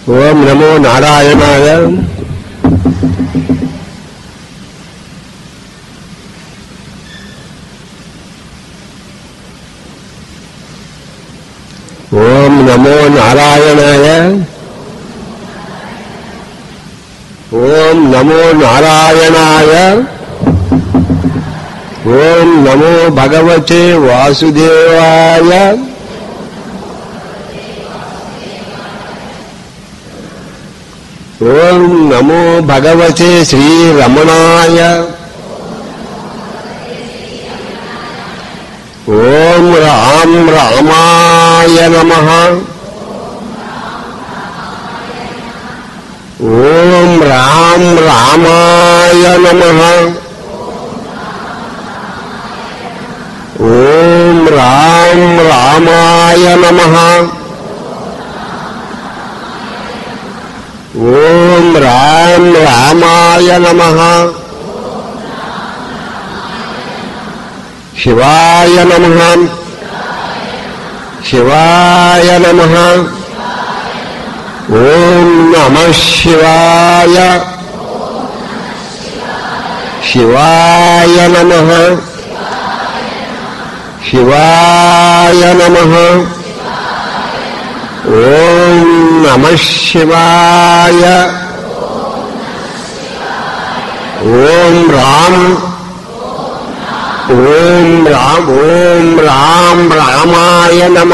ఓం నమో నారాయణాయ ఓం నమో నారాయణాయ ఓం నమో నారాయణాయ ఓం నమో భగవతే వాసుదేవాయ ఓం నమో భగవతే శ్రీరమణాయ ఓం రాం రామాయ నమ ఓం రాం రామాయ నమ ఓం రాం రామాయ నమ ఓం రాం రామాయ నమ శివాయ నమ శివాయ నమ ఓం నమ శివాయ శివాయ నమ శివాయ నమ ఓం నమ శివాయ ఓం రామ్ ఓం రామ్ ఓం రామ్ రామాయ నమ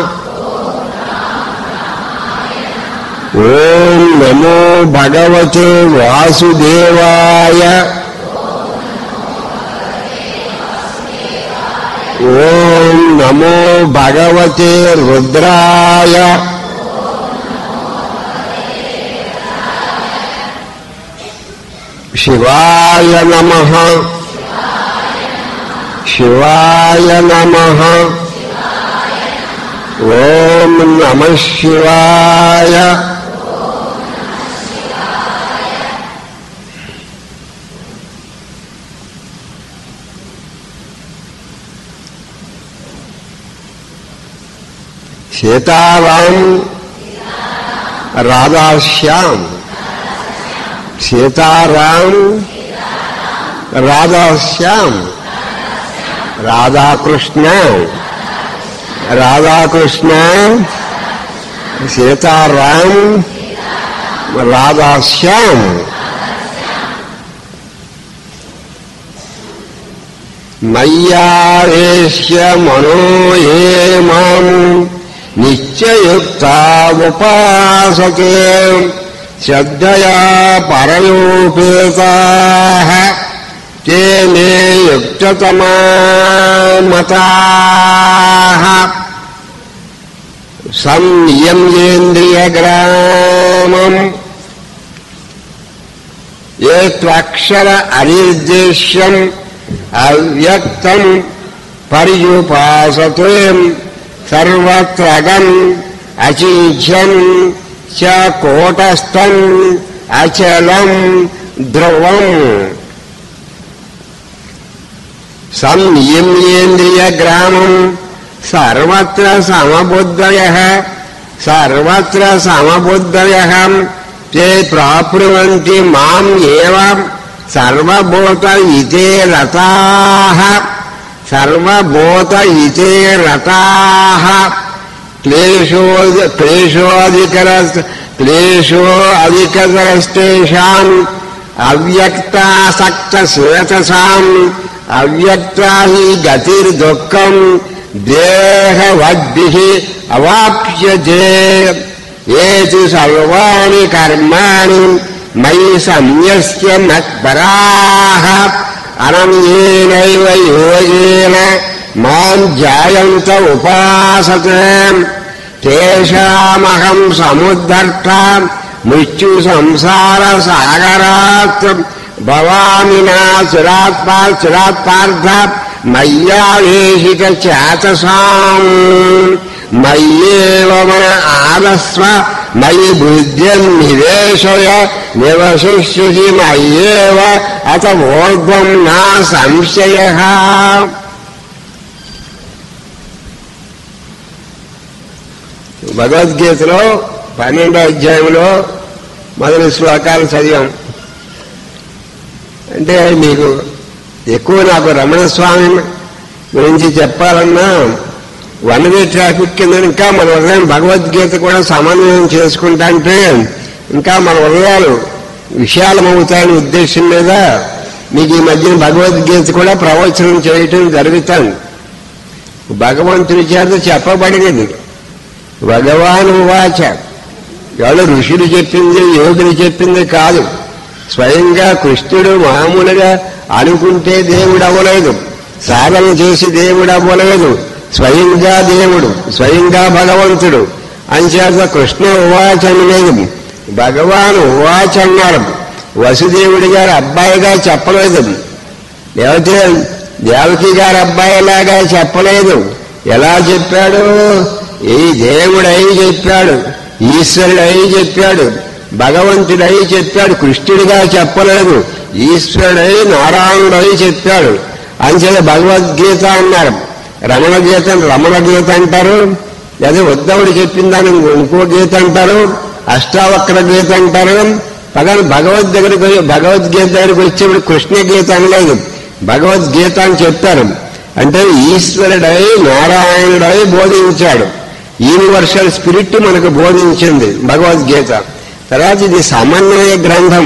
ఓం నమో భగవతే వాసుదేవాయ ఓం నమో భగవతే రుద్రాయ శివాయ నమ శివాయ నమ ఓం నమ శివాయ సీతారాం రాధాశ్యామ్ సీతారాం రాధాశ్యామ్ రాధాకృష్ణ రాధాకృష్ణ సీతారాం రాధాశ్యామ్ మయ్యావేశ్య మనో ఏ మాం నిత్యయుక్తా ఉపాసతే శ్రద్ధయా పరయోపేతా ते मे युक्ततमा मताः संयम्येन्द्रियग्रामम् ये त्वक्षर अनिर्देश्यम् अव्यक्तम् पर्युपासते सर्वत्रगम् अचिन्त्यम् च कोटस्थम् अचलम् ध्रुवम् సంయమ్యేంద్రియగ్రామం సర్వత్ర సమబుద్ధయ సర్వత్ర సమబుద్ధయ తే ప్రాప్నువంతి మాం ఏవ సర్వభూత ఇతే రతాః సర్వభూత ఇతే రతాః క్లేశో క్లేశోధికర క్లేశో అధికతరస్తేషాం అవ్యక్తాసక్త శ్వేతసాం అవ్యక్తా హి గతిర్దుఃఖం దేహవద్భిః అవాప్యతే ఏతి సర్వాణి కర్మాణి మయి సంయస్య మత్పరాః అనన్యేనైవ యోగేన మాం జాయంత ఉపాసతే తేషామహం సముద్ధర్తా మృత్యు సంసార సాగరాత్ భవామి నా చిరాత్మా చిరాత్పార్థ మయ్యావేశిక చేతసాం మయ్యేవ మన ఆదస్వ మయి బుద్ధ్యం నివేశయ నివశిష్యసి మయ్యేవ అత ఊర్ధ్వం నా సంశయ భగవద్గీతలో పన్నెండో అధ్యాయంలో మొదటి శ్లోకాలు చదివాం అంటే మీకు ఎక్కువ నాకు రమణ స్వామి గురించి చెప్పాలన్నా వన్ వే ట్రాఫిక్ కింద ఇంకా మన హృదయం భగవద్గీత కూడా సమన్వయం చేసుకుంటా అంటే ఇంకా మన హృదయాలు విశాలమవుతాయని ఉద్దేశం మీద మీకు ఈ మధ్యన భగవద్గీత కూడా ప్రవచనం చేయటం జరుగుతాను భగవంతుడి చేత చెప్పబడినది భగవాను వాచ ఎవరు ఋషులు చెప్పింది యోగులు చెప్పింది కాదు స్వయంగా కృష్ణుడు మామూలుగా అనుకుంటే దేవుడు అవ్వలేదు సాధన చేసి దేవుడు అవ్వలేదు స్వయంగా దేవుడు స్వయంగా భగవంతుడు అంచేత కృష్ణ ఉవాచ అనలేదు భగవాన్ ఉవాచ అన్నారు వసుదేవుడి గారు అబ్బాయిగా చెప్పలేదు లేకపోతే దేవకి గారు అబ్బాయిలాగా చెప్పలేదు ఎలా చెప్పాడు ఈ దేవుడై చెప్పాడు ఈశ్వరుడై చెప్పాడు భగవంతుడై చెప్పాడు కృష్ణుడిగా చెప్పలేదు ఈశ్వరుడై నారాయణుడై చెప్పాడు అంచేత భగవద్గీత అన్నారు రమణ గీత రమణ గీత అంటారు లేదా ఉద్ధవుడు చెప్పిందని ఇంకో గీత అంటారు అష్టావక్ర గీత అంటారు పగలు భగవద్ దగ్గరికి పోయి- భగవద్గీత దగ్గరికి వచ్చేప్పుడు కృష్ణ గీత అనలేదు భగవద్గీత అని చెప్పారు అంటే ఈశ్వరుడై నారాయణుడై బోధించాడు యూనివర్సల్ స్పిరిట్ మనకు బోధించింది భగవద్గీత తర్వాత ఇది సమన్వయ గ్రంథం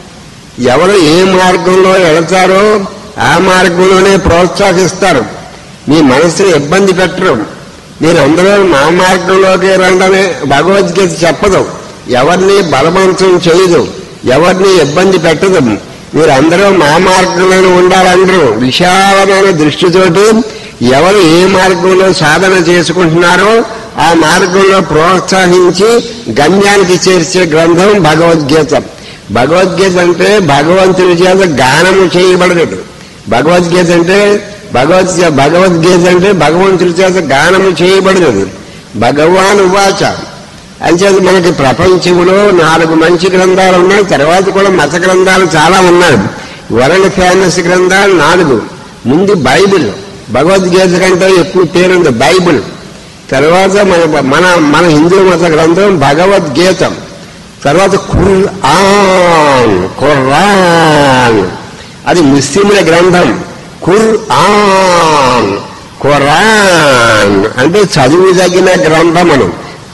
ఎవరు ఏ మార్గంలో వెళతారో ఆ మార్గంలోనే ప్రోత్సహిస్తారు మీ మనసుని ఇబ్బంది పెట్టరు మీరు అందరూ మా మార్గంలోకి రండనే భగవద్గీత చెప్పదు ఎవరిని బలవంతం చేయదు ఎవరిని ఇబ్బంది పెట్టదు మీరు అందరూ మా మార్గంలోనే ఉండాలందరూ విశాలమైన దృష్టితోటి ఎవరు ఏ మార్గంలో సాధన చేసుకుంటున్నారో ఆ మార్గంలో ప్రోత్సహించి గమ్యానికి చేర్చే గ్రంథం భగవద్గీత భగవద్గీత అంటే భగవంతుని చేత గానము చేయబడలేదు భగవద్గీత అంటే భగవద్ భగవద్గీత అంటే భగవంతుని చేత గానము చేయబడలేదు భగవాన్ ఉవాచ అంచేత మనకి ప్రపంచంలో నాలుగు మంచి గ్రంథాలు ఉన్నాయి తర్వాత కూడా మత గ్రంథాలు చాలా ఉన్నాయి వరల్డ్ ఫేమస్ గ్రంథాలు నాలుగు ముందు బైబిల్ భగవద్గీత కంటే ఎక్కువ పేరుంది బైబిల్ తర్వాత మన మన మన హిందూ మత గ్రంథం భగవద్గీత తర్వాత ఖుర్ఆన్ ఖుర్ఆన్ అది ముస్లింల గ్రంథం ఖుర్ఆన్ ఖురాన్ అంటే చదువు తగిన గ్రంథమను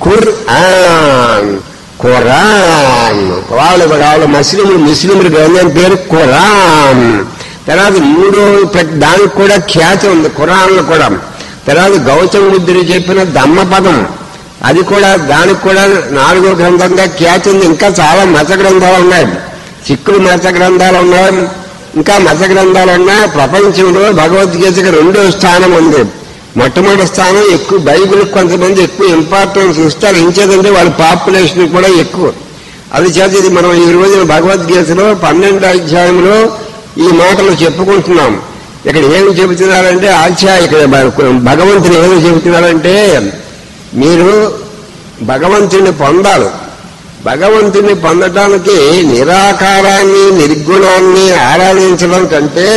ఖుర్ఆన్ ఖురాన్ వాళ్ళు వాళ్ళు ముస్లింలు ముస్లింల గ్రంథం పేరు ఖురాన్ తర్వాత మూడో పెద్ద- దానికి కూడా ఖ్యాతి ఉంది ఖురాన్లో కూడా తర్వాత గౌతమ బుద్ధుడు చెప్పిన దమ్మపదం అది కూడా దానికి కూడా నాలుగో గ్రంథంగా ఖ్యాతి ఉంది ఇంకా చాలా మత గ్రంథాలు ఉన్నాయి సిక్కులు మత గ్రంథాలు ఉన్నాయి ఇంకా మత గ్రంథాలు ఉన్నాయి ప్రపంచంలో భగవద్గీతకి రెండో స్థానం ఉంది మొట్టమొదటి స్థానం ఎక్కువ బైబిల్ కొంతమంది ఎక్కువ ఇంపార్టెన్స్ ఇస్తారు ఇంచేదంటే వాళ్ళ పాపులేషన్ కూడా ఎక్కువ అది చేత ఇది మనం ఈ రోజున భగవద్గీతలో పన్నెండు అధ్యాయంలో ఈ మాటలు చెప్పుకుంటున్నాం ఇక్కడ ఏమి చెబుతున్నారంటే ఆచార్య ఇక్కడ భ- భగవంతుని ఏమి చెబుతున్నారంటే మీరు భగవంతుని పొందాలి భగవంతుని పొందటానికి నిరాకారాన్ని నిర్గుణాన్ని ఆరాధించడం కంటే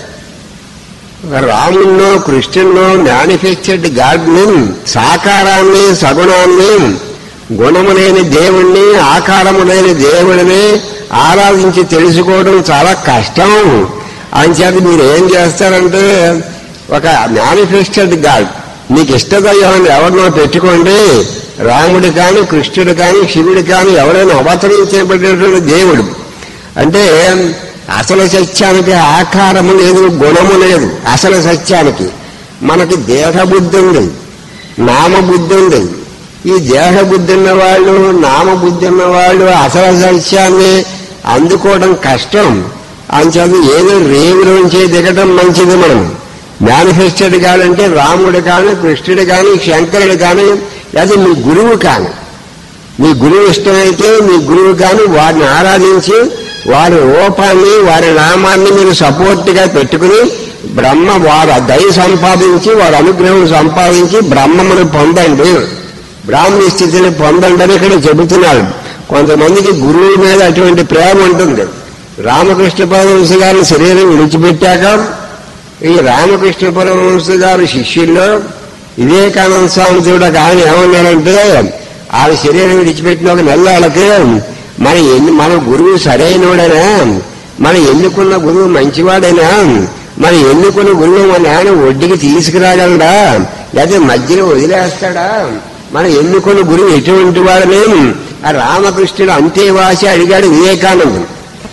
రాముల్లో కృష్ణుల్లో మ్యానిఫెక్చర్డ్ గాడ్ని సాకారాన్ని సగుణాన్ని గుణము లేని దేవుణ్ణి ఆకారము లేని దేవుడిని ఆరాధించి తెలుసుకోవడం చాలా కష్టం అంచేత మీరు ఏం చేస్తారంటే ఒక మ్యానిఫెస్టెడ్ గాడ్ మీకు ఇష్టదయ్యాన్ని ఎవరినో పెట్టుకోండి రాముడు కాని కృష్ణుడు కాని శివుడు కాని ఎవరైనా అవతరించబడేటువంటి దేవుడు అంటే అసలు సత్యానికి ఆకారము లేదు గుణము లేదు అసలు సత్యానికి మనకి దేహబుద్ధి ఉంది నామబుద్ధి ఉంది ఈ దేహబుద్ధి ఉన్న వాళ్ళు నామబుద్ధి ఉన్న వాళ్ళు అసలు సత్యాన్ని అందుకోవడం కష్టం అంచేది ఏదో రేవులోంచి దిగటం మంచిది మనం మేనిఫెస్టెడ్ కాదంటే రాముడు కానీ కృష్ణుడు కానీ శంకరుడు కానీ లేదా మీ గురువు కానీ మీ గురువు ఇష్టమైతే మీ గురువు కానీ వారిని ఆరాధించి వారి రూపాన్ని వారి నామాన్ని మీరు సపోర్ట్ గా పెట్టుకుని బ్రహ్మ వారి దయ సంపాదించి వారి అనుగ్రహం సంపాదించి బ్రహ్మమును పొందండి బ్రాహ్మణ స్థితిని పొందండి అని ఇక్కడ చెబుతున్నాడు కొంతమందికి గురువు మీద అటువంటి ప్రేమ ఉంటుంది రామకృష్ణ పరమహంస గారి శరీరం విడిచిపెట్టాక ఈ రామకృష్ణ పరమహంస గారి శిష్యుల్లో వివేకానంద స్వామి చూడ ఆయన ఏమన్నారంటే ఆ శరీరం విడిచిపెట్టిన ఒక నెలలకి మన ఎన్ని మన గురువు సరైనవాడైనా మన ఎన్నుకున్న గురువు మంచివాడైనా మన ఎన్నుకున్న గురువు మన ఆయన ఒడ్డుకి తీసుకురాగలడా లేకపోతే మధ్యలో వదిలేస్తాడా మన ఎన్నుకున్న గురువు ఎటువంటి వాడనే ఆ రామకృష్ణుడు అంతేవాసి అడిగాడు వివేకానందుడు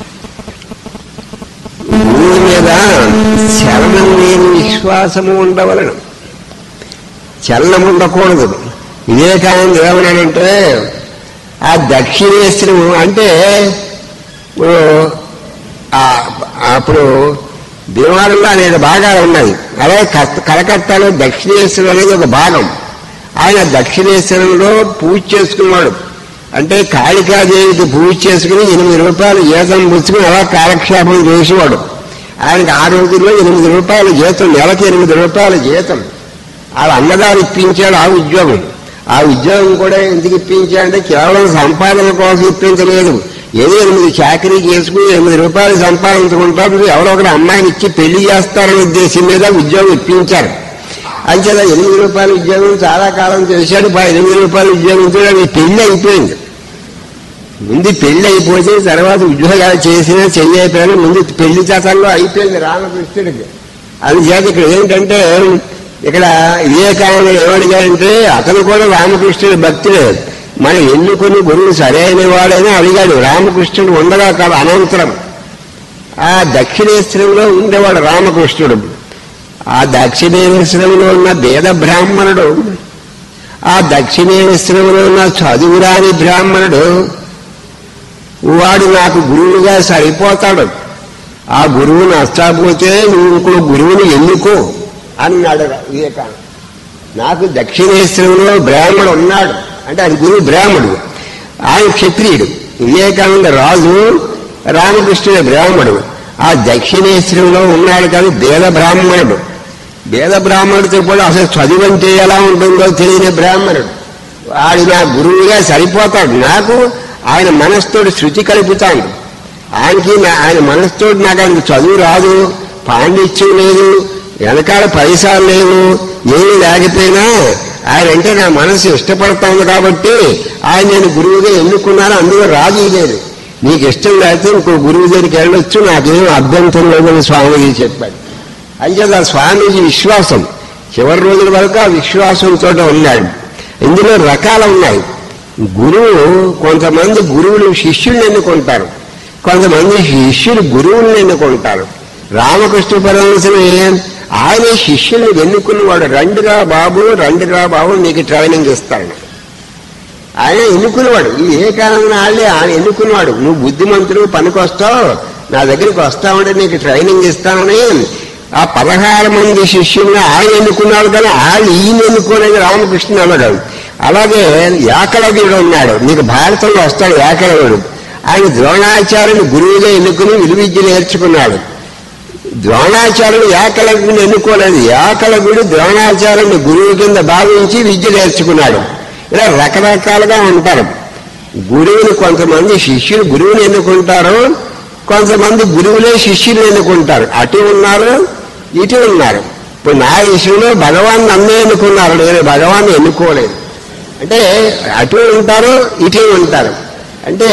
గురువు మీద చలనం లేని విశ్వాసము ఉండవలను చలనం ఉండకూడదు వివేకానంద ఏమన్నాడంటే ఆ దక్షిణేశ్వరం అంటే ఇప్పుడు ఆ- అప్పుడు భీమవరంలో అనేక భాగాలు ఉన్నాయి అలాగే కత- కలకత్తాలో దక్షిణేశ్వరం అనేది ఒక భాగం ఆయన దక్షిణేశ్వరంలో పూజ చేసుకున్నాడు అంటే కాళికాదేవికి పూజ చేసుకుని ఎనిమిది రూపాయలు జీతం పుచ్చుకుని అలా కాలక్షేపం చేసేవాడు ఆయనకి ఆ రోజుల్లో ఎనిమిది రూపాయల జీతం నెలకి ఎనిమిది రూపాయల జీతం వాళ్ళ అన్నదారు ఇప్పించాడు ఆ ఉద్యోగం ఆ ఉద్యోగం కూడా ఎందుకు ఇప్పించాడంటే కేవలం సంపాదన కోసం ఇప్పించలేదు ఏదో ఎనిమిది చాకరీ చేసుకుని ఎనిమిది రూపాయలు సంపాదించుకుంటారు ఎవరో ఒకటి అమ్మాయిని ఇచ్చి పెళ్లి చేస్తారనే ఉద్దేశం మీద ఉద్యోగం ఇప్పించారు అంచేత ఎనిమిది రూపాయల ఉద్యోగం చాలా కాలం చేశాడు పా ఎనిమిది రూపాయల ఉద్యోగం కూడా అది పెళ్లి అయిపోయింది ముందు పెళ్లి అయిపోతే తర్వాత ఉద్యోగాలు చేసినా చెయ్యి అయిపోయాడు ముందు పెళ్లి చేతల్లో అయిపోయింది రామకృష్ణుడికి అందుచేత ఇక్కడ ఏంటంటే ఇక్కడ వివేకానంద ఏమడిగాడంటే అతను కూడా రామకృష్ణుడి భక్తుడే మనం ఎన్నుకుని గురువు సరైన వాడని అడిగాడు రామకృష్ణుడు ఉండగా కాదు అనంతరం ఆ దక్షిణేశ్వరంలో ఉండేవాడు రామకృష్ణుడు ఆ దక్షిణేశ్వరంలో ఉన్న వేద బ్రాహ్మణుడు ఆ దక్షిణేశ్వరంలో ఉన్న చదువురాని బ్రాహ్మణుడు వాడు నాకు గురువుగా సరిపోతాడు ఆ గురువు నష్టపోతే నువ్వు ఇంకో గురువుని ఎన్నుకో అన్నాడు వివేకానంద నాకు దక్షిణేశ్వరంలో బ్రాహ్మడు ఉన్నాడు అంటే అది గురువు బ్రాహ్మడు ఆయన క్షత్రియుడు వివేకానంద రాజు రామకృష్ణుడు బ్రాహ్మడు ఆ దక్షిణేశ్వరంలో ఉన్నాడు కాదు వేద బ్రాహ్మణుడు వేద బ్రాహ్మణుడితో కూడా అసలు చదువు అంటే ఎలా ఉంటుందో తెలియని బ్రాహ్మణుడు వాడు నా గురువుగా సరిపోతాడు నాకు ఆయన మనస్తోటి శృతి కలుపుతాడు ఆయనకి నా- ఆయన మనస్తోటి నాకు ఆయనకు చదువు రాదు పాండిత్యం లేదు వెనకాల పైసలు లేవు ఏమీ లేకపోయినా ఆయన అంటే నా మనసు ఇష్టపడుతోంది కాబట్టి ఆయన నేను గురువుగా ఎన్నుకున్నాను అందులో రాజీ లేదు నీకు ఇష్టం లేకపోతే ఇంకో గురువు దగ్గరికి వెళ్ళొచ్చు నాకేం అభ్యంతరం లేదని స్వామిజీ చెప్పాడు అంచేత ఆ స్వామీజీ విశ్వాసం చివరి రోజుల వరకు ఆ విశ్వాసంతో ఉన్నాడు ఇందులో రకాలు ఉన్నాయి గురువు కొంతమంది గురువులు శిష్యుల్ని ఎన్నుకుంటారు కొంతమంది శిష్యులు గురువుల్ని ఎన్నుకుంటారు రామకృష్ణ పరమశని ఆయనే శిష్యుల్ని ఎన్నుకున్నవాడు రండిరా బాబు రండిరా బాబు నీకు ట్రైనింగ్ ఇస్తాడు ఆయన ఎన్నుకునేవాడు ఈ వివేకానంద వాళ్ళే ఆయన ఎన్నుకునేవాడు నువ్వు బుద్ధిమంతుడు పనికొస్తావు నా దగ్గరికి వస్తావంటే నీకు ట్రైనింగ్ ఇస్తానని ఆ పదహారు మంది శిష్యుల్ని ఆయన ఎన్నుకున్నాడు కానీ వాళ్ళు ఈయన ఎన్నుకోలేదు రామకృష్ణ అన్నాడు అలాగే ఏకలవ్యుడు ఉన్నాడు నీకు భారతంలో వస్తాడు ఏకలవ్యుడు ఆయన ద్రోణాచార్యుని గురువుగా ఎన్నుకుని విలువిద్య నేర్చుకున్నాడు ద్రోణాచార్యుడు ఏకలవ్యుని ఎన్నుకోలేదు ఏకలవ్యుడు ద్రోణాచార్యుని గురువు కింద భావించి విద్య నేర్చుకున్నాడు ఇలా రకరకాలుగా ఉంటారు గురువుని కొంతమంది శిష్యులు గురువుని ఎన్నుకుంటారు కొంతమంది గురువులే శిష్యులు ఎన్నుకుంటారు అటు ఉన్నారు ఇటు ఉన్నారు ఇప్పుడు నా విషయంలో భగవాన్ నన్నే ఎన్నుకున్నారు నేను భగవాన్ ఎన్నుకోలేదు అంటే అటు ఉంటారు ఇటు ఉంటారు అంటే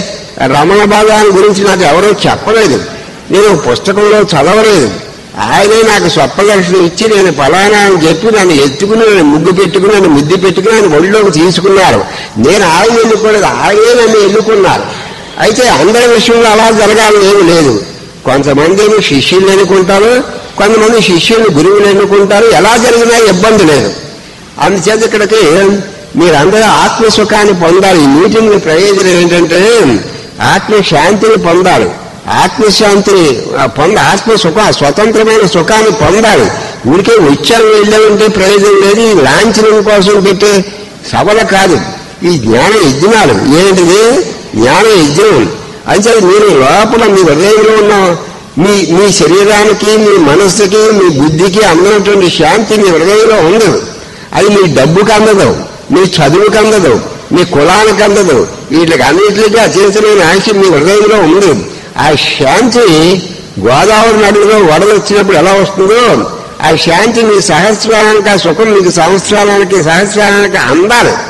రమణ భగవాన్ గురించి నాకు ఎవరో చెప్పలేదు నేను పుస్తకంలో చదవలేదు ఆయనే నాకు స్వప్నదర్శనం ఇచ్చి నేను ఫలానా అని చెప్పి నన్ను ఎత్తుకుని నన్ను ముగ్గు పెట్టుకుని నన్ను ముద్దు పెట్టుకుని ఆయన ఒళ్ళోకి తీసుకున్నారు నేను ఆయన ఎన్నుకోలేదు ఆయనే నన్ను ఎన్నుకున్నారు అయితే అందరి విషయంలో అలా జరగాలని ఏమి లేదు కొంతమంది శిష్యులు ఎన్నుకుంటారు కొంతమంది శిష్యులు గురువులు ఎన్నుకుంటారు ఎలా జరిగినా ఇబ్బంది లేదు అందుచేత ఇక్కడికి మీరందరూ ఆత్మసుఖాన్ని పొందాలి ఈ మీటింగ్ ప్రయోజనం ఏంటంటే ఆత్మ శాంతిని పొందాలి ఆత్మశాంతిని ఆ, పొంద ఆత్మ సుఖ స్వతంత్రమైన సుఖాన్ని పొందాలి ఊరికే వచ్చాను వెళ్ళామంటే ప్రయోజనం లేదు ఈ లాంఛనం కోసం పెట్టే సభలు కాదు ఈ జ్ఞాన యజ్ఞాలు ఏంటిది జ్ఞాన యజ్ఞం అంటే మీరు లోపల మీ హృదయంలో ఉన్న మీ మీ శరీరానికి మీ మనస్సుకి మీ బుద్ధికి అందనటువంటి శాంతి మీ హృదయంలో ఉండదు అది మీ డబ్బుకి అందదు మీ చదువుకి అందదు మీ కులానికి అందదు వీటికి అన్నింటికి అచేతనమైన ఆశ మీ హృదయంలో ఉంది ఆ శాంతి గోదావరి నడులో వడలు వచ్చినప్పుడు ఎలా వస్తుందో ఆ శాంతి మీ సహస్రానికి ఆ సుఖం మీకు సంవత్సరానికి సహస్రానికి అందాలి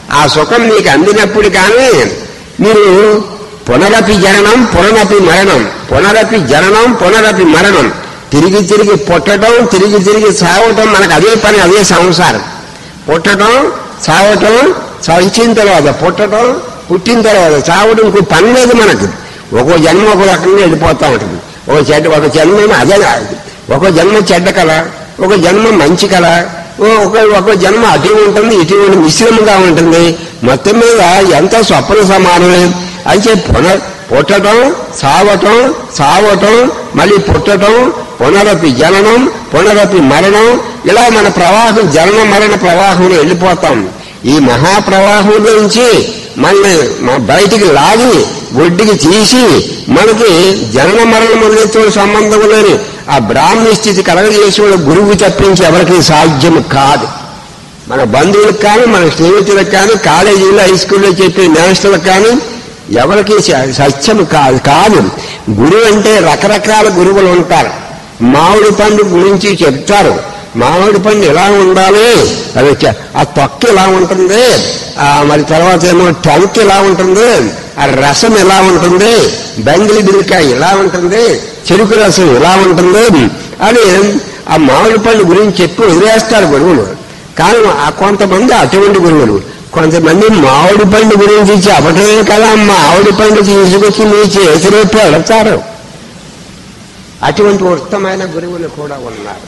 ఆ సుఖం మీకు అందినప్పుడు కానీ మీరు పునరపి జననం పునరపి మరణం పునరపి జననం పునరపి మరణం తిరిగి తిరిగి పుట్టడం తిరిగి తిరిగి సావటం మనకు అదే పని అదే సంసారం పుట్టడం చావటం చచ్చిన తర్వాత పుట్టడం పుట్టిన తర్వాత చావడం ఇంకో పని లేదు మనకు ఒక్కో జన్మ ఒక రకంగా వెళ్ళిపోతూ ఉంటుంది ఒక చెడ్డ ఒక జన్మ అదే ఒక జన్మ చెడ్డ కళ ఒక జన్మ మంచి కళ ఓ- ఒక ఒక జన్మ అటు ఉంటుంది ఇటు ఉంటుంది, మిశ్రమంగా ఉంటుంది మొత్తం మీద ఎంత స్వప్న సమానమే అయితే పునర్ పుట్టడం సావటం సావటం మళ్ళీ పుట్టడం పునరపి జననం పునరపి మరణం ఇలా మన ప్రవాహం జనన మరణ ప్రవాహంలో వెళ్ళిపోతాం ఈ మహాప్రవాహం నుంచి మనల్ని మన బయటికి లాగి ఒడ్డుకి తీసి మనకి జనన మరణములతో సంబంధం లేని ఆ బ్రాహ్మణ స్థితి కలగజేసేవాడు గురువు తప్పించి ఎవరికి సాధ్యం కాదు మన బంధువులకు కానీ మన స్నేహితులకు కానీ కాలేజీలో హై స్కూల్లో చెప్పే మాస్టర్లకు కానీ ఎవరికి స- సత్యం కాదు కాదు గురువు అంటే రకరకాల గురువులు ఉంటారు మామిడి పండు గురించి చెప్తారు మామిడి పండు ఎలా ఉండాలి అది చ- ఆ తొక్క ఎలా ఉంటుంది ఆ మరి తర్వాత ఏమో టంక్ ఎలా ఉంటుంది ఆ రసం ఎలా ఉంటుంది బెంగిలి బిరికాయ ఎలా ఉంటుంది చెరుకు రసం ఎలా ఉంటుంది అని ఆ మామిడి పండు గురించి చెప్పి వదిలేస్తారు గురువులు కానీ ఆ కొంతమంది అటువంటి గురువులు కొంతమంది మామిడి పండు గురించి చెప్పటమే కదా మామిడి పండు తీసుకొచ్చి మీ చేతిలో పెడతారు అటువంటి ఉత్తమైన గురువులు కూడా ఉన్నారు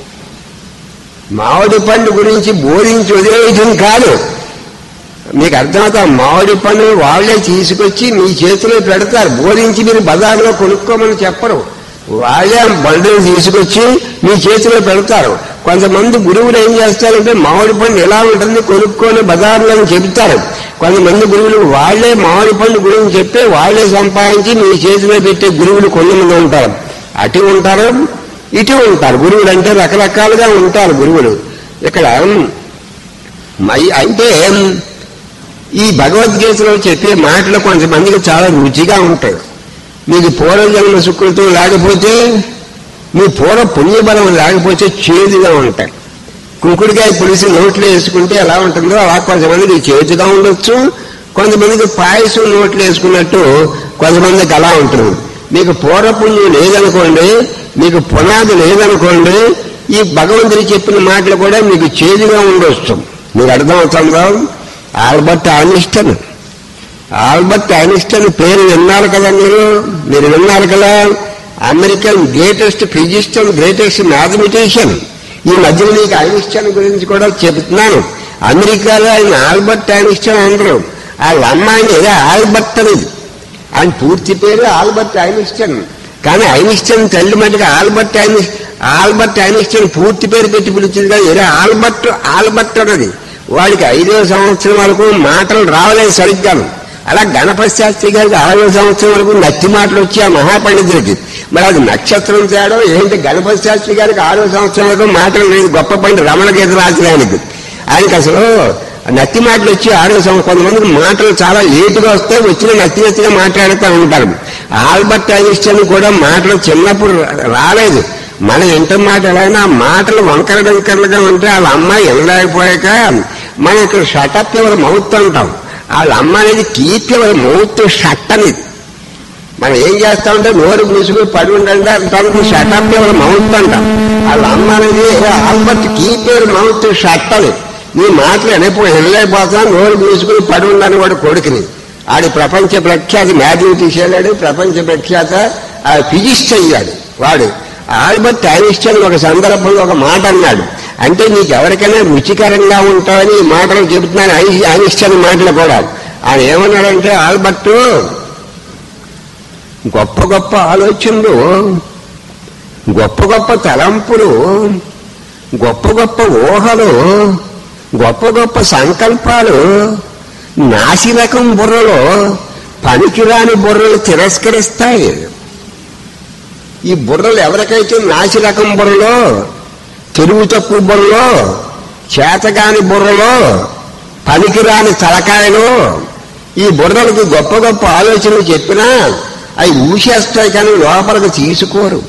మామిడి పండు గురించి బోధించి వదిలేయటం కాదు మీకు అర్థమవుతా మామిడి పండు వాళ్ళే తీసుకొచ్చి మీ చేతిలో పెడతారు బోధించి మీరు బజార్లో కొనుక్కోమని చెప్పరు వాళ్ళే బండ్లు తీసుకొచ్చి మీ చేతిలో పెడతారు కొంతమంది గురువులు ఏం చేస్తారంటే మామిడి పండు ఎలా ఉంటుంది కొనుక్కొని బజార్లో అని చెబుతారు కొంతమంది గురువులు వాళ్ళే మామిడి పండు గురించి చెప్తే వాళ్ళే సంపాదించి మీ చేతిలో పెట్టే గురువులు కొంతమంది ఉంటారు అటు ఉంటారు ఇటు ఉంటారు గురువులు అంటే రకరకాలుగా ఉంటారు గురువులు ఇక్కడ మై- అయితే ఈ భగవద్గీతలో చెప్పే మాటలు కొంతమందికి చాలా రుచిగా ఉంటాయి మీకు పూర్వజన్మ సుకృతం లేకపోతే మీ పూర్వ పుణ్యబలం లేకపోతే చేదుగా ఉంటాయి కుంకుడికాయ పులిసి నోట్లో వేసుకుంటే ఎలా ఉంటుందో అలా కొంతమందికి చేదుగా ఉండొచ్చు కొంతమందికి పాయసం నోట్లో వేసుకున్నట్టు కొంతమందికి అలా ఉంటుంది మీకు పూర్వపుణ్యం లేదనుకోండి మీకు పునాది లేదనుకోండి ఈ భగవంతుడు చెప్పిన మాటలు కూడా మీకు చేదుగా ఉండొచ్చు మీకు అర్థమవుతుందా ఆల్బర్ట్ ఆనిస్టన్ ఆల్బర్ట్ ఐన్స్టైన్ పేరు విన్నారు కదా మీరు మీరు విన్నారు కదా American greatest physicist and greatest mathematician ఈ మధ్యన నీకు ఐన్స్టైన్ గురించి కూడా చెబుతున్నాను అమెరికాలో ఆయన ఆల్బర్ట్ ఐన్స్టైన్ అందరూ వాళ్ళ అమ్మాయిని ఏదో ఆల్బర్ట్ అనేది ఆయన పూర్తి పేరు ఆల్బర్ట్ ఐన్స్టైన్ కానీ ఐన్స్టైన్ తల్లి మటుకు ఆల్బర్ట్ ఐన్ ఆల్బర్ట్ ఐన్స్టైన్ పూర్తి పేరు పెట్టి పిలిచింది కదా ఏదో ఆల్బర్ట్ ఆల్బర్ట్ అన్నది వాడికి ఐదో సంవత్సరం వరకు మాటలు రావలేదు సరిగ్గాను అలా గణపతి శాస్త్రి గారికి అరవై సంవత్సరం వరకు నత్తి మాటలు వచ్చి ఆ మహాపండితుడికి మరి అది నక్షత్రం తేడా ఏంటి గణపతి శాస్త్రి గారికి ఆరో సంవత్సరం వరకు మాటలు లేదు గొప్ప పండి రమణ గీత రాసిన ఆయనకి ఆయనకి అసలు నత్తి మాటలు వచ్చి ఆరో సంవత్సరం కొంతమందికి మాటలు చాలా లేటుగా వస్తాయి వచ్చిన నత్తి నత్తిగా మాట్లాడుతూ ఉంటారు ఆల్బర్ట్ ఐన్స్టైన్ కూడా మాటలు చిన్నప్పుడు రాలేదు మన ఇంట మాట ఎలా అయినా ఆ మాటలు వంకర వంకరలుగా ఉంటే వాళ్ళ అమ్మాయి వెళ్ళలేకపోయాక మనం ఇక్కడ షటప్ ఎవరు మౌత్ అంటాం వాళ్ళ అమ్మ అనేది కీప్ ఎవరు మౌత్ షట్ అనేది మనం ఏం చేస్తామంటే నోరు మూసుకుని పడి ఉండండి అంటానికి షటప్ ఎవరు మౌత్ అంటాం వాళ్ళ అమ్మ అనేది ఆల్బర్ట్ కీప్ ఎవరు మౌత్ షట్ అని నీ మాటలు ఎనపో వెళ్ళలేకపోతా నోరు మూసుకుని పడి ఉండని వాడు కొడుకుని ఆడి ప్రపంచ ప్రఖ్యాత మ్యాథమెటిషియన్ అయ్యాడు ప్రపంచ ప్రఖ్యాత ఫిజిస్ట్ అయ్యాడు వాడు ఆల్బర్ట్ ఐన్స్టైన్ ఒక సందర్భంలో ఒక మాట అన్నాడు అంటే నీకు ఎవరికైనా రుచికరంగా ఉంటావని ఈ మాటలు చెబుతున్నాను ఐ- ఐన్స్టైన్ మాటలు కూడా ఆయన ఏమన్నాడంటే ఆల్బర్ట్ గొప్ప గొప్ప ఆలోచనలు గొప్ప గొప్ప తలంపులు గొప్ప గొప్ప ఊహలు గొప్ప గొప్ప సంకల్పాలు నాసిరకం బుర్రలో పనికిరాని బుర్రలు తిరస్కరిస్తాయి ఈ బుర్రలు ఎవరికైతే నాసి రకం బుర్రలో తెలుగు తక్కువ బుర్రలో చేతగాని బుర్రలో పనికిరాని తలకాయలో ఈ బుర్రలకు గొప్ప గొప్ప ఆలోచనలు చెప్పినా అవి ఊసేస్తాయి కానీ లోపలికి తీసుకోరు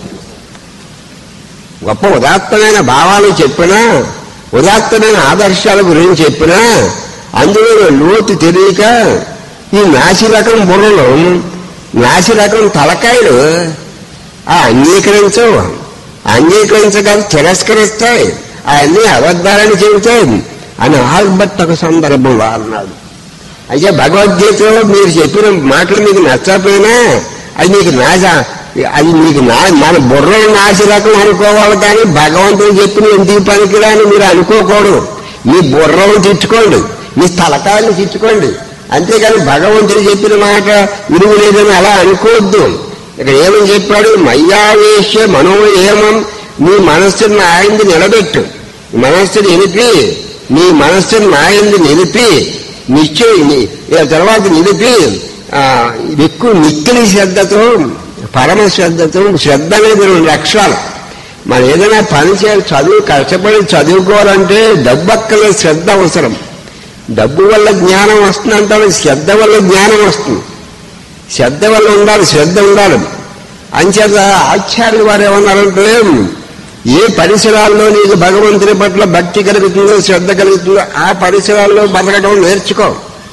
గొప్ప ఉదాత్తమైన భావాలు చెప్పినా ఉదాత్తమైన ఆదర్శాల గురించి చెప్పినా అందులో లోతు తెలియక ఈ నాసి రకం బుర్రలు నాసి రకం తలకాయలు ఆ అంగీకరించవు అంగీకరించగల తిరస్కరిస్తాయి అవన్నీ అబద్ధాలని చెబుతాయి అని ఆల్బర్ట్ ఒక సందర్భంలో అన్నాడు అయితే భగవద్గీతలో మీరు చెప్పిన మాటలు మీకు నచ్చకపోయినా అది మీకు నాశ అది మీకు నా మన బుర్రలు నాసి రకం అనుకోవాలి కానీ భగవంతుడు చెప్పిన ఎందుకు పనికిరా అని మీరు అనుకోకూడదు మీ బుర్రలు తిట్టుకోండి మీ తలకాయలు తిట్టుకోండి అంతేగాని భగవంతుడు చెప్పిన మాట విలువ లేదని అలా అనుకోవద్దు ఇక్కడ ఏమని చెప్పాడు మయ్యావేశ మనోయేమం నీ మనస్సుని నాయంది నిలబెట్టు మనస్సుని నిలిపి నీ మనస్సుని నాయంది నిలిపి నిశ్చయ ని- ఇక తర్వాత నిలిపి ఆ, ఎక్కువ మిక్కిలి శ్రద్ధతో పరమ శ్రద్ధతో శ్రద్ధ అనేది రెండు లక్షణాలు మనం ఏదైనా పని చేయాలి చదువు కష్టపడి చదువుకోవాలంటే డబ్బు అక్కర్లేదు శ్రద్ధ అవసరం డబ్బు వల్ల జ్ఞానం వస్తుంది అంటారు శ్రద్ధ వల్ల జ్ఞానం వస్తుంది శ్రద్ధ వల్ల ఉండాలి శ్రద్ధ ఉండాలి అంచేత ఆచార్యులు వారు ఏమన్నారంటే ఏ పరిసరాల్లో నీకు భగవంతుని పట్ల భక్తి కలుగుతుందో శ్రద్ధ కలుగుతుందో ఆ పరిసరాల్లో బతకడం నేర్చుకో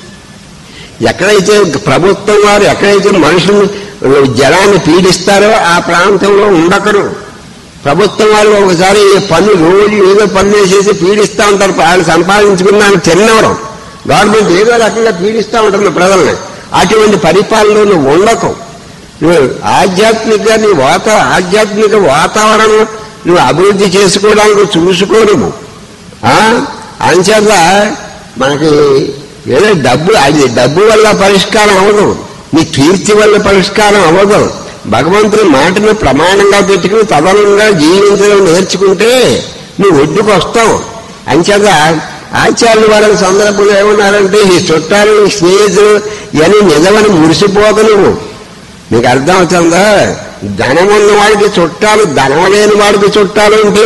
ఎక్కడైతే ప్రభుత్వం వారు ఎక్కడైతే మనుషులు జనాన్ని పీడిస్తారో ఆ ప్రాంతంలో ఉండకరు ప్రభుత్వం వాళ్ళు ఒకసారి పన్ను రోజు ఏదో పన్ను వేసేసి పీడిస్తూ ఉంటారు వాళ్ళు సంపాదించుకున్నాను తిన్నవరం గవర్నమెంట్ ఏదో రకంగా పీడిస్తూ ఉంటుంది ప్రజల్ని అటువంటి పరిపాలనలో నువ్వు ఉండకు నువ్వు ఆధ్యాత్మిక నీ వాత ఆధ్యాత్మిక వాతావరణం నువ్వు అభివృద్ధి చేసుకోవడానికి చూసుకో నువ్వు ఆ? అంచేత మనకి ఏదో డబ్బు అది డబ్బు వల్ల పరిష్కారం అవ్వదు నీ కీర్తి వల్ల పరిష్కారం అవ్వదు భగవంతుని మాటను ప్రమాణంగా పెట్టుకుని తదనంగా జీవించడం నేర్చుకుంటే నువ్వు ఒడ్డుకు వస్తావు అంచేత ఆచార్యులు వారి సందర్భంలో ఏమన్నారంటే ఈ చుట్టాలు ఈ స్నేహితులు ఇవన్నీ నిజమని మురిసిపోదు నువ్వు నీకు అర్థం అవుతుందా ధనం ఉన్న వాడికి చుట్టాలు ధనం లేని వాడికి చుట్టాలు అంటే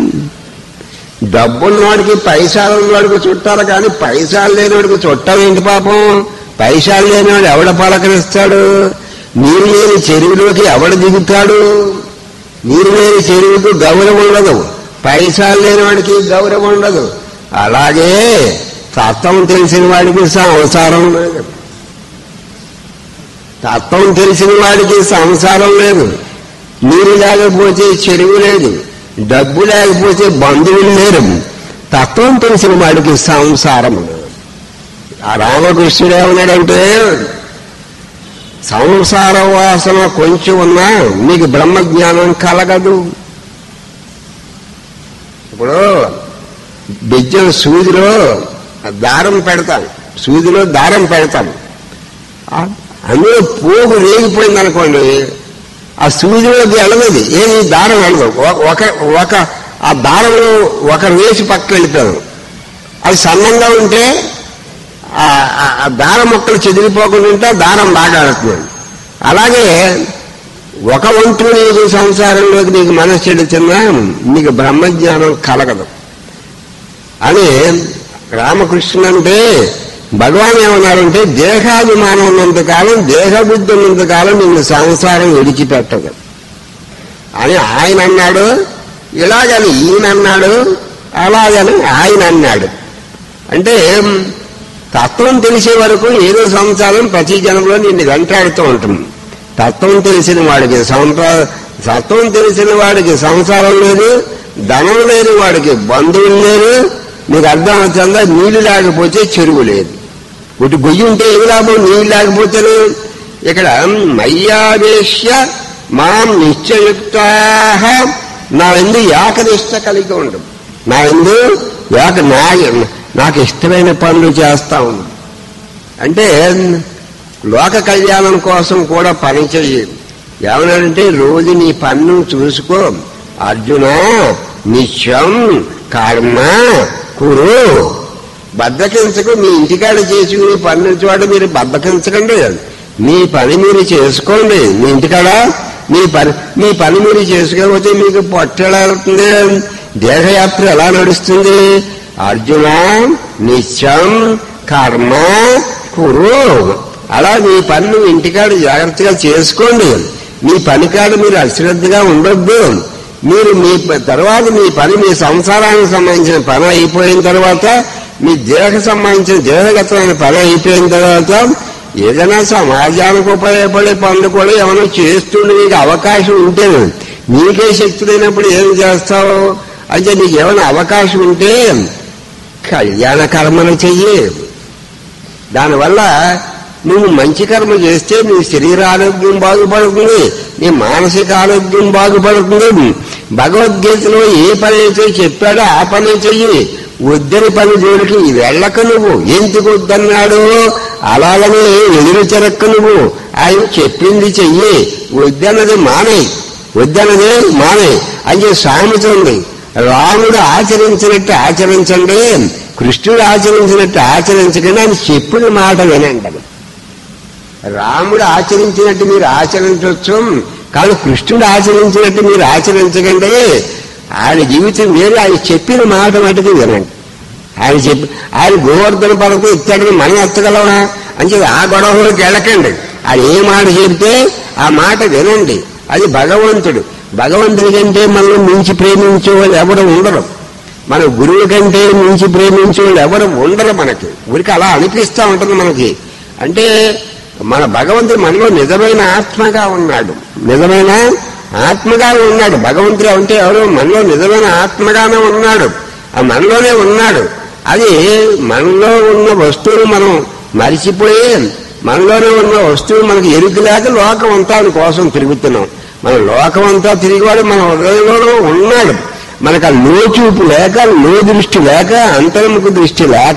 డబ్బున్న వాడికి పైసాలు ఉన్న వాడికి చుట్టాలు కానీ పైసాలు లేని వాడికి చుట్టాలు ఏంటి పాపం పైసాలు లేని వాడు ఎవడ పలకరిస్తాడు నీరు లేని చెరువులోకి ఎవడ దిగుతాడు నీరు లేని చెరువుకు గౌరవం ఉండదు పైసాలు లేని వాడికి గౌరవం ఉండదు అలాగే తత్వం తెలిసిన వాడికి సంసారం లేదు తత్వం తెలిసిన వాడికి సంసారం లేదు నీరు లేకపోతే చెరువు లేదు డబ్బు లేకపోతే బంధువులు లేరు తత్వం తెలిసిన వాడికి సంసారం లేదు ఆ రామకృష్ణుడు ఏమన్నాడంటే సంసార వాసన కొంచెం ఉన్నా నీకు బ్రహ్మజ్ఞానం కలగదు ఇప్పుడు బిజ్జం సూదిలో దారం పెడతాం సూదిలో దారం పెడతాం ఆ- అందులో పోగు రేగిపోయింది అనుకోండి ఆ సూదిలోకి వెళ్ళదు ఏది దారం వెళ్ళదు ఒక- ఒక ఒక ఆ దారంలో ఒక వేసి పక్కన వెళ్తాను అది సన్నంగా ఉంటే ఆ ఆ- ఆ దారం మొక్కలు చెదిరిపోకుండా ఉంటే ఆ దారం బాగా ఆడుతుంది అలాగే ఒక వంతు నీకు సంసారంలోకి నీకు మనసు చెడుతున్నా నీకు బ్రహ్మజ్ఞానం కలగదు అని రామకృష్ణ అంటే భగవాన్ ఏమన్నారంటే దేహాభిమానం ఉన్నంత కాలం దేహబుద్ధి ఉన్నంత కాలం నిన్ను సంసారం విడిచిపెట్టదు అని ఆయన అన్నాడు ఇలాగని ఈయన అన్నాడు అలాగని ఆయన అన్నాడు అంటే తత్వం తెలిసే వరకు ఏదో సంసారం ప్రతి జనంలో నిన్ను వెంటాడుతూ ఉంటుంది తత్వం తెలిసిన వాడికి సంసా తత్వం తెలిసిన వాడికి సంసారం లేదు ధనం లేని వాడికి బంధువులు లేరు నీకు అర్థం అవుతుందా నీళ్లు లేకపోతే చెరువు లేదు ఒకటి గొయ్యి ఉంటే ఏమి లాభం నీళ్ళు లేకపోతేనే ఇక్కడ మయ్యావేశ్య మాం నిశ్చయుక్తా నా ఎందు ఏకనిష్ట కలిగి ఉండు నా ఎందు ఏక నా నాకు ఇష్టమైన పనులు చేస్తా ఉండు అంటే లోక కళ్యాణం కోసం కూడా పని చెయ్యి ఏమనంటే రోజు నీ పన్ను చూసుకో అర్జున నిత్యం కర్మ కురు బద్దకించకు మీ ఇంటికాడ చేసుకుని పన్ను చోట మీరు బద్దకించకండి మీ పని మీరు చేసుకోండి మీ ఇంటికాడ మీ పని మీ పని మీరు చేసుకోకపోతే మీకు పొట్టెలా వెళ్తుంది దేహయాత్ర ఎలా నడుస్తుంది అర్జున నిత్యం కర్మ కురు అలా మీ పని నువ్వు ఇంటికాడ జాగ్రత్తగా చేసుకోండి మీ పనికాడ మీరు అశ్రద్ధగా ఉండొద్దు మీరు మీ ప- తర్వాత మీ పని మీ సంసారానికి సంబంధించిన పని అయిపోయిన తర్వాత మీ దేహ సంబంధించిన దేహగతమైన పని అయిపోయిన తర్వాత ఏదైనా సమాజానికి ఉపయోగపడే పనులు కూడా ఏమైనా చేస్తుండే నీకు అవకాశం ఉంటే నీకే శక్తి లేనప్పుడు ఏం చేస్తావు అంటే నీకు ఏమైనా అవకాశం ఉంటే కళ్యాణ కర్మలు చెయ్యి దానివల్ల నువ్వు మంచి కర్మ చేస్తే నీ శరీర ఆరోగ్యం బాగుపడుతుంది నీ మానసిక ఆరోగ్యం బాగుపడుతుంది భగవద్గీతలో ఏ పని అయితే చెప్పాడో ఆ పని చెయ్యి వద్దని పని జోలికి వెళ్ళక నువ్వు ఎందుకు వద్దన్నాడు అలాగనే ఎదురు చెరక్క నువ్వు ఆయన చెప్పింది చెయ్యి వద్దన్నది మానే వద్దన్నది మానే అని సామెత ఉంది రాముడు ఆచరించినట్టు ఆచరించండి కృష్ణుడు ఆచరించినట్టు ఆచరించకండి ఆయన చెప్పిన మాట వినండి అని. రాముడు ఆచరించినట్టు మీరు ఆచరించవచ్చు కానీ కృష్ణుడు ఆచరించినట్టు మీరు ఆచరించకండి ఆయన జీవితం వేరు ఆయన చెప్పిన మాట మటుకు వినండి ఆయన చెప్పి ఆయన గోవర్ధన పడకు ఇచ్చాడని మనం ఎత్తగలవా అని చెప్పి ఆ గొడవలోకి వెళ్ళకండి ఆయన ఏ మాట చెప్తే ఆ మాట వినండి అది భగవంతుడు భగవంతుడి కంటే మనం మించి ప్రేమించే వాళ్ళు ఎవరు ఉండరు మన గురువు కంటే మించి ప్రేమించే వాళ్ళు ఎవరు ఉండరు మనకి ఊరికి అలా అనిపిస్తూ ఉంటుంది మనకి అంటే మన భగవంతుడు మనలో నిజమైన ఆత్మగా ఉన్నాడు నిజమైన ఆత్మగా ఉన్నాడు భగవంతుడు అంటే ఎవరు మనలో నిజమైన ఆత్మగానే ఉన్నాడు ఆ మనలోనే ఉన్నాడు అది మనలో ఉన్న వస్తువును మనం మరిచిపోయి మనలోనే ఉన్న వస్తువు మనకి ఎరుకు లేక లోకం అంతా ఆయన కోసం తిరుగుతున్నాం మన లోకం అంతా తిరిగివాడు మన హృదయంలో ఉన్నాడు మనకు ఆ లోచూపు లేక లో దృష్టి లేక అంతర్ముఖ దృష్టి లేక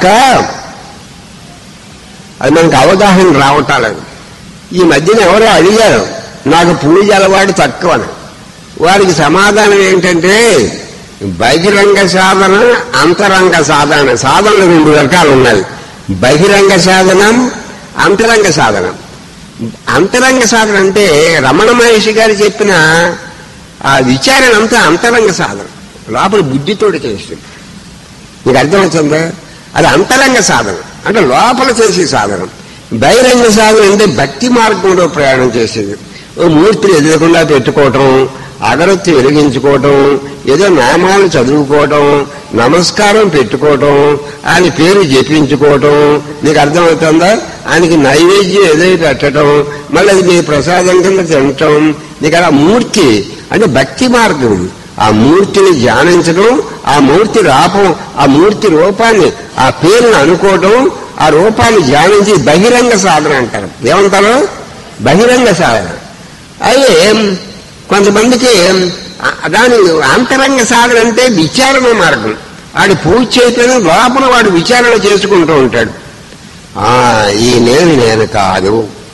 అది మనకు అవగాహన రావటాలేదు ఈ మధ్యన ఎవరో అడిగారు నాకు పూజ అలవాటు తక్కువ అని వారికి సమాధానం ఏంటంటే బహిరంగ సాధన అంతరంగ సాధన సాధనలు రెండు రకాలు ఉన్నాయి బహిరంగ సాధనం అంతరంగ సాధనం అంతరంగ సాధన అంటే రమణ మహర్షి గారు చెప్పిన ఆ విచారణ అంతా అంతరంగ సాధన లోపల బుద్ధితోటి చేస్తుంది మీకు అర్థమవుతుందా అది అంతరంగ సాధన అంటే లోపల చేసే సాధన బహిరంగ సాధన అంటే భక్తి మార్గంలో ప్రయాణం చేసేది ఓ మూర్తిని ఎదురకుండా పెట్టుకోవటం అగరొత్తి వెలిగించుకోవటం ఏదో నామాలు చదువుకోవటం నమస్కారం పెట్టుకోవటం ఆయన పేరు జపించుకోవటం నీకు అర్థమవుతుందా ఆయనకి నైవేద్యం ఏదో పెట్టడం మళ్ళీ అది మీ ప్రసాదం కింద తినటం నీకు అలా మూర్తి అంటే భక్తి మార్గం ఇది. ఆ మూర్తిని ధ్యానించడం ఆ మూర్తి రాపం ఆ మూర్తి రూపాన్ని ఆ పేరును అనుకోవటం ఆ రూపాన్ని ధ్యానించి బహిరంగ సాధన అంటారు ఏమంటారు బహిరంగ సాధన అదే కొంతమందికి ఆ- దాని అంతరంగ సాధన అంటే విచారణ మార్గం వాడు పూజ చేయటం లోపల వాడు విచారణ చేసుకుంటూ ఉంటాడు ఆ ఈ నేను నేను కాదు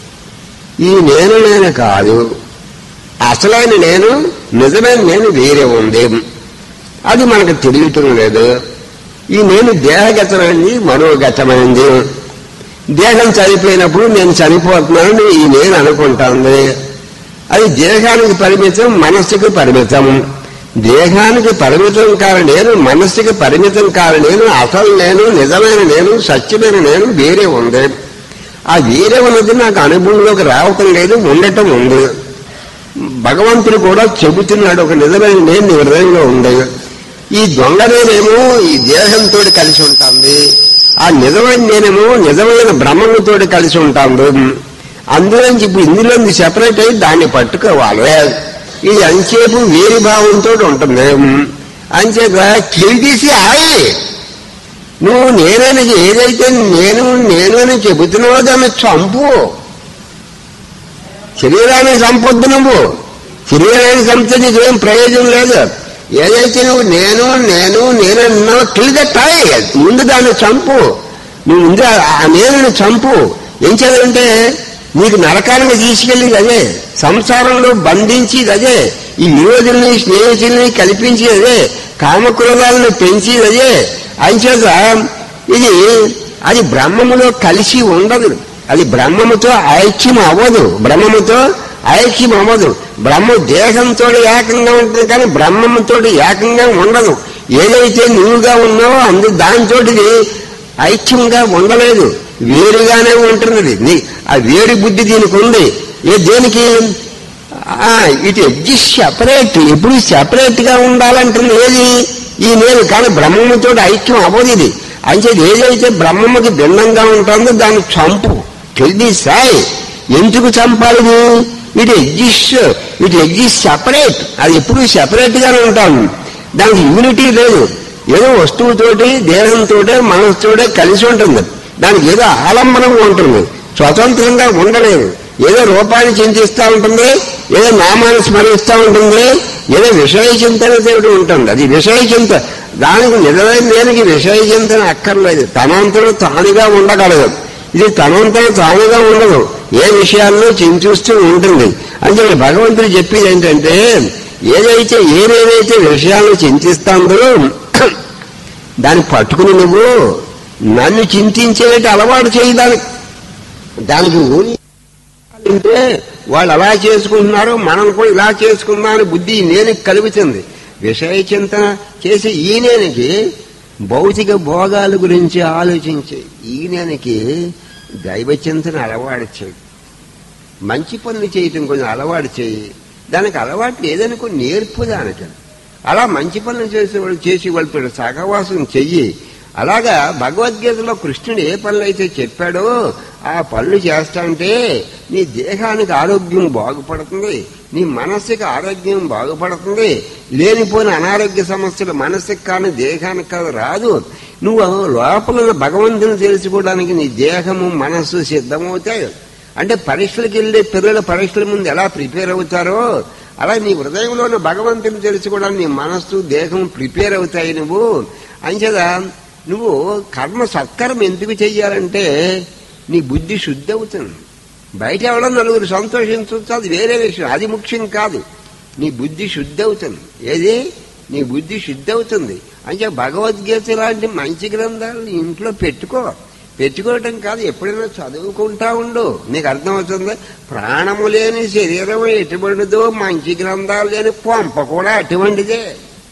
ఈ నేను నేను కాదు అసలైన నేను నిజమైన నేను వేరే ఉంది అది మనకు తెలియటం లేదు ఈ నేను దేహగతమైంది మనోగతమైంది దేహం చనిపోయినప్పుడు నేను చనిపోతున్నానని ఈ నేను అనుకుంటాంది అది దేహానికి పరిమితం మనస్సుకి పరిమితం దేహానికి పరిమితం కాని నేను మనస్సుకి పరిమితం కాని నేను అసలు నేను నిజమైన నేను సత్యమైన నేను వేరే ఉంది ఆ వేరే ఉన్నది నాకు అనుభవంలోకి రావటం లేదు ఉండటం ఉంది భగవంతుడు కూడా చెబుతున్నాడు ఒక నిజమైన నేను నీ హృదయంలో ఉంది ఈ దొంగ నేనేమో ఈ దేహంతో కలిసి ఉంటుంది ఆ నిజమైన నేనేమో నిజమైన బ్రహ్మముతో కలిసి ఉంటాను అందులోంచి ఇప్పుడు ఇందులో సెపరేట్ అయ్యి దాన్ని పట్టుకోవాలి ఇది అంచేపు వేరి భావంతో ఉంటుంది అంచేత కిల్దీసి ఆయి నువ్వు నేనని ఏదైతే నేను నేను అని చెబుతున్నావో దాన్ని చంపు శరీరాన్ని చంపొద్దు నువ్వు శరీరాన్ని చంపితే నీకేం ప్రయోజనం లేదు ఏదైతే నువ్వు నేను నేను నేను అన్నావు కిల్దట్టాయి ముందు దాన్ని చంపు నువ్వు ముందు ఆ- ఆ నేనుని చంపు ఏం చేయాలంటే నీకు నరకానికి తీసుకెళ్ళేది అదే సంసారంలో బంధించేది అదే ఈ విరోధుల్ని స్నేహితుల్ని కల్పించేది అదే కామక్రోధాలను పెంచేది అదే అంచేత ఇది అది బ్రహ్మములో కలిసి ఉండదు అది బ్రహ్మముతో ఐక్యం అవ్వదు బ్రహ్మముతో ఐక్యం అవ్వదు బ్రహ్మ దేహంతో ఏకంగా ఉంటుంది కానీ బ్రహ్మముతో ఏకంగా ఉండదు ఏదైతే నువ్వుగా ఉన్నావో అందు దాంతో ఐక్యంగా ఉండలేదు వేరుగానే ఉంటున్నది నీ ఆ వేడి బుద్ధి దీనికి ఉంది ఏ దేనికి ఇట్ ఎగ్జిస్ట్ సెపరేట్ ఎప్పుడు సెపరేట్ గా ఉండాలంటుంది ఏది ఈ నేను కానీ బ్రహ్మముతో ఐక్యం అవ్వదు ఇది అంచేది ఏదైతే బ్రహ్మముకి భిన్నంగా ఉంటుందో దాన్ని చంపు తెలివి సాయి ఎందుకు చంపాలి it exist it exist separate అది ఎప్పుడు సెపరేట్ గానే ఉంటాం దానికి యూనిటీ లేదు ఏదో వస్తువుతోటి దేహంతోటే మనసుతోటే కలిసి ఉంటుంది దానికి ఏదో ఆలంబనంగా ఉంటుంది స్వతంత్రంగా ఉండలేదు ఏదో రూపాన్ని చింతిస్తూ ఉంటుంది ఏదో నామాన్ని స్మరిస్తూ ఉంటుంది ఏదో విషయ చింతన తోటి ఉంటుంది అది విషయ చింత దానికి నిజమైన దేనికి విషయ చింతన అక్కర్లేదు తనంతలో తానుగా ఉండగలదు ఇది తనంతలో తానుగా ఉండదు ఏ విషయాల్లో చింతిస్తూ ఉంటుంది అంటే భగవంతుడు చెప్పేది ఏంటంటే ఏదైతే ఏదేదైతే విషయాలను చింతిస్తాందో దాన్ని పట్టుకుని నువ్వు నన్ను చింతించేటి అలవాటు చేయి దానికి దానికి ఊరి అంటే వాళ్ళు అలా చేసుకుంటున్నారు మనం కూడా ఇలా చేసుకుందామని బుద్ధి నేను కలుగుతుంది విషయ చింతన చేసే ఈయనకి భౌతిక భోగాల గురించి ఆలోచించే ఈయనకి దైవ చింతన అలవాటు చేయి మంచి పనులు చేయటం కొంచెం అలవాటు చేయి దానికి అలవాటు లేదనుకో నేర్పు దానికి అలా మంచి పనులు చేసేవాళ్ళు చేసి వాళ్ళతో సహవాసం చెయ్యి అలాగా భగవద్గీతలో కృష్ణుడు ఏ పనులు అయితే చెప్పాడో ఆ పనులు చేస్తాంటే నీ దేహానికి ఆరోగ్యం బాగుపడుతుంది నీ మనస్సుకి ఆరోగ్యం బాగుపడుతుంది లేనిపోయిన అనారోగ్య సమస్యలు మనస్సుకి కానీ దేహానికి కాదు రాదు నువ్వు లోపల ఉన్న భగవంతుని తెలుసుకోవడానికి నీ దేహము మనస్సు సిద్ధమవుతాయి అంటే పరీక్షలకు వెళ్ళే పిల్లల పరీక్షల ముందు ఎలా ప్రిపేర్ అవుతారో అలా నీ హృదయంలో ఉన్న భగవంతుని తెలుసుకోవడానికి నీ మనస్సు దేహం ప్రిపేర్ అవుతాయి నువ్వు అంచేత నువ్వు కర్మ సత్కర్మ ఎందుకు చెయ్యాలంటే నీ బుద్ధి శుద్ధి అవుతుంది బయట ఎవరో నలుగురు సంతోషించవచ్చు అది వేరే విషయం అది ముఖ్యం కాదు నీ బుద్ధి శుద్ధి అవుతుంది ఏది నీ బుద్ధి శుద్ధి అవుతుంది అంటే భగవద్గీత లాంటి మంచి గ్రంథాలు నీ ఇంట్లో పెట్టుకో పెట్టుకోవటం కాదు ఎప్పుడైనా చదువుకుంటా ఉండు నీకు అర్థమవుతుంది ప్రాణము లేని శరీరం ఎటువంటిదో మంచి గ్రంథాలు లేని పంప కూడా అటువంటిదే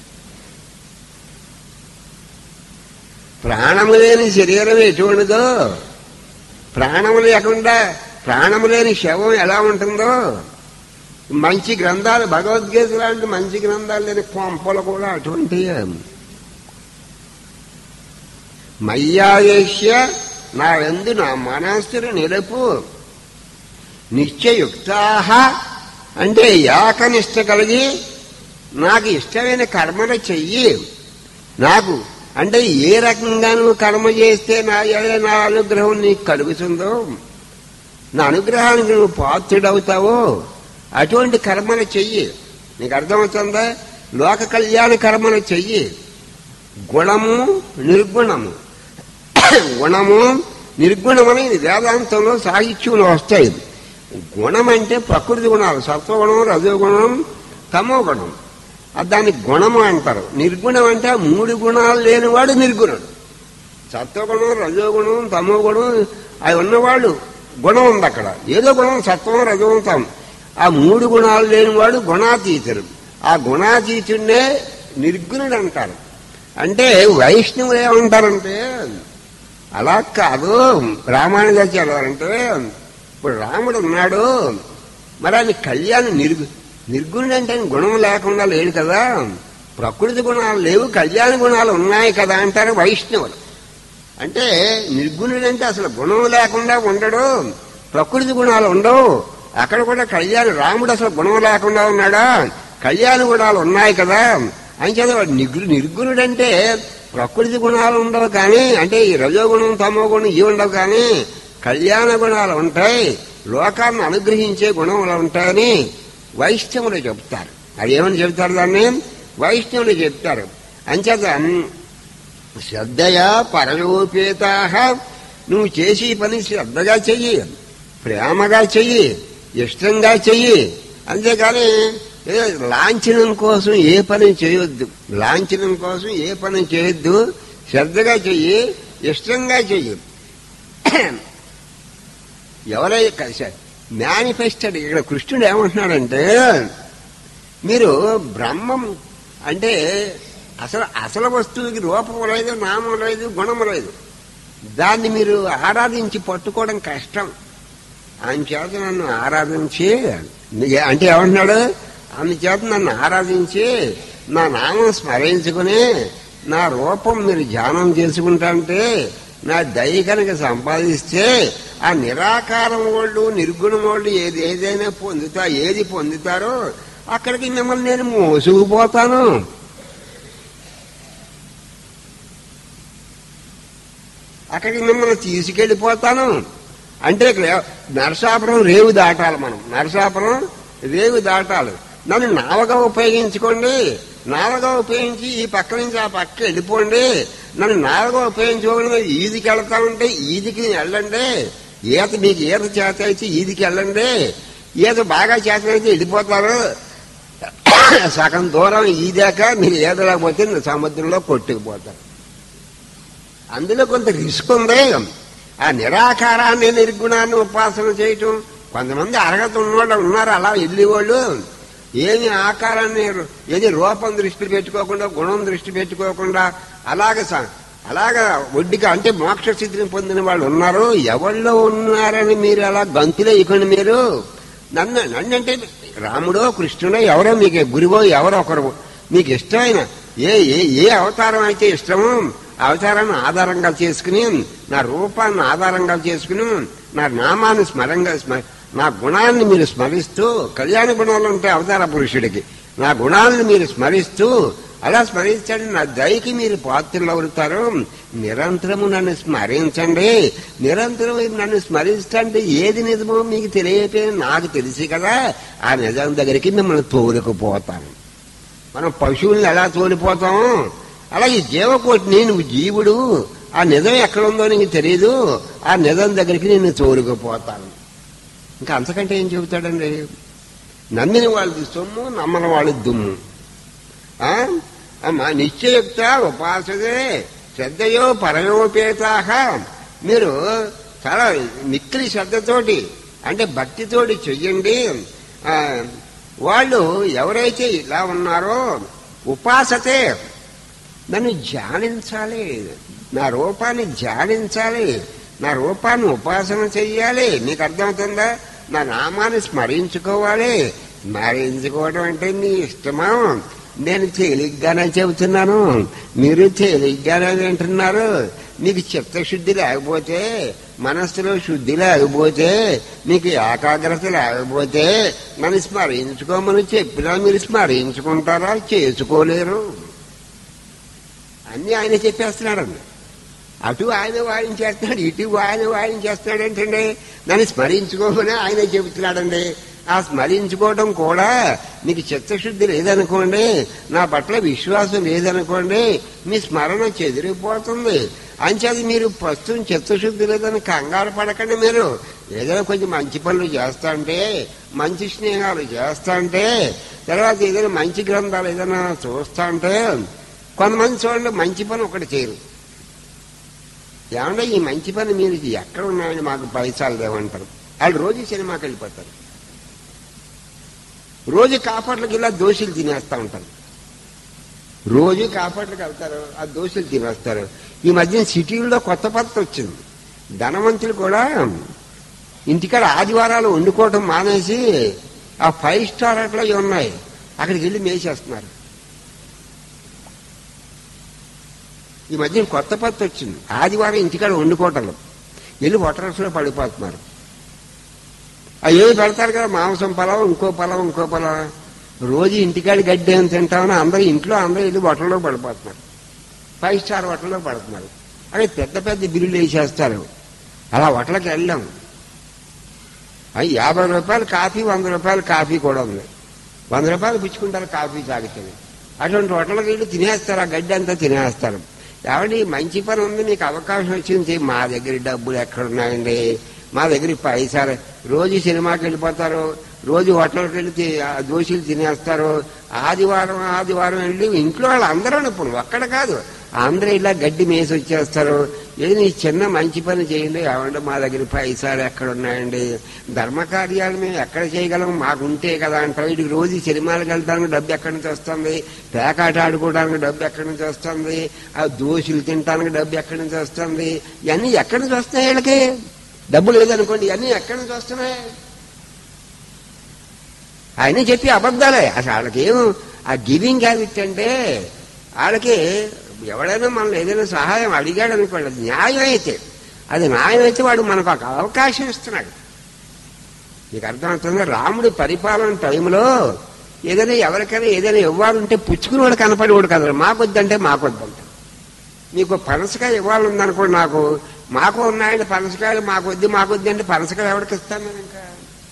ప్రాణము లేని శరీరం ఎటువంటిదో ప్రాణము లేకుండా ప్రాణము లేని శవం ఎలా ఉంటుందో మంచి గ్రంథాలు భగవద్గీత లాంటి మంచి గ్రంథాలు లేని పంపలు కూడా అటువంటి మయ్యాయేష్య నా ఎందు నా మనస్సును నిలుపు నిశ్చయుక్తాహ అంటే ఏకనిష్ట కలిగి నాకు ఇష్టమైన కర్మలు చెయ్యి నాకు అంటే ఏ రకంగా నువ్వు కర్మ చేస్తే నా ఎడల నా అనుగ్రహం నీకు కలుగుతుందో నా అనుగ్రహానికి నువ్వు పాత్రుడవుతావో అటువంటి కర్మలు చెయ్యి నీకు అర్థమవుతుందా లోక కళ్యాణ కర్మలు చెయ్యి గుణము నిర్గుణము గుణము నిర్గుణమని వేదాంతంలో సాహిత్యంలో వస్తాయి గుణం అంటే ప్రకృతి గుణాలు సత్వగుణం రజోగుణం తమో గుణం అది దాన్ని గుణము అంటారు నిర్గుణం అంటే ఆ మూడు గుణాలు లేనివాడు నిర్గుణుడు సత్వగుణం రజోగుణం తమో గుణం అవి ఉన్నవాళ్ళు గుణం ఉంది అక్కడ ఏదో గుణం సత్వం రజోగుణం తమం ఆ మూడు గుణాలు లేనివాడు గుణాతీతుడు ఆ గుణాతీతుడినే నిర్గుణుడు అంటారు అంటే వైష్ణవులు ఏమంటారంటే అలా కాదు రామానుజాచార్య అంటే ఇప్పుడు రాముడు ఉన్నాడు మరి ఆయన కళ్యాణం నిర్గు నిర్గుణుడు అంటే ఆయన గుణం లేకుండా లేడు కదా ప్రకృతి గుణాలు లేవు కళ్యాణ గుణాలు ఉన్నాయి కదా అంటారు వైష్ణవులు అంటే నిర్గుణుడు అంటే అసలు గుణం లేకుండా ఉండడు ప్రకృతి గుణాలు ఉండవు అక్కడ కూడా కళ్యాణ రాముడు అసలు గుణం లేకుండా ఉన్నాడా కళ్యాణ గుణాలు ఉన్నాయి కదా అంచేత వాడు నిగ్గు నిర్గుణుడు అంటే ప్రకృతి గుణాలు ఉండవు కానీ అంటే ఈ రజోగుణం తమో గుణం ఇవి ఉండవు కానీ కళ్యాణ గుణాలు ఉంటాయి లోకాన్ని అనుగ్రహించే గుణములు ఉంటాయని వైష్ణవులు చెప్తారు అది ఏమని చెప్తారు దాన్ని వైష్ణవులు చెప్తారు అంచేత శ్రద్ధయా పరలోపేత నువ్వు చేసి పని శ్రద్ధగా చెయ్యి ప్రేమగా చెయ్యి ఇష్టంగా చెయ్యి అంతేకాని ఏదో లాంఛనం కోసం ఏ పని చేయొద్దు లాంఛనం కోసం ఏ పని చేయొద్దు శ్రద్ధగా చెయ్యి ఇష్టంగా చెయ్యి ఎవరైతే మేనిఫెస్టెడ్ ఇక్కడ కృష్ణుడు ఏమంటున్నాడంటే మీరు బ్రహ్మం అంటే అసలు అసలు వస్తువుకి రూపం లేదు నామం లేదు గుణం లేదు దాన్ని మీరు ఆరాధించి పట్టుకోవడం కష్టం ఆయన చేత నన్ను ఆరాధించి అంటే ఏమంటున్నాడు ఆయన చేత నన్ను ఆరాధించి నా నామం స్మరించుకుని నా రూపం మీరు ధ్యానం చేసుకుంటాంటే నా దయ కనుక సంపాదిస్తే ఆ నిరాకారం వాళ్ళు నిర్గుణం వాళ్ళు ఏది ఏదైనా పొందుతా ఏది పొందుతారో అక్కడికి మిమ్మల్ని నేను మోసుకుపోతాను అక్కడికి మిమ్మల్ని తీసుకెళ్ళిపోతాను అంటే ఇక్కడ నరసాపురం రేవు దాటాలి మనం నరసాపురం రేవు దాటాలి నన్ను నావగా ఉపయోగించుకోండి నావగా ఉపయోగించి ఈ పక్క నుంచి ఆ పక్క వెళ్ళిపోండి నన్ను నావగా ఉపయోగించుకోండి మీరు ఈదికి వెళ్తా ఉంటే ఈదికి వెళ్ళండి ఈత మీకు ఈత చేత అయితే ఈదికి వెళ్ళండి ఈత బాగా చేత అయితే వెళ్ళిపోతారు సగం దూరం ఈదాక మీరు ఈదలేకపోతే సముద్రంలో కొట్టుకుపోతారు అందులో కొంత రిస్క్ ఉంది ఆ నిరాకారాన్ని నిర్గుణాన్ని ఉపాసన చేయటం కొంతమంది అర్హత ఉన్నవాళ్ళు ఉన్నారు అలా వెళ్ళేవాళ్ళు ఏమి ఆకారాన్ని ఏది రూపం దృష్టి పెట్టుకోకుండా గుణం దృష్టి పెట్టుకోకుండా అలాగ స- అలాగ ఒడ్డిగా అంటే మోక్ష స్థితిని పొందిన వాళ్ళు ఉన్నారు ఎవరిలో ఉన్నారని మీరు అలా గంతులే ఇవ్వండి మీరు నన్ను నన్ను అంటే రాముడో కృష్ణుడో ఎవరో మీకు గురువో ఎవరో ఒకరు మీకు ఇష్టమైన ఏ ఏ ఏ అవతారం అయితే ఇష్టమో ఆ అవతారాన్ని ఆధారంగా చేసుకుని నా రూపాన్ని ఆధారంగా చేసుకుని నా నామాన్ని స్మరంగా స్మ- నా గుణాన్ని మీరు స్మరిస్తూ కళ్యాణ గుణాలు ఉంటాయి అవతార పురుషుడికి నా గుణాలను మీరు స్మరిస్తూ అలా స్మరించండి నా దయకి మీరు పాత్రలు అవుతారు నిరంతరము నన్ను స్మరించండి నిరంతరం మీరు నన్ను స్మరించండి ఏది నిజమో మీకు తెలియకపోయినా నాకు తెలిసి కదా ఆ నిజం దగ్గరికి మిమ్మల్ని తోలుకుపోతాను మనం పశువుల్ని ఎలా తోలిపోతాం అలాగే జీవకోటిని నువ్వు జీవుడు ఆ నిజం ఎక్కడుందో నీకు తెలియదు ఆ నిజం దగ్గరికి నేను తోలుకుపోతాను ఇంకా అంతకంటే ఏం చెబుతాడండి నమ్మిన వాళ్ళది సొమ్ము నమ్మని వాళ్ళది దుమ్ము ఆ? అమ్మా నిశ్చయుక్త ఉపాసదే శ్రద్ధయో పరయోపేతాహ మీరు చాలా మిక్కిలి శ్రద్ధతోటి అంటే భక్తితోటి చెయ్యండి ఆ, వాళ్ళు ఎవరైతే ఇలా ఉన్నారో ఉపాసతే నన్ను ధ్యానించాలి నా రూపాన్ని ధ్యానించాలి నా రూపాన్ని ఉపాసన చెయ్యాలి నీకు అర్థమవుతుందా నా నామాన్ని స్మరించుకోవాలి స్మరించుకోవడం అంటే మీ ఇష్టమా నేను తేలిగ్గానే చెబుతున్నాను మీరు తేలిగ్గానే వింటున్నారు మీకు చిత్తశుద్ధి లేకపోతే మనస్సులో శుద్ధి లేకపోతే మీకు ఏకాగ్రత లేకపోతే నన్ను స్మరించుకోమని చెప్పినా మీరు స్మరించుకుంటారా చేసుకోలేరు అన్ని ఆయన చెప్పేస్తున్నాడండి అటు ఆయన వాయించేస్తున్నాడు ఇటు ఆయన వాయించేస్తున్నాడు ఏంటండి దాన్ని స్మరించుకోమని ఆయన చెబుతున్నాడండి ఆ స్మరించుకోవడం కూడా మీకు చిత్తశుద్ధి లేదనుకోండి నా పట్ల విశ్వాసం లేదనుకోండి మీ స్మరణ చెదిరిపోతుంది అంచేది మీరు ప్రస్తుతం చిత్తశుద్ధి లేదని కంగారు పడకండి మీరు ఏదైనా కొంచెం మంచి పనులు చేస్తా అంటే మంచి స్నేహాలు చేస్తా అంటే తర్వాత ఏదైనా మంచి గ్రంథాలు ఏదైనా చూస్తా అంటే కొంతమంది చూడండి మంచి పని ఒకటి చేయరు ఏమంటే ఈ మంచి పని మీరు ఎక్కడ ఉన్నాయని మాకు పైసలు లేవంటారు వాళ్ళు రోజు సినిమాకి వెళ్ళిపోతారు రోజు కాపాట్లకి ఇలా దోషులు తినేస్తా ఉంటారు రోజు కాపాట్లకి వెళ్తారు ఆ దోషులు తినేస్తారు ఈ మధ్య సిటీల్లో కొత్త పద్ధతి వచ్చింది ధనవంతులు కూడా ఇంటికాడ ఆదివారాలు వండుకోవటం మానేసి ఆ ఫైవ్ స్టార్ అట్లా ఇవి ఉన్నాయి అక్కడికి వెళ్ళి మేసేస్తున్నారు ఈ మధ్య కొత్త పద్ధతి వచ్చింది ఆదివారం ఇంటికాడ వండుకోవటంలో వెళ్ళి హోటల్స్లో పడిపోతున్నారు అవి ఏమి పెడతారు కదా మాంసం పొలం ఇంకో పొలం ఇంకో పొలం రోజు ఇంటికాడ గడ్డి ఏం తింటామని అందరూ ఇంట్లో అందరూ వెళ్ళి హోటల్లో పడిపోతున్నారు ఫైవ్ స్టార్ హోటల్లో పడుతున్నారు అదే పెద్ద పెద్ద బిల్లులు వేసేస్తారు అలా హోటల్కి వెళ్ళాం అవి యాభై రూపాయలు కాఫీ వంద రూపాయలు కాఫీ కూడా ఉంది వంద రూపాయలు పుచ్చుకుంటారు కాఫీ తాగుతుంది అటువంటి హోటల్కి వెళ్ళి తినేస్తారు ఆ గడ్డి అంతా తినేస్తారు ఏమండి మంచి పని ఉంది మీకు అవకాశం వచ్చింది మా దగ్గర డబ్బులు ఎక్కడున్నాయండి మా దగ్గర పైసలు రోజు సినిమాకి వెళ్ళిపోతారు రోజు హోటల్కి వెళ్ళి తి- ఆ దోశలు తినేస్తారు ఆదివారం ఆదివారం వెళ్ళి ఇంట్లో వాళ్ళు అందరూ ఇప్పుడు ఒక్కడ కాదు అందరూ ఇలా గడ్డి మేసి వచ్చేస్తారు ఏది ఈ చిన్న మంచి పని చేయండి ఏమంటే మా దగ్గర పైసలు ఎక్కడ ఉన్నాయండి ధర్మకార్యాలు మేము ఎక్కడ చేయగలం మాకు ఉంటే కదా అంటారు వీటికి రోజు సినిమాలకు వెళ్ళడానికి డబ్బు ఎక్కడి నుంచి వస్తుంది పేకాట ఆడుకోవడానికి డబ్బు ఎక్కడి నుంచి వస్తుంది ఆ దోశలు తినడానికి డబ్బు ఎక్కడి నుంచి వస్తుంది ఇవన్నీ ఎక్కడి నుంచి వస్తాయి వీళ్ళకి డబ్బు లేదనుకోండి ఇవన్నీ ఎక్కడి నుంచి వస్తున్నాయి ఆయన చెప్పి అబద్ధాలే అసలు వాళ్ళకి ఏం ఆ గివింగ్ హ్యాబిట్ అంటే వాళ్ళకి ఎవడైనా మనల్ని ఏదైనా సహాయం అడిగాడు అనుకోండి అది న్యాయం అయితే అది న్యాయం అయితే వాడు మనకు ఒక అవకాశం ఇస్తున్నాడు మీకు అర్థమవుతుంది రాముడి పరిపాలన టైంలో ఏదైనా ఎవరికైనా ఏదైనా ఇవ్వాలంటే పుచ్చుకునేవాడు కనపడేవాడు కదా మాకొద్దంటే మాకొద్దంట మీకు పనసకాయ ఇవ్వాలనుకోండి నాకు మాకు ఉన్నాయండి పనసకాయలు మాకొద్ది మాకొద్ది అంటే పనసకాయలు ఎవరికి ఇస్తాను నేను ఇంకా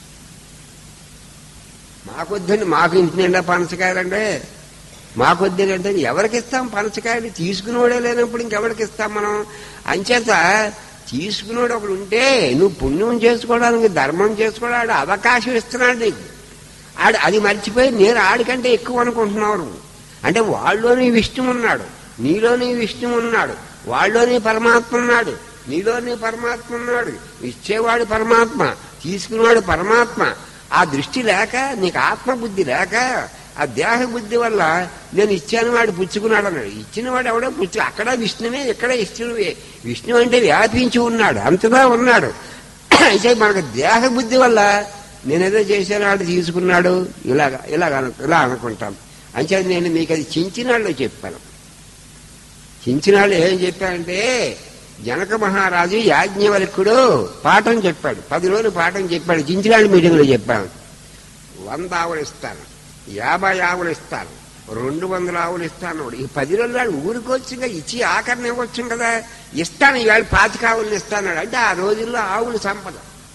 మాకొద్దండి మాకు ఇంటి నిండా పనసకాయలండి మాకొద్ది అంటే ఎవరికి ఇస్తాం పనసకాయలు తీసుకునేవాడే లేనప్పుడు ఇంకెవరికి ఇస్తాం మనం అంచేత తీసుకునేవాడు ఒకడు ఉంటే నువ్వు పుణ్యం చేసుకోవడానికి ధర్మం చేసుకోవడానికి అవకాశం ఇస్తున్నాడు నీకు ఆడు అది మర్చిపోయి నేను ఆడికంటే ఎక్కువ అనుకుంటున్నావు నువ్వు. అంటే వాళ్ళలోని విష్ణు ఉన్నాడు నీలోని విష్ణు ఉన్నాడు వాళ్ళలోని పరమాత్మ ఉన్నాడు నీలోని పరమాత్మ ఉన్నాడు ఇచ్చేవాడు పరమాత్మ తీసుకునేవాడు పరమాత్మ ఆ దృష్టి లేక నీకు ఆత్మబుద్ధి లేక ఆ దేహ బుద్ధి వల్ల నేను ఇచ్చాను వాడు పుచ్చుకున్నాడు అన్నాడు ఇచ్చిన వాడు ఎవడో పుచ్చు అక్కడ విష్ణువే ఇక్కడ విష్ణువే విష్ణు అంటే వ్యాపించి ఉన్నాడు అంతగా ఉన్నాడు అయితే మనకు దేహ బుద్ధి వల్ల నేనేదో చేశాను వాడు తీసుకున్నాడు ఇలాగ ఇలాగ అను ఇలా అనుకుంటాం అంచేది నేను మీకు అది చించినాళ్ళు చెప్పాను చించినాళ్ళు ఏం చెప్పానంటే జనక మహారాజు యాజ్ఞవల్కుడు పాఠం చెప్పాడు పది రోజులు పాఠం చెప్పాడు చించినాళ్ళు మీటింగ్లో చెప్పాను వంద ఆవులు ఇస్తాను యాభై ఆవులు ఇస్తాను రెండు వందల ఆవులు ఇస్తాను ఈ పది రోజులు ఊరికొచ్చుగా ఇచ్చి ఆఖరిని ఇవ్వచ్చు కదా ఇస్తాను ఇవాళ పాతిక ఆవులను ఇస్తాను అంటే ఆ రోజుల్లో ఆవులు సంపద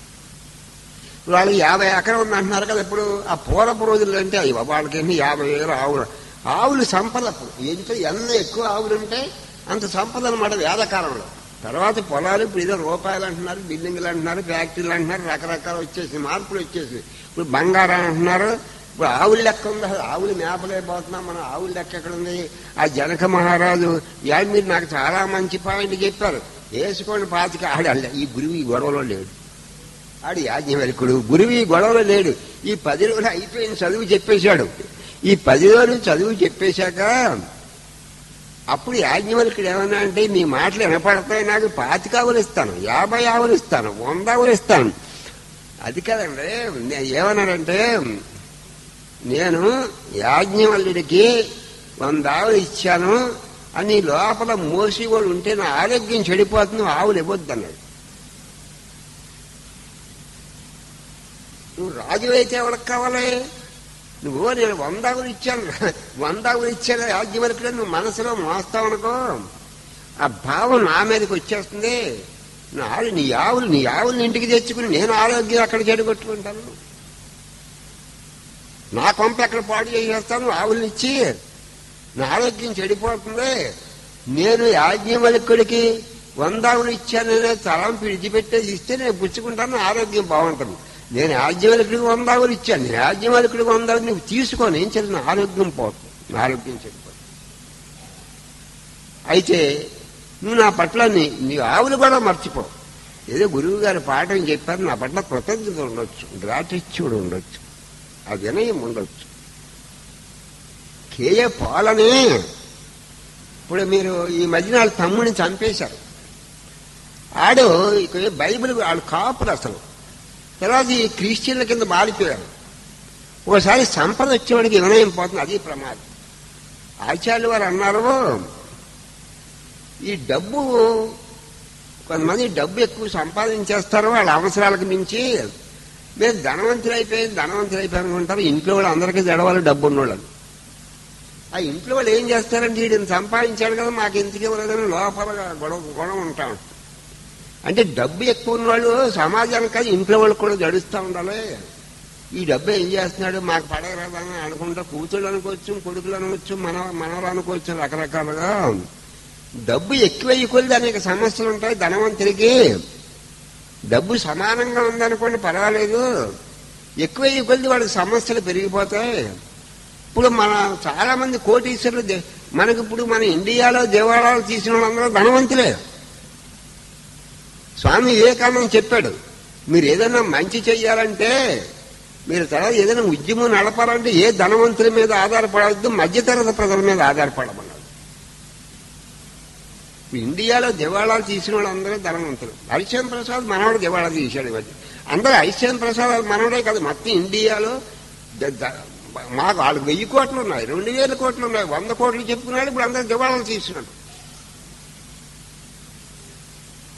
వాళ్ళు యాభై ఎకరం ఉంది అంటున్నారు కదా ఇప్పుడు ఆ పూర్వపు రోజుల్లో అంటే అయ్యో వాళ్ళకి ఎన్ని యాభై వేలు ఆవులు ఆవులు సంపద అప్పుడు ఎంత ఎంత ఎక్కువ ఆవులు ఉంటే అంత సంపద అనమాట వేదకాలంలో తర్వాత పొలాలు ఇప్పుడు ఏదో రూపాయలు అంటున్నారు బిల్డింగ్లు అంటున్నారు ఫ్యాక్టరీలు అంటున్నారు రకరకాలు వచ్చేసి మార్పులు వచ్చేసి ఇప్పుడు బంగారం అంటున్నారు ఇప్పుడు ఆవుల లెక్క ఉంది అసలు ఆవులు మేపలేకపోతున్నాం మన ఆవుల లెక్క ఎక్కడ ఉంది ఆ జనక మహారాజు యా మీరు నాకు చాలా మంచి పాయింట్ చెప్పారు వేసుకోండి పాతిక ఆడాలి ఈ గురువు ఈ గొడవలో లేడు ఆడు యాజ్ఞవల్కుడు గురువు ఈ గొడవలో లేడు ఈ పది రోజులు అయిపోయిన చదువు చెప్పేశాడు ఈ పది రోజులు చదువు చెప్పేశాక అప్పుడు యాజ్ఞవల్కుడు ఏమన్నా అంటే నీ మాటలు వినపడతాయి నాకు పాతిక ఆవులు ఇస్తాను యాభై ఆవులు ఇస్తాను వంద ఆవులు ఇస్తాను అది కదండి నే- ఏమన్నాడంటే నేను యాజ్ఞవల్లుడికి వంద ఆవులు ఇచ్చాను అని లోపల మోసి కూడా ఉంటే నా ఆరోగ్యం చెడిపోతుంది ఆవులు ఇవ్వద్దన్నాడు నువ్వు రాజు అయితే ఎవరికి కావాలి నువ్వు నేను వంద ఆవులు ఇచ్చాను వంద ఆవులు ఇచ్చాను యాజ్ఞవల్కుడు నువ్వు మనసులో మోస్తావు అనుకో ఆ భావం నా మీదకి వచ్చేస్తుంది నా ఆవు నీ ఆవులు నీ ఆవుల్ని ఇంటికి తెచ్చుకుని నేను ఆరోగ్యం అక్కడ చెడగొట్టుకుంటాను నా కొంప ఎక్కడ పాడు చేసేస్తాను ఆవుల్ని ఇచ్చి నా ఆరోగ్యం చెడిపోతుంది నేను యాజ్ఞవల్కుడికి వంద ఆవులు ఇచ్చాననే తలంపు విడిచిపెట్టేసి ఇస్తే నేను పుచ్చుకుంటాను ఆరోగ్యం బాగుంటుంది నేను యాజ్ఞవల్కుడికి వంద ఆవులు ఇచ్చాను నేను యాజ్ఞవల్కుడికి వంద ఆవులు నువ్వు తీసుకొని ఏం చేయాలి నా ఆరోగ్యం పోతుంది నా ఆరోగ్యం చెడిపోతుంది అయితే నువ్వు నా పట్ల నీ నీ ఆవులు కూడా మర్చిపో ఏదో గురువు గారు పాఠం చెప్పారు నా పట్ల కృతజ్ఞత ఉండొచ్చు గ్రాటిట్యూడ్ ఉండొచ్చు ఆ వినయం ఉండొచ్చు కేయ పాలని ఇప్పుడు మీరు ఈ మధ్యన వాళ్ళ తమ్ముడిని చంపేశారు ఆడు ఇక బైబిల్ వాళ్ళు కాపులు అసలు తర్వాత ఈ క్రిస్టియన్ల కింద మారిపోయారు ఒకసారి సంపద వచ్చేవాడికి వినయం పోతుంది అది ప్రమాదం ఆచార్యులు వారు అన్నారు ఈ డబ్బు కొంతమంది డబ్బు ఎక్కువ సంపాదించేస్తారు వాళ్ళ అవసరాలకు మించి మేము ధనవంతులు అయిపోయింది ధనవంతులు అయిపోయాను అనుకుంటారు ఇంట్లో వాళ్ళు అందరికీ జడవాలి డబ్బు ఉన్నోళ్ళని ఆ ఇంట్లో వాళ్ళు ఏం చేస్తారంటే వీడిని సంపాదించాడు కదా మాకు ఎందుకు ఇవ్వలేదని లోపల గొడవ గొడవ ఉంటాం అంటే డబ్బు ఎక్కువ ఉన్నవాళ్ళు సమాజానికి కాదు ఇంట్లో వాళ్ళు కూడా జడుస్తూ ఉండాలి ఈ డబ్బు ఏం చేస్తున్నాడు మాకు పడగరాదని అనుకుంటా కూతుళ్ళు అనుకోవచ్చు కొడుకులు అనుకోవచ్చు మన మనవలు అనుకోవచ్చు రకరకాలుగా డబ్బు ఎక్కువ కొలిది అనేక సమస్యలు ఉంటాయి ధనవంతుడికి డబ్బు సమానంగా ఉందనుకోండి పర్వాలేదు ఎక్కువ కొలిది వాడికి సమస్యలు పెరిగిపోతాయి ఇప్పుడు మన చాలా మంది కోటీశ్వరులు దే- మనకి ఇప్పుడు మన ఇండియాలో దేవాలయాలు తీసిన వాళ్ళందరూ ధనవంతులే స్వామి వివేకానంద చెప్పాడు మీరు ఏదైనా మంచి చెయ్యాలంటే మీరు తర్వాత ఏదైనా ఉద్యమం నడపాలంటే ఏ ధనవంతుల మీద ఆధారపడవద్దు మధ్యతరగతి ప్రజల మీద ఆధారపడమన్నాడు ఇప్పుడు ఇండియాలో దివాళాలు తీసిన వాళ్ళందరూ ధనవంతులు హరిశ్చంద్ర ప్రసాద్ మనవాడు దివాళా తీశాడు ఈ మధ్య అందరూ హరిశ్చంద్ర ప్రసాద్ మనవడే కాదు మొత్తం ఇండియాలో ద- ద- మాకు వాళ్ళకి వెయ్యి కోట్లు ఉన్నాయి రెండు వేల కోట్లు ఉన్నాయి వంద కోట్లు చెప్పుకున్నాడు ఇప్పుడు అందరూ దివాళాలు తీస్తున్నాడు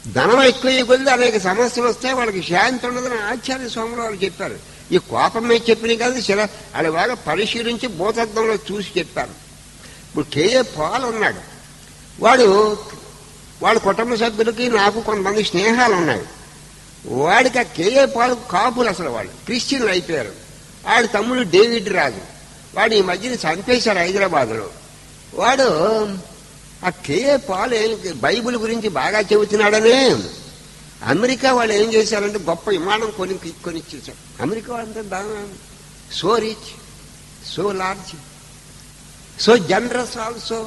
ధనం ఎక్కువ కొద్ది అనేక సమస్యలు వస్తాయి వాళ్ళకి శాంతి ఉండదని ఆచార్య స్వాములు వాళ్ళు చెప్పారు ఈ కోపం మీద చెప్పిన కాదు శిల అది బాగా పరిశీలించి భూతత్వంలో చూసి చెప్పారు ఇప్పుడు కేఏ పాల్ ఉన్నాడు వాడు వాళ్ళ కుటుంబ సభ్యులకి నాకు కొంతమంది స్నేహాలు ఉన్నాయి వాడికి ఆ కేఏ పాలు కాపులు అసలు వాళ్ళు క్రిస్టియన్లు అయిపోయారు వాడి తమ్ముడు డేవిడ్ రాజు వాడు ఈ మధ్యన చంపేశారు హైదరాబాద్లో వాడు ఆ కేఏ పాల్ ఏం బైబిల్ గురించి బాగా చెబుతున్నాడనే అమెరికా వాళ్ళు ఏం చేశారంటే గొప్ప విమానం కొని కొనిచ్చేసారు అమెరికా వాళ్ళంతా దాని so rich so large so generous also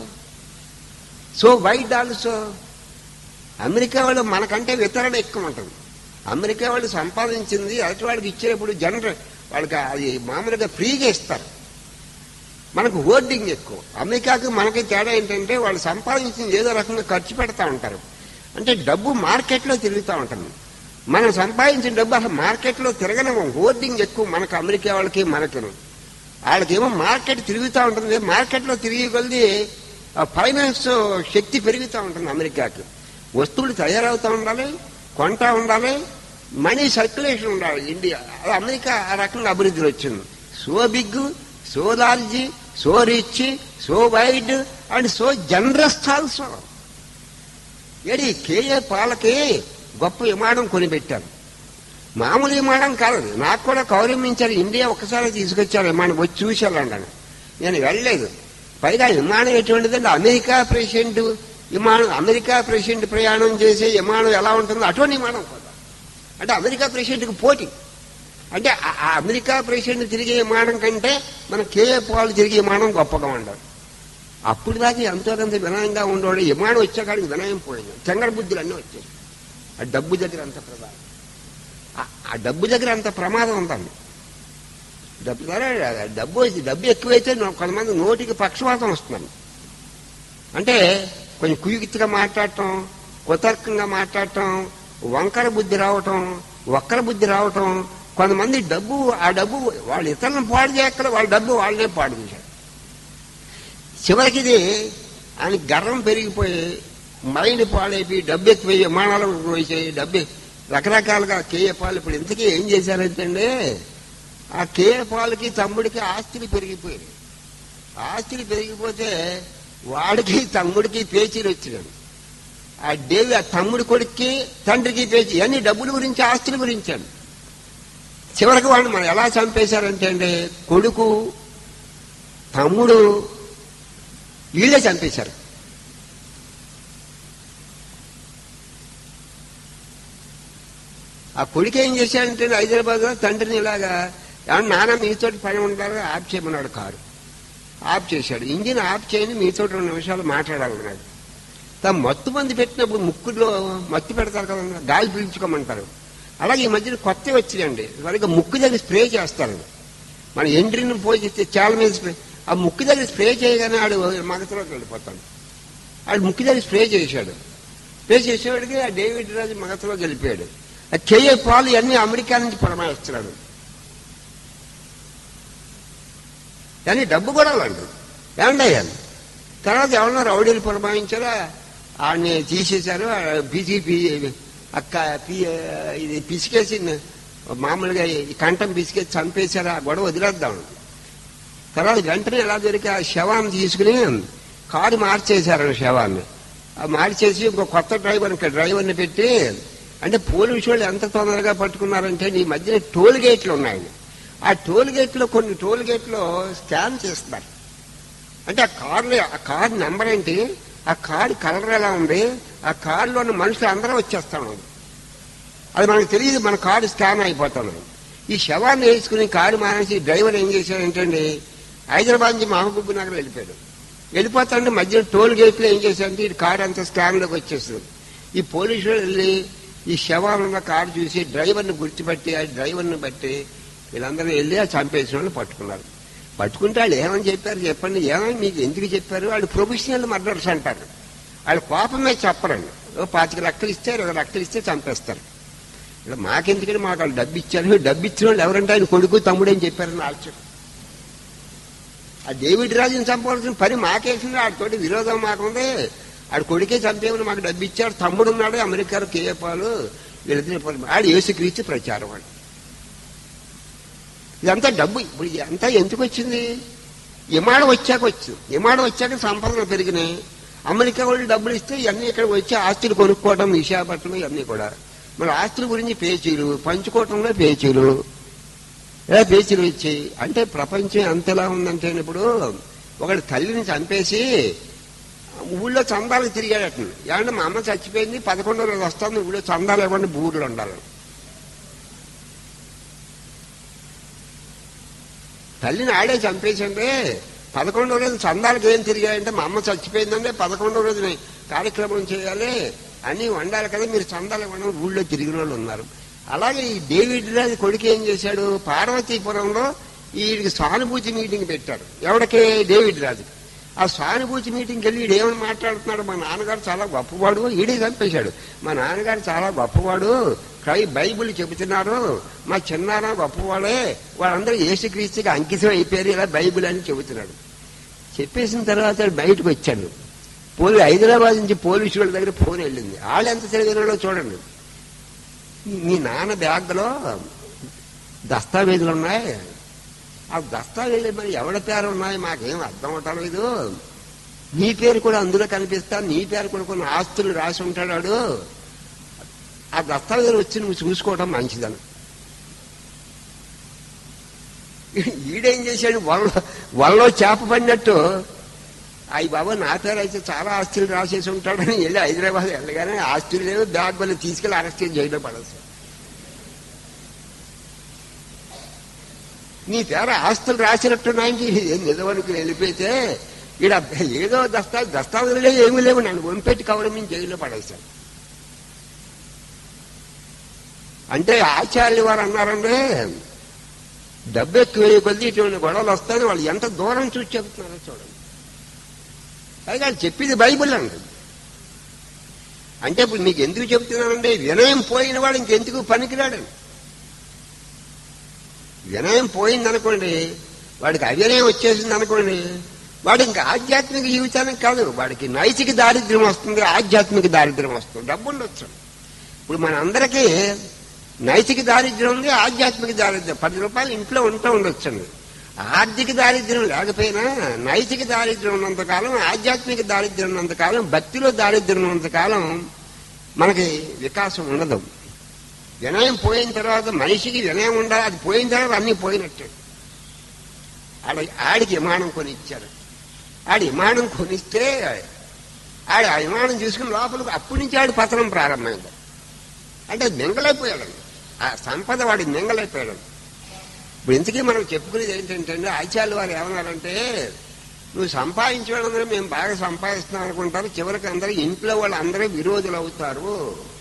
so wide also America వాళ్ళు మనకంటే వితరణ ఎక్కువ ఉంటుంది అమెరికా వాళ్ళు సంపాదించింది అటు వాళ్ళకి ఇచ్చేటప్పుడు జనరల్ వాళ్ళకి అది మామూలుగా ఫ్రీగా ఇస్తారు మనకు హోర్డింగ్ ఎక్కువ అమెరికాకి మనకి తేడా ఏంటంటే వాళ్ళు సంపాదించింది ఏదో రకంగా ఖర్చు పెడతా ఉంటారు అంటే డబ్బు మార్కెట్లో తిరుగుతూ ఉంటుంది మనం సంపాదించిన డబ్బు అసలు మార్కెట్లో తిరగనము హోర్డింగ్ ఎక్కువ మనకు అమెరికా వాళ్ళకి మనకును వాళ్ళకేమో మార్కెట్ తిరుగుతూ ఉంటుంది మార్కెట్లో తిరిగి కొద్ది ఫైనాన్స్ శక్తి పెరుగుతూ ఉంటుంది అమెరికాకి వస్తువులు తయారవుతూ ఉండాలి కొంటా ఉండాలి మనీ సర్క్యులేషన్ ఉండాలి ఇండియా అది అమెరికా ఆ రకంగా అభివృద్ధిలో వచ్చింది so big so large so rich so wide and so generous also ఏడి కేఏ పాలకి గొప్ప విమానం కొనిపెట్టారు మామూలు విమానం కాదు అది. నాకు కూడా గౌరవించారు ఇండియా ఒక్కసారి తీసుకొచ్చారు విమానం వచ్చి చూసి వెళ్ళండి నేను వెళ్ళలేదు పైగా విమానం ఎటువంటిదంటే అమెరికా ప్రెసిడెంట్ విమానం అమెరికా ప్రెసిడెంట్ ప్రయాణం చేసే విమానం ఎలా ఉంటుందో అటువంటి విమానం కూడా అంటే అమెరికా ప్రెసిడెంట్కి పోటీ అంటే ఆ- ఆ అమెరికా ప్రెసిడెంట్ తిరిగే విమానం కంటే మన కేఏ పాలు తిరిగే విమానం గొప్పగా ఉండదు అప్పుడు దాకా ఎంతో కొంత వినయంగా ఉండేవాడు విమానం వచ్చాకాడికి వినయం పోయింది చంగర బుద్ధులు అన్నీ వచ్చాయి ఆ డబ్బు దగ్గర అంత ప్రమాదం ఆ- ఆ డబ్బు దగ్గర అంత ప్రమాదం ఉందండి డబ్బు దగ్గర డబ్బు వచ్చి- డబ్బు ఎక్కువైతే నో- కొంతమంది నోటికి పక్షవాతం వస్తుంది అంటే కొంచెం కుయుక్తిగా మాట్లాడటం కుతర్కంగా మాట్లాడటం వంకర బుద్ధి రావటం వక్కర బుద్ధి రావటం కొంతమంది డబ్బు ఆ డబ్బు వాళ్ళు ఇతరులను పాడు చేయక్కడ వాళ్ళ డబ్బు వాళ్ళనే పాడు చేశారు చివరికి ఇది ఆయన గర్వం పెరిగిపోయి మైండ్ పాడైపోయి డబ్బు ఎక్కువై విమానాలు పోయి డబ్బు రకరకాలుగా కేఏ పాలు ఇప్పుడు ఇంతకీ ఏం చేశారంటే అండి, ఆ కేఏ పాలకి తమ్ముడికి ఆస్తులు పెరిగిపోయాయి ఆస్తులు పెరిగిపోతే వాడికి తమ్ముడికి పేచీలు వచ్చినాడు ఆ దేవి ఆ తమ్ముడి కొడుక్కి తండ్రికి పేచి అన్ని డబ్బుల గురించి ఆస్తుల గురించాడు చివరికి వాళ్ళు మనం ఎలా చంపేశారంటే అండి కొడుకు తమ్ముడు వీళ్ళే చంపేశారు ఆ కొడుకు ఏం చేశాడంటే హైదరాబాద్ లో తండ్రిని ఇలాగా ఏమన్నా నాన్న మీతోటి పని ఉంటారు ఆఫ్ చేయమన్నాడు కారు ఆఫ్ చేశాడు ఇంజిన్ ఆఫ్ చేయని మీతో రెండు నిమిషాలు మాట్లాడాలన్నాడు తమ మత్తు మంది పెట్టినప్పుడు ముక్కులో మత్తు పెడతారు కదా గాలి పీల్చుకోమంటారు అలాగే ఈ మధ్యన కొత్త వచ్చిందండి వాళ్ళకి ముక్కు దగ్గర స్ప్రే చేస్తారు మన ఎంట్రీని పోయి చాలా మీద స్ప్రే ఆ ముక్కు దగ్గర స్ప్రే చేయగానే ఆడు మగతలోకి వెళ్ళిపోతాడు ఆడు ముక్కు దగ్గర స్ప్రే చేశాడు స్ప్రే చేసేవాడికి ఆ డేవిడ్ రాజు మగతలోకి వెళ్ళిపోయాడు ఆ కేఏ పాలు ఇవన్నీ అమెరికా నుంచి పరమాయిస్తున్నాడు కానీ డబ్బు కూడా వాళ్ళు ఏమండి అయ్యాను తర్వాత ఎవరన్నా రౌడీలు పురమాయించారా ఆడిని తీసేశారు బీజేపీ అక్క పి- ఇది పిసికేసి మామూలుగా ఈ కంఠం పిసికేసి చంపేశారు ఆ గొడవ వదిలేద్దాం తర్వాత వెంటనే ఎలా దొరికి ఆ శవాన్ని తీసుకుని కారు మార్చేశారు ఆ శవాన్ని ఆ మార్చేసి ఇంకో కొత్త డ్రైవర్ ఇంకా డ్రైవర్ని పెట్టి అంటే పోలీసు వాళ్ళు ఎంత తొందరగా పట్టుకున్నారంటే ఈ మధ్యన టోల్ గేట్లు ఉన్నాయి ఆ టోల్ గేట్లో కొన్ని టోల్ గేట్లో స్కాన్ చేస్తున్నారు అంటే ఆ కార్లో ఆ కార్ నెంబర్ ఏంటి ఆ కార్ కలర్ ఎలా ఉంది ఆ కారులో ఉన్న మనుషులు అందరూ వచ్చేస్తాం అది మనకు తెలియదు మన కారు స్కాన్ అయిపోతాను ఈ శవాన్ని వేసుకుని కారు మానేసి డ్రైవర్ ఏం చేశాడంటే హైదరాబాద్ నుంచి మహబూబ్ నగర్ వెళ్ళిపోయాడు వెళ్ళిపోతాంటే మధ్యలో టోల్ గేట్లో ఏం చేశాడంటే ఈ కారు అంతా స్కాన్లోకి వచ్చేస్తుంది ఈ పోలీసులు వెళ్ళి ఈ శవాలు ఉన్న కారు చూసి డ్రైవర్ని గుర్తుపట్టి ఆ డ్రైవర్ని బట్టి వీళ్ళందరూ వెళ్ళి ఆ చంపేసిన వాళ్ళు పట్టుకున్నారు పట్టుకుంటే వాళ్ళు ఏమని చెప్పారు చెప్పండి ఏమని మీకు ఎందుకు చెప్పారు వాళ్ళు ప్రొఫెషనల్ మర్డర్స్ అంటారు వాళ్ళు కోపమే చెప్పరండి ఓ పాతిక లెక్కలు ఇస్తే ఇరవై లెక్కలు ఇస్తే చంపేస్తారు ఇలా మాకెందుకంటే మాకు వాళ్ళు డబ్బు ఇచ్చారు డబ్బు ఇచ్చిన వాళ్ళు ఎవరంటే ఆయన కొడుకు తమ్ముడు అని చెప్పారని ఆలోచన ఆ డేవిడ్ రాజుని చంపవలసిన పని మాకేసింది వాడితోటి విరోధం మాకుంది ఆడు కొడుకే చంపేమని మాకు డబ్బు ఇచ్చాడు తమ్ముడు ఉన్నాడు అమెరికాలో కేఏపాలు వీళ్ళిద్దరు పాలు ఆడు యేసుక్రీస్తు ప్రచారం వాడు ఇదంతా డబ్బు ఇప్పుడు ఇదంతా ఎందుకు వచ్చింది ఇమాడ వచ్చాక వచ్చింది ఇమాడ వచ్చాక సంపదలు పెరిగినాయి అమెరికా వాళ్ళు డబ్బులు ఇస్తే ఇవన్నీ ఇక్కడ వచ్చి ఆస్తులు కొనుక్కోవడం విశాఖపట్నం ఇవన్నీ కూడా మరి ఆస్తుల గురించి పేచీలు పంచుకోవటంలో పేచీలు ఇలా పేచీలు ఇచ్చాయి అంటే ప్రపంచం ఎంతలా ఉందంటే ఇప్పుడు ఒకటి తల్లిని చంపేసి ఊళ్ళో చందాలు తిరిగాడట ఏమంటే మా అమ్మ చచ్చిపోయింది పదకొండో రోజు వస్తుంది ఊళ్ళో చందాలు ఇవ్వండి బూర్లు ఉండాలి తల్లిని ఆడే చంపేసండి పదకొండో రోజు చందాలకు ఏం తిరిగాయంటే మా అమ్మ చచ్చిపోయిందంటే పదకొండో రోజున కార్యక్రమం చేయాలి అన్నీ వండాలి కదా మీరు చందాలు ఇవ్వడం ఊళ్ళో తిరిగిన వాళ్ళు ఉన్నారు అలాగే ఈ డేవిడ్ రాజు కొడుకు ఏం చేశాడు పార్వతీపురంలో వీడికి సానుభూతి మీటింగ్ పెట్టారు ఎవడికి డేవిడ్ రాజు ఆ సానుభూతి మీటింగ్కి వెళ్ళి ఈడు ఏమని మాట్లాడుతున్నాడు మా నాన్నగారు చాలా గొప్పవాడు ఈడే చంపేశాడు మా నాన్నగారు చాలా గొప్పవాడు క్రై బైబిల్ చెబుతున్నారు మా చిన్నారా గొప్పవాడే వాళ్ళందరూ యేసుక్రీస్తుకి అంకితం అయిపోయారు ఇలా బైబిల్ అని చెబుతున్నాడు చెప్పేసిన తర్వాత వాడు బయటకు వచ్చాడు పోలీ హైదరాబాద్ నుంచి పోలీసు వాళ్ళ దగ్గర ఫోన్ వెళ్ళింది వాళ్ళు ఎంత చదివినాడో చూడండి మీ నాన్న బ్యాగ్లో దస్తావేజులు ఉన్నాయి ఆ దస్తావేజులు మరి ఎవరి పేరు ఉన్నాయి మాకేం అర్థం అవటం లేదు నీ పేరు కూడా అందులో కనిపిస్తా నీ పేరు కూడా కొన్ని ఆస్తులు రాసి ఉంటాడు వాడు. ఆ దస్తావేజులు వచ్చి నువ్వు చూసుకోవడం మంచిదని ఈడేం చేశాడు వల్ల వల్లో చేప పడినట్టు అయ్యి బాబా నా పేరు అయితే చాలా ఆస్తులు రాసేసి ఉంటాడని వెళ్ళి హైదరాబాద్ వెళ్ళగానే ఆస్తులు లేవు బ్యాగ్ వల్ల తీసుకెళ్లి అరెస్ట్ చేసి జైల్లో పడేస్తాడు నీ పేర ఆస్తులు రాసినట్టున్నాయండి ఏం నిజమనుకుని వెళ్ళిపోతే ఈడ ఏదో దస్తా దస్తావేజులు లేవు ఏమీ లేవు నన్ను వంపెట్టి కవడం మీద జైల్లో పడేశాను అంటే ఆచార్యులు వారు అన్నారంటే డబ్బు ఎక్కువ కొద్ది ఇటువంటి గొడవలు వస్తాయని వాళ్ళు ఎంత దూరం చూసి చెబుతున్నారో చూడండి పైగా వాళ్ళు చెప్పింది బైబిల్ అండి అంటే ఇప్పుడు మీకు ఎందుకు చెబుతున్నానంటే వినయం పోయిన వాడు ఇంకెందుకు పనికిరాడండి వినయం పోయిందనుకోండి వాడికి అవినయం వచ్చేసింది అనుకోండి వాడు ఇంకా ఆధ్యాత్మిక జీవితానికి కాదు వాడికి నైతిక దారిద్ర్యం వస్తుంది ఆధ్యాత్మిక దారిద్ర్యం వస్తుంది డబ్బు ఉండొచ్చు ఇప్పుడు మన అందరికీ నైతిక దారిద్ర్యం ఉంది ఆధ్యాత్మిక దారిద్ర్యం పది రూపాయలు ఇంట్లో ఉంటూ ఉండొచ్చండి ఆర్థిక దారిద్ర్యం లేకపోయినా నైతిక దారిద్ర్యం ఉన్నంతకాలం ఆధ్యాత్మిక దారిద్ర్యం ఉన్నంతకాలం భక్తిలో దారిద్ర్యం ఉన్నంతకాలం మనకి వికాసం ఉండదు వినయం పోయిన తర్వాత మనిషికి వినయం ఉండాలి అది పోయిన తర్వాత అన్నీ పోయినట్టు ఆడ ఆడికి విమానం కొనిచ్చారు ఆడి విమానం కొనిస్తే ఆడి ఆ విమానం చూసుకుని లోపలికి అప్పటి నుంచి ఆడి పతనం ప్రారంభమైంది అంటే మింగలైపోయాడు ఆ సంపద వాడి మింగలైపోయాడు ఇప్పుడు ఇంతకీ మనం చెప్పుకునేది ఏంటంటే ఆచార్యులు వారు ఏమన్నారంటే నువ్వు సంపాదించడం మేము బాగా సంపాదిస్తున్నాం అనుకుంటారు చివరికి అందరూ ఇంట్లో వాళ్ళు అందరూ విరోధులు అవుతారు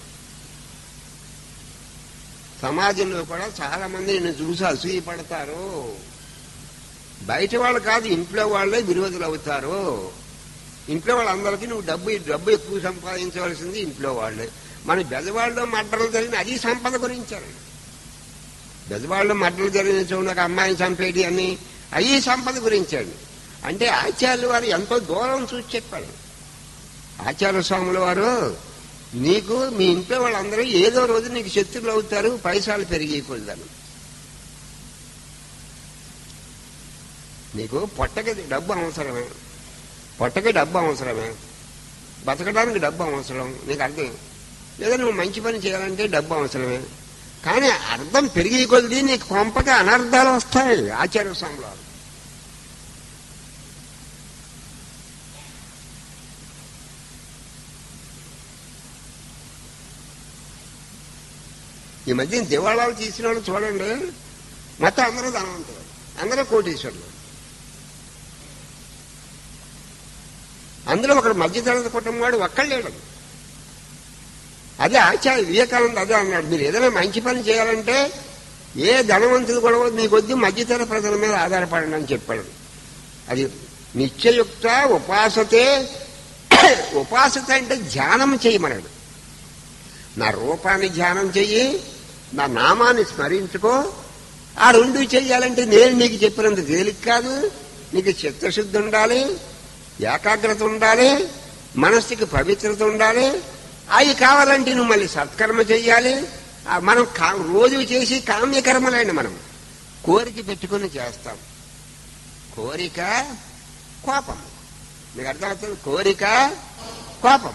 సమాజంలో కూడా చాలా మంది నిన్ను చూసి అసూయపడతారు బయట వాళ్ళు కాదు ఇంట్లో వాళ్ళే విరోధులు అవుతారు ఇంట్లో వాళ్ళందరికీ నువ్వు డబ్బు డబ్బు ఎక్కువ సంపాదించవలసింది ఇంట్లో వాళ్ళే మన బెదవాళ్ళలో మడ్డలు జరిగిన అది సంపద గురించారు బెదవాళ్ళలో మడ్డలు జరిగిన చూడండి ఒక అమ్మాయిని చంపేటి అని అవి సంపద గురించాడు అంటే ఆచార్యులు వారు ఎంతో దూరం చూసి చెప్పాడు ఆచార్య స్వాముల వారు నీకు మీ ఇంట్లో వాళ్ళందరూ ఏదో రోజు నీకు శత్రువులు అవుతారు పైసలు పెరిగిపోయిందని నీకు పొట్టకి డబ్బు అవసరమే పొట్టకి డబ్బు అవసరమే బతకడానికి డబ్బు అవసరం నీకు అర్థం లేదా నువ్వు మంచి పని చేయాలంటే డబ్బు అవసరమే కానీ అర్థం పెరిగి కొద్ది నీకు కొంపకి అనర్థాలు వస్తాయి ఆచార్య స్వాములు ఈ మధ్య దివాళాలు తీసిన వాళ్ళు చూడండి మొత్తం అందరూ ధనవంతులు అందరూ కోటీశ్వరులు అందులో ఒకడు మధ్యతరగతి కుటుంబం వాడు ఒక్కళ్ళేడు అదే ఆచార్య వివేకానంద అదే అన్నాడు మీరు ఏదైనా మంచి పని చేయాలంటే ఏ ధనవంతులు కూడా మీకు వద్దు మధ్యతర ప్రజల మీద ఆధారపడండి అని చెప్పాడు అది నిత్యయుక్త ఉపాసతే ఉపాసత అంటే ధ్యానం చేయమన్నాడు నా రూపాన్ని ధ్యానం చెయ్యి నా నామాన్ని స్మరించుకో ఆ రెండు చెయ్యాలంటే నేను నీకు చెప్పినంత తేలిక కాదు నీకు చిత్తశుద్ధి ఉండాలి ఏకాగ్రత ఉండాలి మనస్సుకి పవిత్రత ఉండాలి అవి కావాలంటే నువ్వు మళ్ళీ సత్కర్మ చెయ్యాలి ఆ మనం కా రోజు చేసి కామ్యకర్మలండి మనం కోరిక పెట్టుకుని చేస్తాం కోరిక కోపం మీకు అర్థమవుతుంది కోరిక కోపం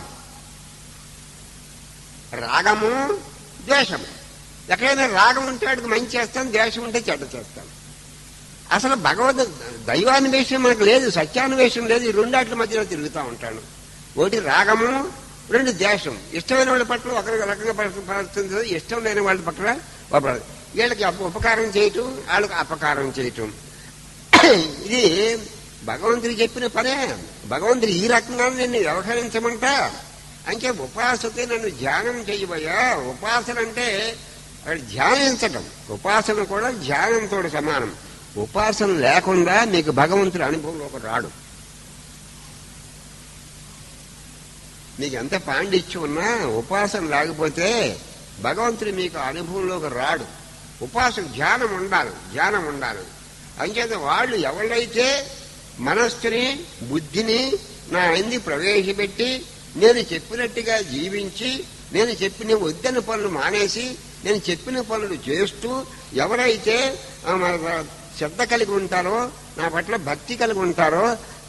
రాగము ద్వేషము ఎక్కడైనా రాగం ఉంటే వాడికి మంచి చేస్తాం ద్వేషం ఉంటే చెడ్డ చేస్తాం అసలు భగవద్ దైవాన్వేషం మనకు లేదు సత్యాన్వేషం లేదు ఈ రెండాట్ల మధ్యలో తిరుగుతూ ఉంటాను ఒకటి రాగము రెండు ద్వేషం ఇష్టమైన వాళ్ళ పట్ల ఒకరికి రకంగా పడుతుంది ఇష్టం లేని వాళ్ళ పట్ల ఒక వీళ్ళకి అప- ఉపకారం చేయటం వాళ్ళకి అపకారం చేయటం ఇది భగవంతుడు చెప్పిన పనే భగవంతుడు ఈ రకంగా నిన్ను వ్యవహరించమంటా అంటే ఉపాసతే నన్ను ధ్యానం చేయబోయా ఉపాసన అంటే అక్కడ ధ్యానించటం ఉపాసన కూడా ధ్యానంతో సమానం ఉపాసన లేకుండా మీకు భగవంతుడి అనుభవంలోకి రాడు మీకు ఎంత పాండిత్యం ఉన్నా ఉపాసన లేకపోతే భగవంతుడు మీకు అనుభవంలోకి రాడు ఉపాసన ధ్యానం ఉండాలి ధ్యానం ఉండాలి అంచేత వాళ్ళు ఎవరైతే మనస్సుని బుద్ధిని నా అంది ప్రవేశపెట్టి నేను చెప్పినట్టుగా జీవించి నేను చెప్పిన వద్దన పనులు మానేసి నేను చెప్పిన పనులు చేస్తూ ఎవరైతే ఆ, మన శ్రద్ధ కలిగి ఉంటారో నా పట్ల భక్తి కలిగి ఉంటారో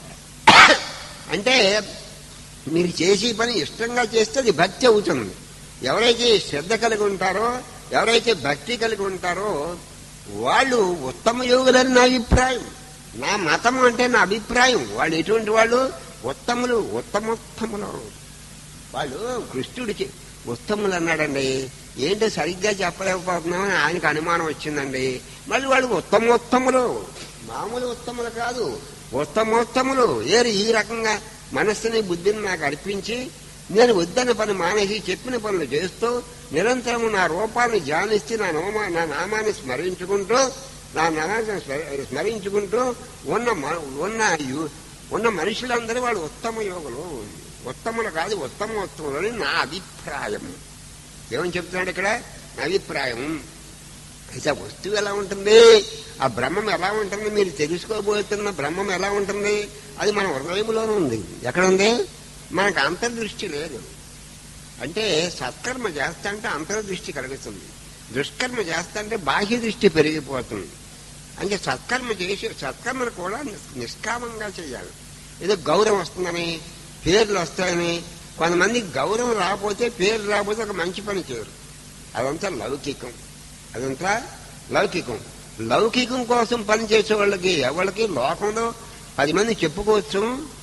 అంటే మీరు చేసే పని ఇష్టంగా చేస్తే అది భక్తి అవుతుంది ఎవరైతే శ్రద్ధ కలిగి ఉంటారో ఎవరైతే భక్తి కలిగి ఉంటారో వాళ్ళు ఉత్తమ యోగులని నా అభిప్రాయం నా మతం అంటే నా అభిప్రాయం వాళ్ళు ఎటువంటి వాళ్ళు ఉత్తములు ఉత్తమోత్తములు వాళ్ళు కృష్ణుడికి ఉత్తములు అన్నాడండి ఏంటో సరిగ్గా చెప్పలేకపోతున్నామని ఆయనకు అనుమానం వచ్చిందండి మళ్ళీ వాళ్ళు ఉత్తమోత్తములు మామూలు ఉత్తములు కాదు ఉత్తమోత్తములు ఏరు ఈ రకంగా మనస్సుని బుద్ధిని నాకు అర్పించి నేను వద్దన్న పని మానేసి చెప్పిన పనులు చేస్తూ నిరంతరము నా రూపాన్ని ధ్యానిస్తూ నా నోమా నా నామాన్ని స్మరించుకుంటూ నా నామాన్ని స్మర- స్మరించుకుంటూ ఉన్న మ- ఉన్న యు- ఉన్న మనుషులందరూ వాళ్ళు ఉత్తమ యోగులు ఉత్తములు కాదు ఉత్తమోత్తములు అని నా అభిప్రాయం ఏమని చెప్తున్నాడు ఇక్కడ నా అభిప్రాయం అయితే ఆ వస్తువు ఎలా ఉంటుంది ఆ బ్రహ్మం ఎలా ఉంటుంది మీరు తెలుసుకోబోతున్న బ్రహ్మం ఎలా ఉంటుంది అది మన హృదయంలోనే ఉంది ఎక్కడ ఉంది మనకు అంతర్దృష్టి లేదు అంటే సత్కర్మ చేస్తా అంటే అంతర్దృష్టి కలుగుతుంది దుష్కర్మ చేస్తా అంటే బాహ్య దృష్టి పెరిగిపోతుంది అంటే సత్కర్మ చేసి సత్కర్మను కూడా నిస్- నిష్కామంగా చేయాలి ఏదో గౌరవం వస్తుందని పేర్లు వస్తాయని కొంతమంది గౌరవం రాకపోతే పేరు రాకపోతే ఒక మంచి పని చేయరు అదంతా లౌకికం అదంతా లౌకికం లౌకికం కోసం పనిచేసే వాళ్ళకి ఎవరికి లోకంలో పది మంది చెప్పుకోవచ్చు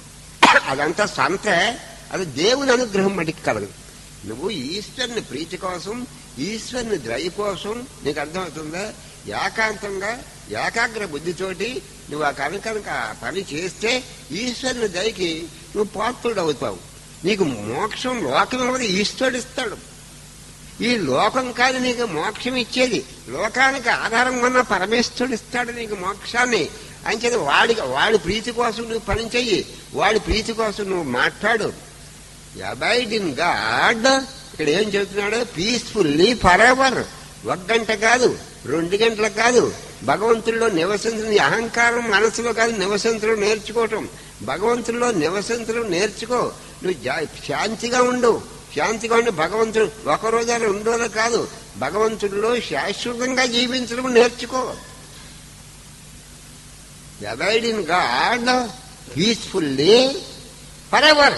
అదంతా సంత అది దేవుని అనుగ్రహం మటుకు కలదు నువ్వు ఈశ్వరుని ప్రీతి కోసం ఈశ్వరుని ద్రయ కోసం నీకు అర్థమవుతుందా ఏకాంతంగా ఏకాగ్ర బుద్ధితోటి నువ్వు ఆ కవి కనుక ఆ పని చేస్తే ఈశ్వరుని దయకి నువ్వు పాత్రుడు అవుతావు నీకు మోక్షం లోకం ఇవ్వదు ఈశ్వరుడు ఇస్తాడు ఈ లోకం కాదు నీకు మోక్షం ఇచ్చేది లోకానికి ఆధారం ఉన్న పరమేశ్వరుడు ఇస్తాడు నీకు మోక్షాన్ని అంచేది వాడి వాడి ప్రీతి కోసం నువ్వు పని చెయ్యి వాడి ప్రీతి కోసం నువ్వు మాట్లాడు అబైడ్ ఇన్ గాడ్ ఇక్కడ ఏం చెబుతున్నాడు పీస్ఫుల్లీ ఫర్ ఎవర్ ఒక గంట కాదు రెండు గంటలు కాదు భగవంతుల్లో నివసించిన అహంకారం మనసులో కాదు నివసించడం నేర్చుకోవటం భగవంతుల్లో నివసించడం నేర్చుకో నువ్వు జా- శాంతిగా ఉండు శాంతిగా ఉండి భగవంతుడు ఒక రోజు రెండు రోజులు కాదు భగవంతుడిలో శాశ్వతంగా జీవించడం నేర్చుకో abide in God peacefully for ever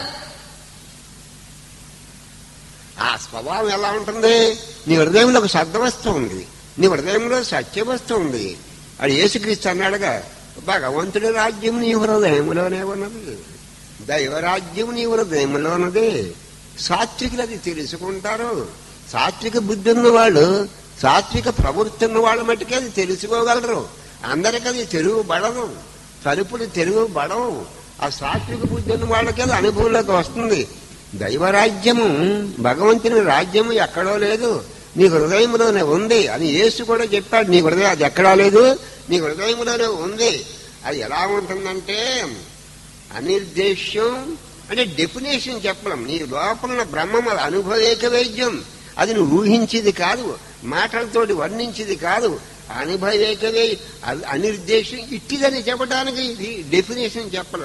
ఆ స్వభావం ఎలా ఉంటుంది నీ హృదయంలో ఒక సద్వస్తు ఉంది నీ హృదయంలో సత్యవస్తు ఉంది అది యేసుక్రీస్తు అన్నాడుగా భగవంతుడి రాజ్యం నీ హృదయంలోనే ఉన్నది దైవరాజ్యం నీ హృదయంలో ఉన్నది సాత్వికులు అది తెలుసుకుంటారు సాత్విక బుద్ధి ఉన్న వాళ్ళు సాత్విక ప్రవృత్తి ఉన్న వాళ్ళు మట్టుకే అది తెలుసుకోగలరు అందరికీ అది తెలుగు పడదు తలుపులు తెలుగు పడవు ఆ సాత్విక బుద్ధి ఉన్న వాళ్ళకి అది అనుభవంలోకి వస్తుంది దైవరాజ్యము భగవంతుని రాజ్యము ఎక్కడో లేదు నీ హృదయంలోనే ఉంది అని యేసు కూడా చెప్పాడు నీ హృదయం అది ఎక్కడా లేదు నీ హృదయంలోనే ఉంది అది ఎలా ఉంటుందంటే అనిర్దేశ్యం అంటే డెఫినేషన్ చెప్పడం నీ లోపల ఉన్న బ్రహ్మం అది అనుభవేక వైద్యం అది నువ్వు ఊహించేది కాదు మాటలతోటి వర్ణించేది కాదు అనుభవేకవే అది అనిర్దేశం ఇట్టిదని చెప్పడానికి ఇది డెఫినేషన్ చెప్పడం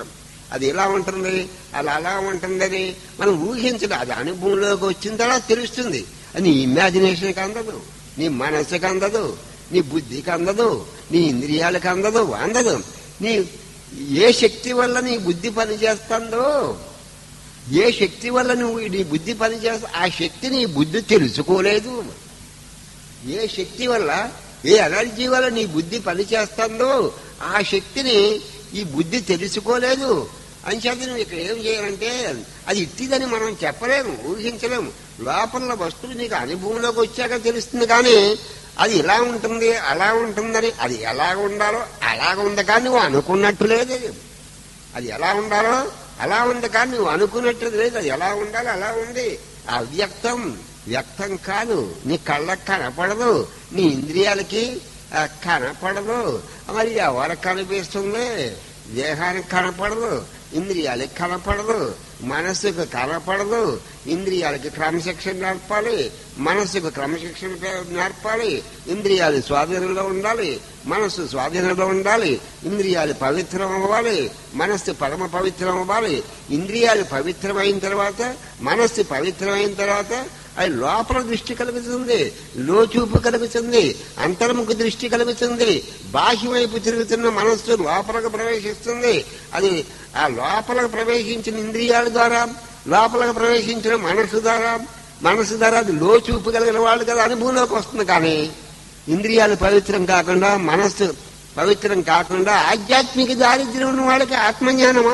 అది ఇలా ఉంటుంది అలా అలా ఉంటుందని మనం ఊహించదు అది అనుభవంలోకి వచ్చిన తర్వాత తెలుస్తుంది అది నీ ఇమాజినేషన్కి అందదు నీ మనస్సుకి అందదు నీ బుద్ధికి అందదు నీ ఇంద్రియాలకు అందదు అందదు నీ ఏ శక్తి వల్ల నీ బుద్ధి పనిచేస్తుందో ఏ శక్తి వల్ల నువ్వు నీ బుద్ధి పనిచేస్తా ఆ శక్తి నీ బుద్ధి తెలుసుకోలేదు ఏ శక్తి వల్ల ఏ ఎనర్జీ వల్ల నీ బుద్ధి పనిచేస్తుందో ఆ శక్తిని ఈ బుద్ధి తెలుసుకోలేదు అంచేత నువ్వు ఇక్కడ ఏం చేయాలంటే అది ఇట్టిదని మనం చెప్పలేము ఊహించలేము లోపల వస్తువు నీకు అనుభవంలోకి వచ్చాక తెలుస్తుంది కానీ అది ఇలా ఉంటుంది అలా ఉంటుందని అది ఎలా ఉండాలో అలాగ ఉంది కానీ నువ్వు అనుకున్నట్టు లేదు అది. అది ఎలా ఉండాలో అలా ఉంది కానీ నువ్వు అనుకున్నట్టు లేదు అది ఎలా ఉండాలో అలా ఉంది అవ్యక్తం వ్యక్తం కాదు నీ కళ్ళకి కనపడదు నీ ఇంద్రియాలకి ఆ, కనపడదు మరి ఎవరికి కనిపిస్తుంది దేహానికి కనపడదు ఇంద్రియాలకి కనపడదు మనస్సుకు కనపడదు ఇంద్రియాలకి క్రమశిక్షణ నేర్పాలి మనస్సుకు క్రమశిక్షణ పే- నేర్పాలి ఇంద్రియాలు స్వాధీనంలో ఉండాలి మనస్సు స్వాధీనంలో ఉండాలి ఇంద్రియాలు పవిత్రం అవ్వాలి మనస్సు పరమ పవిత్రం అవ్వాలి ఇంద్రియాలు పవిత్రమైన తర్వాత మనస్సు పవిత్రమైన తర్వాత అది లోపల దృష్టి కలుగుతుంది లోచూపు కలుగుతుంది అంతర్ముఖ దృష్టి కలుగుతుంది బాహ్య వైపు తిరుగుతున్న మనస్సు లోపలకు ప్రవేశిస్తుంది అది ఆ లోపలకు ప్రవేశించిన ఇంద్రియాల ద్వారా లోపలకు ప్రవేశించిన మనస్సు ద్వారా మనస్సు ద్వారా అది లోచూపు కలిగిన వాళ్ళు కదా అనుభవంలోకి వస్తుంది కానీ ఇంద్రియాలు పవిత్రం కాకుండా మనస్సు పవిత్రం కాకుండా ఆధ్యాత్మిక దారిద్ర్యం ఉన్న వాళ్ళకి ఆత్మజ్ఞానమా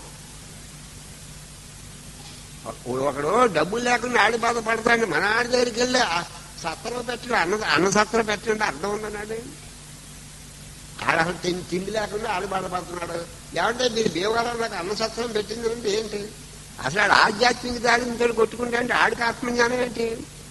ఒకడు డబ్బులు లేకుండా ఆడి బాధపడతాడు మన ఆడి దగ్గరికి వెళ్ళి ఆ సత్రం పెట్టడం అన్న అన్న సత్రం పెట్టండి అర్థం ఉందన్నాడు ఆడ అసలు తిండి తిండి లేకుండా ఆడు బాధపడుతున్నాడు ఏమంటే మీరు దేవగారం నాకు అన్న సత్రం పెట్టింది అంటే ఏంటి అసలు ఆడు ఆధ్యాత్మిక దారితో కొట్టుకుంటే అంటే ఆడికి ఆత్మజ్ఞానం ఏంటి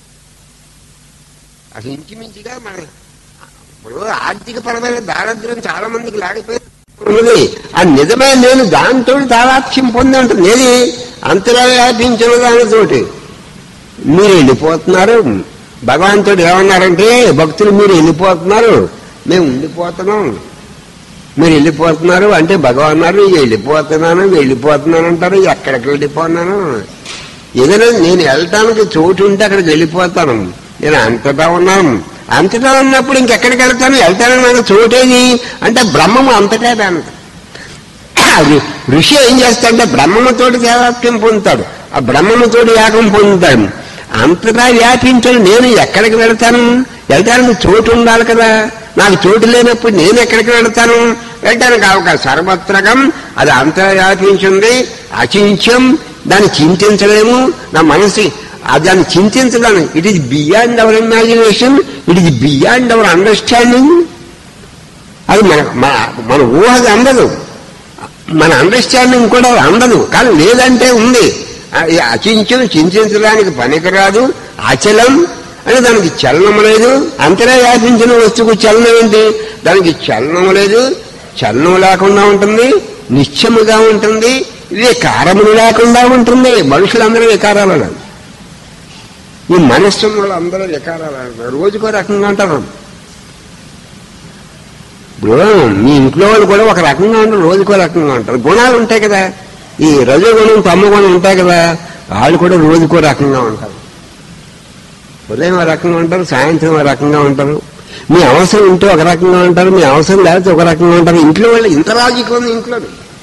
అసలు ఇంచుమించుగా మన ఇప్పుడు ఆర్థిక పరమైన దారిద్ర్యం చాలా మందికి లేకపోయింది ఉన్నది ఆ నిజమే నేను దాంతో తాదాత్యం పొంది ఉంటుంది ఏది అంతలా వ్యాపించిన దానితోటి మీరు వెళ్ళిపోతున్నారు భగవంతుడు ఏమన్నారంటే భక్తులు మీరు వెళ్ళిపోతున్నారు మేము ఉండిపోతున్నాం మీరు వెళ్ళిపోతున్నారు అంటే భగవాన్ అన్నారు వెళ్ళిపోతున్నాను వెళ్ళిపోతున్నాను అంటారు ఎక్కడికి వెళ్ళిపోతున్నాను ఏదైనా నేను వెళ్ళటానికి చోటు ఉంటే అక్కడికి వెళ్ళిపోతాను నేను అంతటా ఉన్నాను అంతటా ఉన్నప్పుడు ఇంకెక్కడికి వెళ్తాను వెళ్తానని నాకు చోటేది అంటే బ్రహ్మము అంతటా దానికి అది ఋషి ఏం చేస్తాడంటే బ్రహ్మముతోటి దేవాప్యం పొందుతాడు ఆ బ్రహ్మముతోటి యాగం పొందుతాడు అంతటా వ్యాపించాడు నేను ఎక్కడికి వెళ్తాను వెళ్తానికి చోటు ఉండాలి కదా నాకు చోటు లేనప్పుడు నేను ఎక్కడికి వెళ్తాను వెళ్ళటానికి అవకాశం సర్వత్రకం అది అంతటా వ్యాపించింది అచింత్యం దాన్ని చింతించలేము నా మనసు ఆ దాన్ని చింతించడానికి it is beyond our imagination it is beyond our understanding అది మన మన- మన ఊహది అందదు మన అండర్స్టాండింగ్ కూడా అందదు కానీ లేదంటే ఉంది అది అచించం చింతించడానికి పనికిరాదు అచలం అని దానికి చలనం లేదు అంతరా వ్యాపించిన వస్తువుకు చలనం ఏంటి దానికి చలనం లేదు చలనం లేకుండా ఉంటుంది నిశ్చయముగా ఉంటుంది వికారములు లేకుండా ఉంటుంది మనుషులందరూ వికారాలు అన్నారు. ఈ మనస్సు వాళ్ళందరూ వికారాలు అన్నారు. రోజుకో రకంగా అంటారు ఇప్పుడు మీ ఇంట్లో వాళ్ళు కూడా ఒక రకంగా ఉంటారు రోజుకో రకంగా ఉంటారు గుణాలు ఉంటాయి కదా ఈ రజోగుణం తమ్మగుణం ఉంటాయి కదా వాళ్ళు కూడా రోజుకో రకంగా ఉంటారు ఉదయం ఒక రకంగా ఉంటారు సాయంత్రం ఒక రకంగా ఉంటారు మీ అవసరం ఉంటే ఒక రకంగా ఉంటారు మీ అవసరం లేకపోతే ఒక రకంగా ఉంటారు ఇంట్లో వాళ్ళు ఇంత రాజకీయం ఉంది ఇంట్లో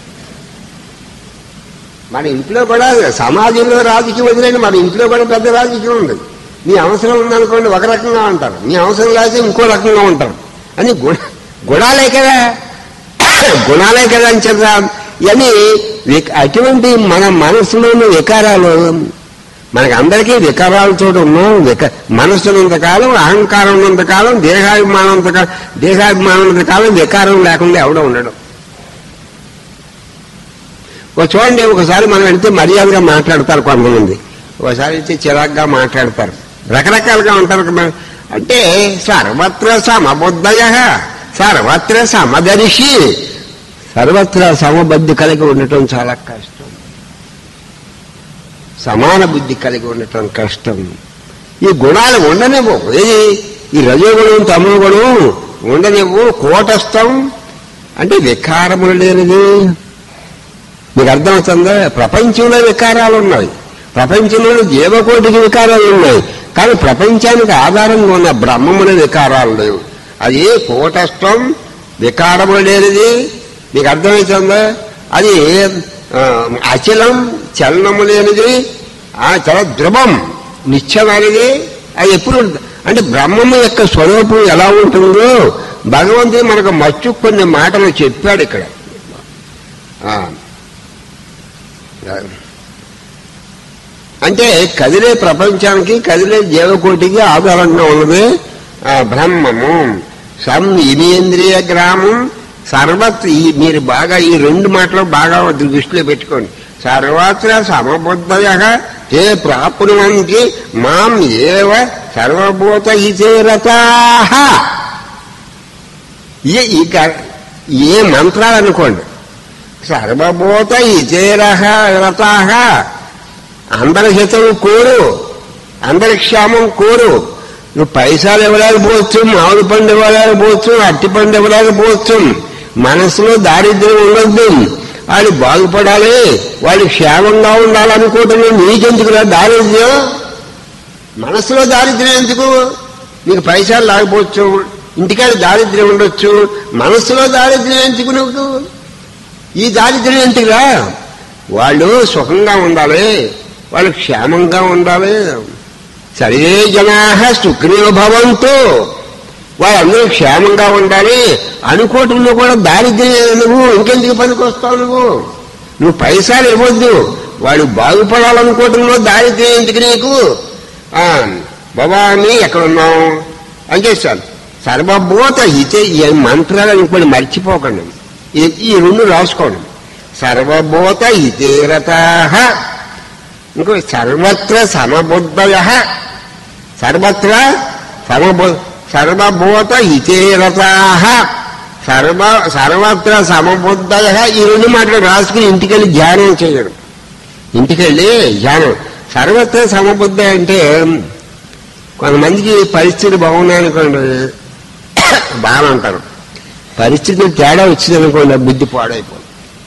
మన ఇంట్లో కూడా సమాజంలో రాజకీయం వదిలేని మన ఇంట్లో కూడా పెద్ద రాజకీయం ఉంది మీ అవసరం ఉందనుకోండి ఒక రకంగా ఉంటారు మీ అవసరం లేకపోతే ఇంకో రకంగా ఉంటారు అని గుణ గుణాలే కదా గుణాలే కదా అని చెప్తాం ఇవన్నీ విక- అటువంటి మన మనసులోని వికారాలు మనకి అందరికీ వికారాలతో ఉన్నాం విక మనస్సు ఉన్నంతకాలం అహంకారం ఉన్నంతకాలం దేహాభిమానం ఉన్నంతకాలం దేహాభిమానం ఉన్నంతకాలం వికారం లేకుండా ఎవడో ఉండడం ఒక చూడండి ఒకసారి మనం వెళ్తే మర్యాదగా మాట్లాడతారు కొంతమంది ఒకసారి అయితే చిరాగ్గా మాట్లాడతారు రకరకాలుగా ఉంటారు కదా. అంటే సర్వత్ర సమబుద్ధయ సర్వత్ర సమదర్శి సర్వత్ర సమబుద్ధి కలిగి ఉండటం చాలా కష్టం సమాన బుద్ధి కలిగి ఉండటం కష్టం ఈ గుణాలు ఉండనివ్వు ఏది ఈ రజోగుణం తమో గుణం ఉండనివ్వు కోటస్థం అంటే వికారములు లేనిది మీకు అర్థమవుతుందా ప్రపంచంలో వికారాలు ఉన్నాయి ప్రపంచంలో జీవకోటికి వికారాలు ఉన్నాయి కానీ ప్రపంచానికి ఆధారంగా ఉన్న బ్రహ్మముల వికారాలు లేవు అది కూటస్థం వికారము లేనిది మీకు అర్థమవుతుందా అది ఆ, అచలం చలనము లేనిది ఆ చాలా ధ్రువం నిత్యమైనది అది ఎప్పుడు అంటే బ్రహ్మము యొక్క స్వరూపం ఎలా ఉంటుందో భగవంతుడు మనకు మచ్చు కొన్ని మాటలు చెప్పాడు ఇక్కడ ఆ. అంటే కదిలే ప్రపంచానికి కదిలే జీవకోటికి ఆధారంగా ఉన్నది ఆ బ్రహ్మము సం ఇనేంద్రియ గ్రామం సర్వత్ ఈ మీరు బాగా ఈ రెండు మాటలు బాగా దృష్టిలో పెట్టుకోండి సర్వత్ర సమబుద్ధయ ఏ ప్రాప్నువంతి మాం ఏవ సర్వభూత ఇతేరతా ఏ ఈ క- ఏ మంత్రాలు అనుకోండి సర్వభూత ఇతేరహ రతాహ అందరి హితం కోరు అందరి క్షేమం కోరు నువ్వు పైసలు ఇవ్వలేకపోవచ్చు మామిడి పండు ఇవ్వలేకపోవచ్చు అట్టి పండు ఇవ్వలేకపోవచ్చు మనసులో దారిద్ర్యం ఉండొద్దు వాడు బాగుపడాలి వాడు క్షేమంగా ఉండాలనుకుంటున్నావు నీకెందుకురా దారిద్ర్యం మనసులో దారిద్ర్యం ఎందుకు నీకు పైసలు లేకపోవచ్చు ఇంటికాడ దారిద్ర్యం ఉండొచ్చు మనసులో దారిద్ర్యం ఎందుకు నువ్వు ఈ దారిద్ర్యం ఎందుకురా వాళ్ళు సుఖంగా ఉండాలి వాళ్ళు క్షేమంగా ఉండాలి సర్వే జనా సుఖినో భవంతు వాళ్ళందరూ క్షేమంగా ఉండాలి అనుకోవటంలో కూడా దారిద్ర్యం నువ్వు ఇంకెందుకు పనికొస్తావు నువ్వు నువ్వు పైసలు ఇవ్వద్దు వాడు బాగుపడాలనుకోవటంలో దారిద్ర్యం ఎందుకు నీకు ఆ, భవాని ఎక్కడున్నావు అని చేశాను సర్వభూత హితే ఈ మంత్రాలు అనుకోండి మర్చిపోకండి ఈ- ఈ రెండు రాసుకోండి సర్వభూత హితేరత ఇంకో సర్వత్ర సమబుద్ధయ సర్వత్ర సమబు సర్వభూత హితేరత సర్వ సర్వత్ర సమబుద్ధయ ఈ రెండు మాటలు రాసుకుని ఇంటికెళ్ళి ధ్యానం చేయడం ఇంటికెళ్ళి ధ్యానం సర్వత్ర సమబుద్ధ అంటే కొంతమందికి పరిస్థితులు బాగున్నాయనుకోండి బాగా అంటారు పరిస్థితులు తేడా వచ్చిందనుకోండి బుద్ధి పాడైపోతుంది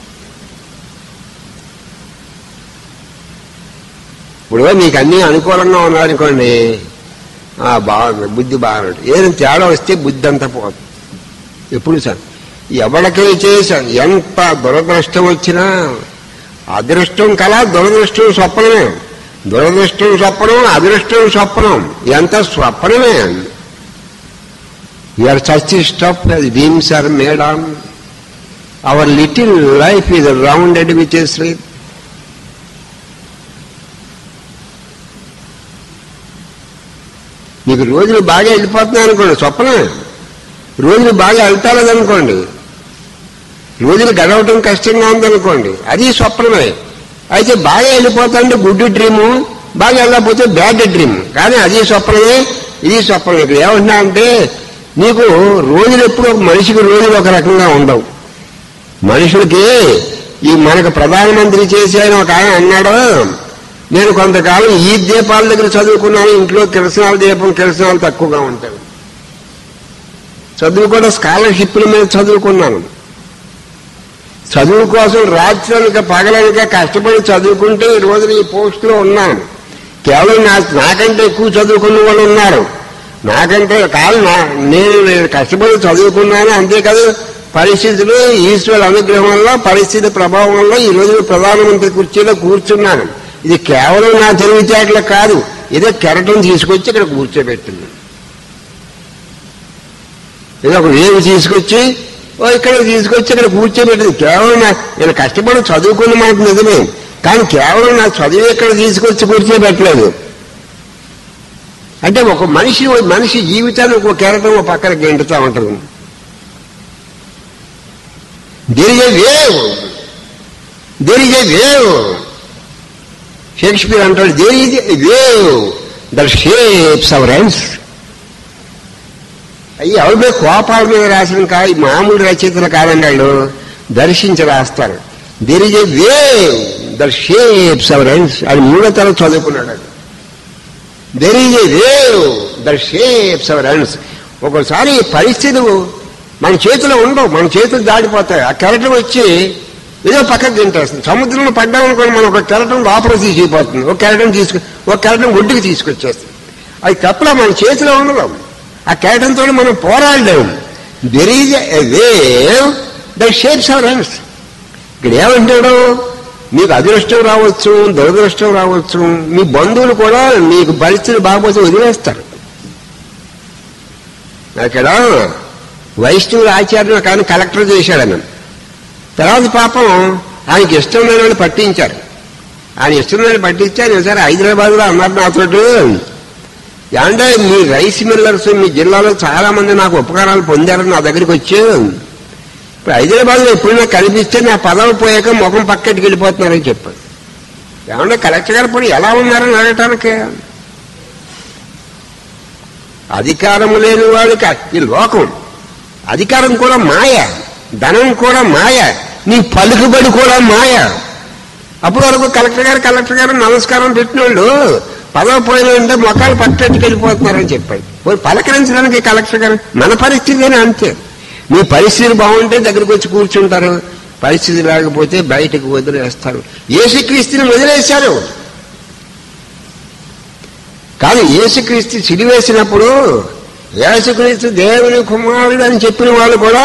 ఇప్పుడు నీకు అన్ని అనుకూలంగా ఉన్నారనుకోండి ఆ, బాగుంది బుద్ధి బాగుంది ఏదైనా తేడా వస్తే బుద్ధి అంతా పోతుంది ఎప్పుడు సార్ ఎవరికై చేశాను ఎంత దురదృష్టం వచ్చినా అదృష్టం కల దురదృష్టం స్వప్నమే దురదృష్టం స్వప్నం అదృష్టం స్వప్నం ఎంత స్వప్నమే you are such stuff dreams are made on our little life is rounded which is sleep మీకు రోజులు బాగా వెళ్ళిపోతున్నాయి అనుకోండి స్వప్నమే రోజులు బాగా వెళ్తాలేదనుకోండి రోజులు గడవటం కష్టంగా ఉందనుకోండి అది స్వప్నమే అయితే బాగా వెళ్ళిపోతాంటే గుడ్ డ్రీము బాగా వెళ్ళకపోతే బ్యాడ్ డ్రీమ్ కానీ అది స్వప్నమే ఇది స్వప్నమే ఇక్కడ ఏమంటున్నా అంటే నీకు రోజులు ఎప్పుడు ఒక మనిషికి రోజులు ఒక రకంగా ఉండవు మనుషులకి ఈ మనకు ప్రధానమంత్రి చేసి ఆయన ఒక ఆయన అన్నాడు నేను కొంతకాలం ఈ దీపాల దగ్గర చదువుకున్నాను ఇంట్లో కిరసనాల దీపం కిరసనాలు తక్కువగా ఉంటాయి చదువు కూడా స్కాలర్షిప్ల మీద చదువుకున్నాను చదువు కోసం రాత్రనక పగలనక కష్టపడి చదువుకుంటే ఈ రోజున ఈ పోస్టులో ఉన్నాను కేవలం నా నాకంటే ఎక్కువ చదువుకున్న వాళ్ళు ఉన్నారు నాకంటే కాదు నా నేను నేను కష్టపడి చదువుకున్నాను అంతేకాదు పరిస్థితులు ఈశ్వర అనుగ్రహం వల్ల పరిస్థితి ప్రభావం వల్ల ఈ రోజు ప్రధానమంత్రి కుర్చీలో కూర్చున్నాను ఇది కేవలం నా తెలివితేటలు కాదు ఏదో కెరటం తీసుకొచ్చి ఇక్కడ కూర్చోబెట్టింది ఏదో ఒక వేలు తీసుకొచ్చి ఓ ఇక్కడ తీసుకొచ్చి ఇక్కడ కూర్చోబెట్టింది కేవలం నా నేను కష్టపడి చదువుకున్న మాట నిజమే కానీ కేవలం నా చదువు ఇక్కడ తీసుకొచ్చి కూర్చోబెట్టలేదు అంటే ఒక మనిషి మనిషి జీవితాన్ని ఒక కెరటం ఒక పక్కన గెంటుతా ఉంటుంది there is a wave there is a wave Shakespeare అంటాడు there is a wave that shapes our ends అయ్యి ఎవరి మీద కోపాల మీద రాసిన కా ఈ మామూలు రచయితలు కాదండి వాళ్ళు దర్శించి రాస్తారు there is a wave that shapes our ends అది మూడో తరం చదువుకున్నాడు అది there is a wave that shapes our ends ఒక్కోసారి పరిస్థితులు మన చేతిలో ఉండవు మన చేతులు దాటిపోతాయి ఆ కెరటం వచ్చి ఏదో పక్కకు గెంటేస్తుంది సముద్రంలో పడ్డామనుకోండి మనం ఒక కెరటం లోపల తీసిపోతుంది ఒక కెరటం తీసుకు ఒక కెరటం ఒడ్డుకి తీసుకొచ్చేస్తుంది అది కప్పలా మన చేతిలో ఉండదు ఆ కెరటంతో మనం పోరాడలేము there is a wave that shapes our hands ఇక్కడ ఏమంటాడు మీకు అదృష్టం రావచ్చు దురదృష్టం రావచ్చు మీ బంధువులు కూడా మీకు పరిస్థితులు బాగోతే వదిలేస్తారు అక్కడ వైష్ణవుల ఆచార్యులు కానీ కలెక్టర్ చేశాడని తర్వాత పాపం ఆయనకి ఇష్టమైన వాళ్ళు పట్టించారు ఆయన ఇష్టమైన పట్టించారు సరే హైదరాబాద్లో అన్నారు నాతోటి అంటే మీ రైస్ మిల్లర్స్ మీ జిల్లాలో చాలా మంది నాకు ఉపకారాలు పొందారు నా దగ్గరికి వచ్చి ఇప్పుడు హైదరాబాద్లో ఎప్పుడైనా కనిపిస్తే నా పదవి పోయాక ముఖం పక్కటికి వెళ్ళిపోతున్నారని చెప్పారు ఏమన్నా కలెక్టర్ గారు ఇప్పుడు ఎలా ఉన్నారని అడగటానికి అధికారం లేని వాడికి ఈ లోకం అధికారం కూడా మాయ ధనం కూడా మాయ నీ పలుకుబడి కూడా మాయ అప్పుడు వరకు కలెక్టర్ గారు కలెక్టర్ గారు నమస్కారం పెట్టిన వాళ్ళు పదవి పోయినంటే మొక్కలు పట్టెట్టుకు వెళ్ళిపోతున్నారని చెప్పాడు పోయి పలకరించడానికి కలెక్టర్ గారు మన పరిస్థితి అంతే మీ పరిస్థితి బాగుంటే దగ్గరికి వచ్చి కూర్చుంటారు పరిస్థితి లేకపోతే బయటకు వదిలేస్తారు ఏసుక్రీస్తుని వదిలేశారు కానీ యేసుక్రీస్తు సిలివేసినప్పుడు యేసుక్రీస్తు దేవుని కుమారుడు అని చెప్పిన వాళ్ళు కూడా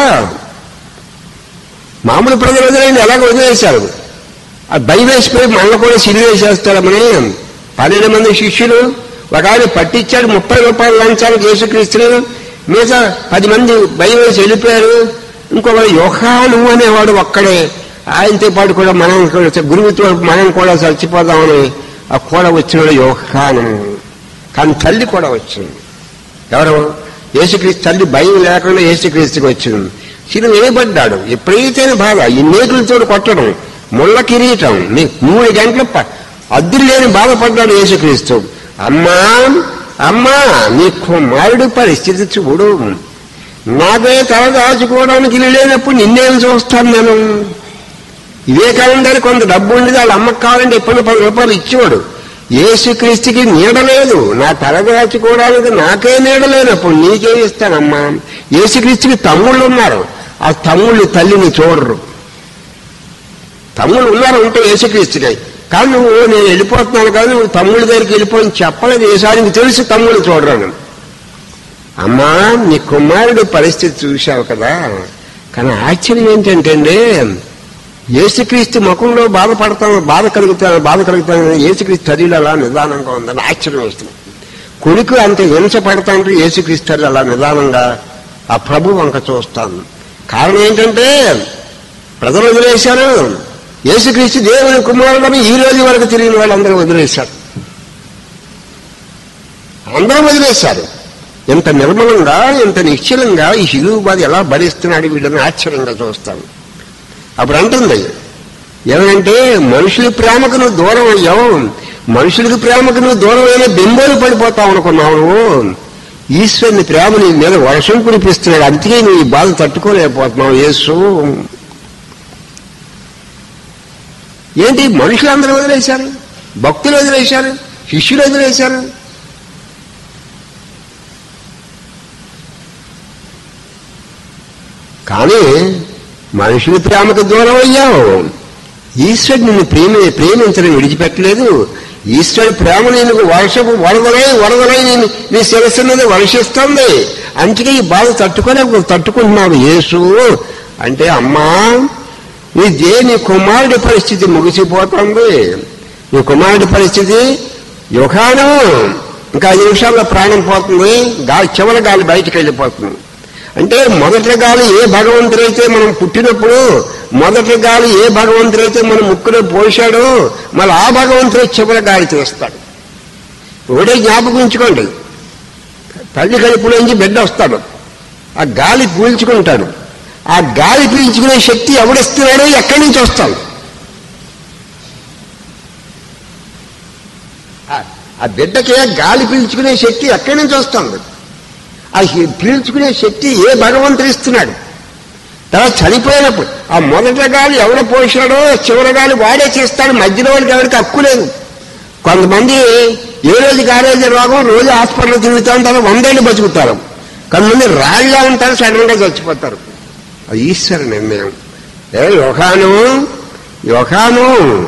మామూలు ప్రజలు వదిలేండి ఎలాగ వదిలేశారు ఆ భయవేసిపోయి మనల్ని కూడా సిలివేసేస్తారమని పన్నెండు మంది శిష్యులు ఒక ఆయన పట్టించాడు ముప్పై రూపాయలు లంచానికి యేసుక్రీస్తుని మిగతా పది మంది భయం వేసి వెళ్ళిపోయారు ఇంకొకడు యోహాను అనేవాడు ఒక్కడే ఆయనతో పాటు కూడా మనం కూడా గురువుతో మనం కూడా చచ్చిపోదామని ఆ కూడా వచ్చినాడు యోహాను కానీ తల్లి కూడా వచ్చింది ఎవరు యేసుక్రీస్తు తల్లి భయం లేకుండా యేసుక్రీస్తుకి వచ్చింది చిరు వేయబడ్డాడు ఎప్పుడైతేనే బాధ ఈ నేకులతో కొట్టడం ముళ్ళ కిరీటం నీ మూడు గంటలు ప- అద్దులు లేని బాధపడ్డాడు యేసుక్రీస్తు అమ్మా అమ్మా నీ కుమారుడి పరిస్థితి చూడు నాకే తల దాచుకోవడానికి ఇల్లు లేనప్పుడు నిన్నేం చూస్తాను నేను ఇవే కాలంలో కొంత డబ్బు ఉండేది వాళ్ళ అమ్మకి కావాలంటే ఎప్పుడు పది రూపాయలు ఇచ్చేవాడు ఏసుక్రీస్తుకి నీడ లేదు నా తల దాచుకోవడానికి నాకే నీడ లేనప్పుడు నీకే ఇస్తానమ్మా ఏసుక్రీస్తుకి తమ్ముళ్ళు ఉన్నారు ఆ తమ్ముళ్ళు తల్లిని చూడరు తమ్ముళ్ళు ఉన్నారు ఉంటే ఏసుక్రీస్తుకి కానీ నువ్వు నేను వెళ్ళిపోతున్నాను కానీ నువ్వు తమ్ముళ్ళ దగ్గరికి వెళ్ళిపోయి చెప్పలేదు ఏసారికి తెలుసు తమ్ముళ్ళు చూడరు అమ్మా నీ కుమారుడి పరిస్థితి చూశావు కదా కానీ ఆశ్చర్యం ఏంటంటే అండి ఏసుక్రీస్తు ముఖంలో బాధపడతాను బాధ కలుగుతాను బాధ కలుగుతాను ఏసుక్రీస్తు చర్యలు అలా నిదానంగా ఉందని ఆశ్చర్యం వేస్తుంది కొడుకు అంత హింస పడతాంటే ఏసుక్రీస్తు చర్యలు అలా నిదానంగా ఆ ప్రభు వంక చూస్తాను కారణం ఏంటంటే ప్రజలు వదిలేశారు యేసుక్రీస్తు దేవుని కుమారుడని ఈ రోజు వరకు తిరిగిన వాళ్ళందరూ వదిలేశారు అందరూ వదిలేశారు ఎంత నిర్మలంగా ఎంత నిశ్చలంగా ఈ హిందూ బాధ ఎలా భరిస్తున్నాడు వీళ్ళని ఆశ్చర్యంగా చూస్తాను అప్పుడు అంటుంది ఏమంటే మనుషుల ప్రేమకు నువ్వు దూరం అయ్యావు మనుషులకి ప్రేమకు నువ్వు దూరం అయినా బింబోలు పడిపోతావు అనుకున్నావు నువ్వు ఈశ్వరుని ప్రేమ నీ మీద వర్షం కురిపిస్తున్నాడు అందుకే నువ్వు ఈ బాధ తట్టుకోలేకపోతున్నావు యేసు ఏంటి మనుషులందరూ వదిలేశారు భక్తులు వదిలేశారు శిష్యులు వదిలేశారు కానీ మనుషుల ప్రేమకు దూరం అయ్యావు ఈశ్వరుడు నిన్ను ప్రేమ ప్రేమించడం విడిచిపెట్టలేదు ఈశ్వరుడు ప్రేమ నేను వర్షపు వరదలై వరదలై నేను నీ శిరస్సు మీద వర్షిస్తుంది అందుకే ఈ బాధ తట్టుకోలేక తట్టుకుంటున్నావు యేసు అంటే అమ్మా నీ దే నీ కుమారుడి పరిస్థితి ముగిసిపోతుంది నీ కుమారుడి పరిస్థితి యుగానం ఇంకా ఐదు నిమిషాల్లో ప్రాణం పోతుంది గాలి చివరి గాలి బయటికి వెళ్ళిపోతుంది అంటే మొదటి గాలి ఏ భగవంతుడైతే మనం పుట్టినప్పుడు మొదటి గాలి ఏ భగవంతుడైతే మనం ముక్కులో పోశాడో మళ్ళీ ఆ భగవంతుడే చివరి గాలి తీస్తాడు ఒకటే జ్ఞాపకం ఉంచుకోండి తల్లి కడుపులోంచి బిడ్డ వస్తాడు ఆ గాలి పీల్చుకుంటాడు ఆ గాలి పీల్చుకునే శక్తి ఎవడిస్తున్నాడో ఎక్కడి నుంచి వస్తాడు ఆ- ఆ బిడ్డకి గాలి పీల్చుకునే శక్తి ఎక్కడి నుంచి వస్తుంది ఆ హి- పీల్చుకునే శక్తి ఏ భగవంతుడు ఇస్తున్నాడు తర్వాత చనిపోయినప్పుడు ఆ మొదట గాలి ఎవడ పోసాడో చివరి గాలి వాడే చేస్తాడు మధ్యలో వాళ్ళకి ఎవరికి హక్కు లేదు కొంతమంది ఏ రోజు కాలేజీ రోగం రోజు హాస్పిటల్ తిరుగుతూ ఉంటారు వందేళ్ళు బతుకుతారు కొంతమంది రాళ్ళ ఉంటారు సడన్ గా చచ్చిపోతారు అది ఈశ్వర నిర్ణయం ఏ యోగాను యోహాను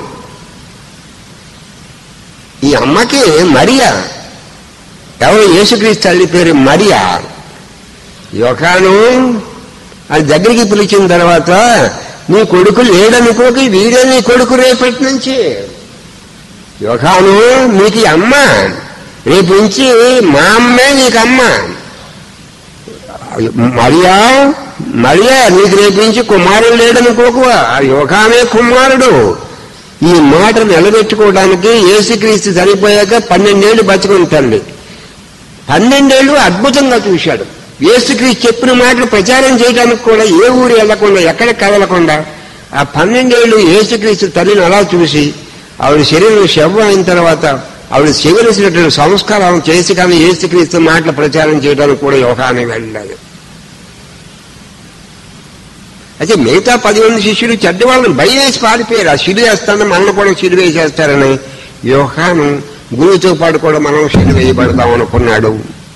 ఈ అమ్మకి మరియా ఎవరు యేసుక్రీస్తు తల్లి పేరు మరియా యోహాను అది దగ్గరికి పిలిచిన తర్వాత నీ కొడుకు లేడనుకోకి వీడే నీ కొడుకు రేపటి నుంచి యోగాను నీకు ఈ అమ్మ రేపు నుంచి మా అమ్మే నీకు అమ్మ మరియా మరియా నీకు రేపు నుంచి కుమారుడు లేడనుకోకు ఆ యోగానే కుమారుడు ఈ మాట నిలబెట్టుకోవడానికి ఏసుక్రీస్తు చనిపోయాక పన్నెండేళ్లు బతుకుంటుంది పన్నెండేళ్లు అద్భుతంగా చూశాడు యేసుక్రీస్తు చెప్పిన మాటలు ప్రచారం చేయడానికి కూడా ఏ ఊరు వెళ్లకుండా ఎక్కడ కదలకుండా ఆ పన్నెండేళ్లు యేసుక్రీస్తు తల్లిని అలా చూసి ఆవిడ శరీరం శవం అయిన తర్వాత ఆవిడ చేయవలసినటువంటి సంస్కారాలను చేసి కానీ యేసుక్రీస్తు మాటలు ప్రచారం చేయడానికి కూడా యోగాన్ని వెళ్ళాలి అయితే మిగతా పది మంది శిష్యులు చెడ్డ వాళ్ళని భయం వేసి పారిపోయారు ఆ శిలు వేస్తానని మనల్ని కూడా శిలు వేసేస్తారని యోహాను గురువుతో పాటు కూడా మనం శిలు వేయబడతాం అనుకున్నాడు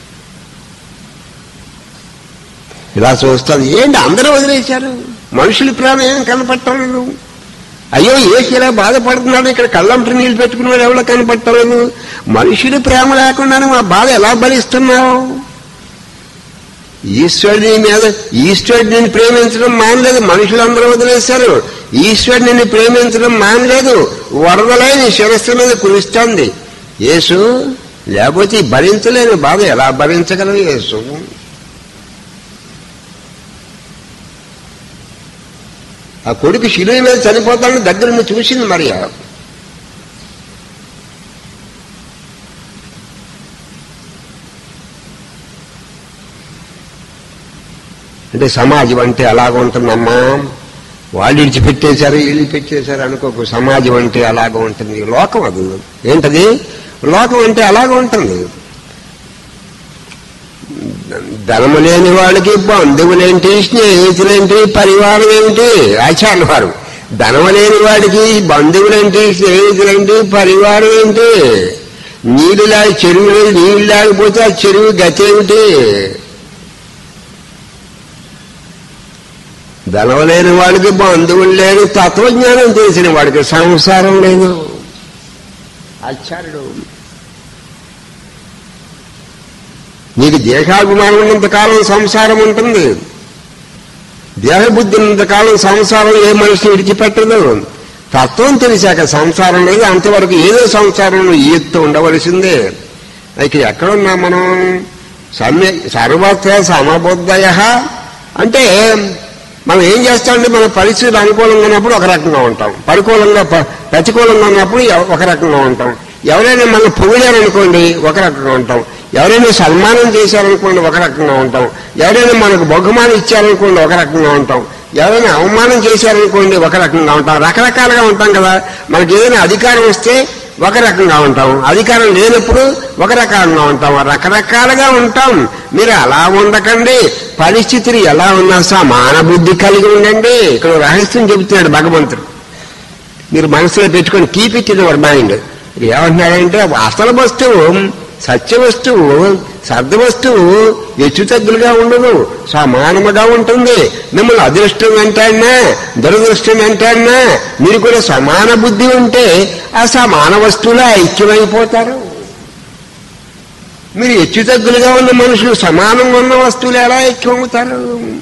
ఇలా చూస్తాను ఏంటి అందరూ వదిలేశారు మనుషుల ప్రేమ ఏం కనపడటం లేదు అయ్యో ఏసీలా బాధపడుతున్నాడు ఇక్కడ కళ్ళంటి నీళ్ళు పెట్టుకున్నాడు ఎవరో కనపడటలేదు మనుషుల ప్రేమ లేకుండానే మా బాధ ఎలా భరిస్తున్నావు ఈశ్వరుడి మీద ఈశ్వరుడు నిన్ను ప్రేమించడం మానలేదు మనుషులందరూ వదిలేశారు ఈశ్వరుడు నిన్ను ప్రేమించడం మానలేదు వరదలై నీ శిరస్సు మీద కురుస్తోంది యేసు లేకపోతే ఈ భరించలేని బాధ ఎలా భరించగలవు యేసు ఆ కొడుకు శిలువ మీద చనిపోతాడని దగ్గర నుంచి చూసింది మరి అంటే సమాజం అంటే అలాగ ఉంటుందమ్మా వాళ్ళు విడిచిపెట్టేశారు వీళ్ళు పెట్టేశారు అనుకోకు సమాజం అంటే అలాగ ఉంటుంది లోకం అది ఏంటది లోకం అంటే అలాగ ఉంటుంది ధనము లేని వాళ్ళకి బంధువులేంటి స్నేహితులేంటి పరివారం ఏమిటి ఆచార్య వారు ధనము లేని వాడికి బంధువులేంటి స్నేహితులేంటి పరివారం ఏంటి నీళ్ళులా చెరువులు నీళ్ళు లేకపోతే ఆ చెరువు గతి ఏమిటి ధనం లేని వాడికి బంధువులు లేని తత్వజ్ఞానం తెలిసిన వాడికి సంసారం లేదు ఆచార్యుడు నీకు దేహాభిమానం ఉన్నంత కాలం సంసారం ఉంటుంది దేహబుద్ధి ఉన్నంత కాలం సంసారం ఏ మనిషిని విడిచిపెట్టదు తత్వం తెలిసాక సంసారం లేదు అంతవరకు ఏదో సంసారంలో ఈత్తు ఉండవలసిందే ఇక ఎక్కడున్నా మనం సమ్య సర్వత్ర సమబుద్ధయ అంటే మనం ఏం చేస్తామంటే మన పరిస్థితులు అనుకూలంగా ఉన్నప్పుడు ఒక రకంగా ఉంటాం పరికూలంగా ప- ప్రతికూలంగా ఉన్నప్పుడు ఎవ- ఒక రకంగా ఉంటాం ఎవరైనా మనం పొగిడారనుకోండి ఒక రకంగా ఉంటాం ఎవరైనా సన్మానం చేశారనుకోండి ఒక రకంగా ఉంటాం ఎవరైనా మనకు బహుమానం ఇచ్చారనుకోండి ఒక రకంగా ఉంటాం ఎవరైనా అవమానం చేశారనుకోండి ఒక రకంగా ఉంటాం రకరకాలుగా ఉంటాం కదా మనకి ఏదైనా అధికారం వస్తే ఒక రకంగా ఉంటాం అధికారం లేనప్పుడు ఒక రకంగా ఉంటాం రకరకాలుగా ఉంటాం మీరు అలా ఉండకండి పరిస్థితులు ఎలా ఉన్నా సమాన బుద్ధి కలిగి ఉండండి ఇక్కడ ఓ రహస్యం చెబుతున్నాడు భగవంతుడు మీరు మనసులో పెట్టుకొని keep it in our mind ఏమంటున్నాడంటే అసలు వస్తువు సత్య వస్తువు సర్ద వస్తువు హెచ్చు తగ్గులుగా ఉండదు సమానముగా ఉంటుంది మిమ్మల్ని అదృష్టం వెంటాడినా దురదృష్టం వెంటాడినా మీరు కూడా సమాన బుద్ధి ఉంటే ఆ సమాన వస్తువులో ఐక్యమైపోతారు మీరు హెచ్చు తగ్గులుగా ఉన్న మనుషులు సమానంగా ఉన్న వస్తువులు ఎలా ఐక్యమవుతారు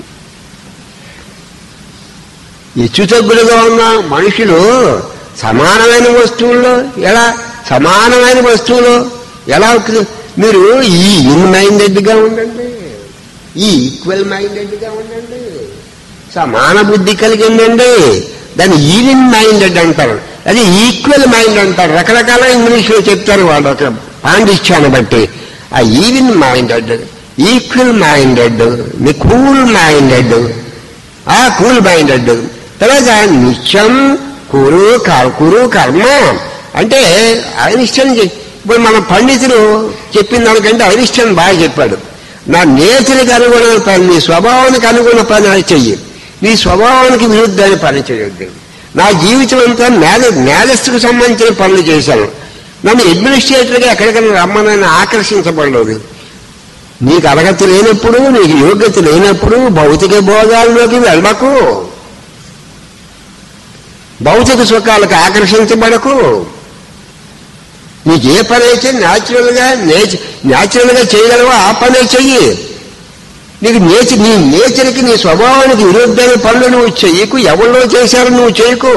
హెచ్చు తగ్గులుగా ఉన్న మనుషులు సమానమైన వస్తువుల్లో ఎలా సమానమైన వస్తువులు ఎలా అవుతుంది? మీరు ఈ ఇన్ మైండెడ్గా ఉండండి ఈ ఈక్వల్ మైండెడ్గా ఉండండి సమాన బుద్ధి కలిగిందండి దాన్ని ఈవిన్ మైండెడ్ అంటారు అది ఈక్వల్ మైండ్ అంటారు రకరకాల ఇంగ్లీష్లో చెప్తారు వాళ్ళు ఒక పాండిత్యాన్ని బట్టి ఆ even minded equal minded the cool minded ఆ కూల్ మైండెడ్ తర్వాత నిత్యం కురు క- కురు కర్మ అంటే అనిష్టం చె- ఇప్పుడు మన పండితులు చెప్పిన దానికంటే అనిష్టం బాగా చెప్పాడు నా నేచర్కి అనుగుణమైన పని నీ స్వభావానికి అనుగుణ పని అది చెయ్యి నీ స్వభావానికి విరుద్ధమైన పని చేయొద్దు నా జీవితం అంతా నేల నేలస్తుకు సంబంధించిన పనులు చేశాను నన్ను అడ్మినిస్ట్రేటర్గా ఎక్కడికైనా రమ్మనని ఆకర్షించబడలేదు నీకు అర్హత లేనప్పుడు నీకు యోగ్యత లేనప్పుడు భౌతిక భోగాల్లోకి వెళ్ళకు భౌతిక సుఖాలకు ఆకర్షించబడకు నీకు ఏ పని అయితే న్యాచురల్ గా న్యాచురల్ గా చేయగలవో ఆ పనే చెయ్యి నీకు నేచర్ నీ నేచర్కి నీ స్వభావానికి విరుద్ధమైన పనులు నువ్వు చెయ్యకు ఎవరిలో చేశారో నువ్వు చేయకు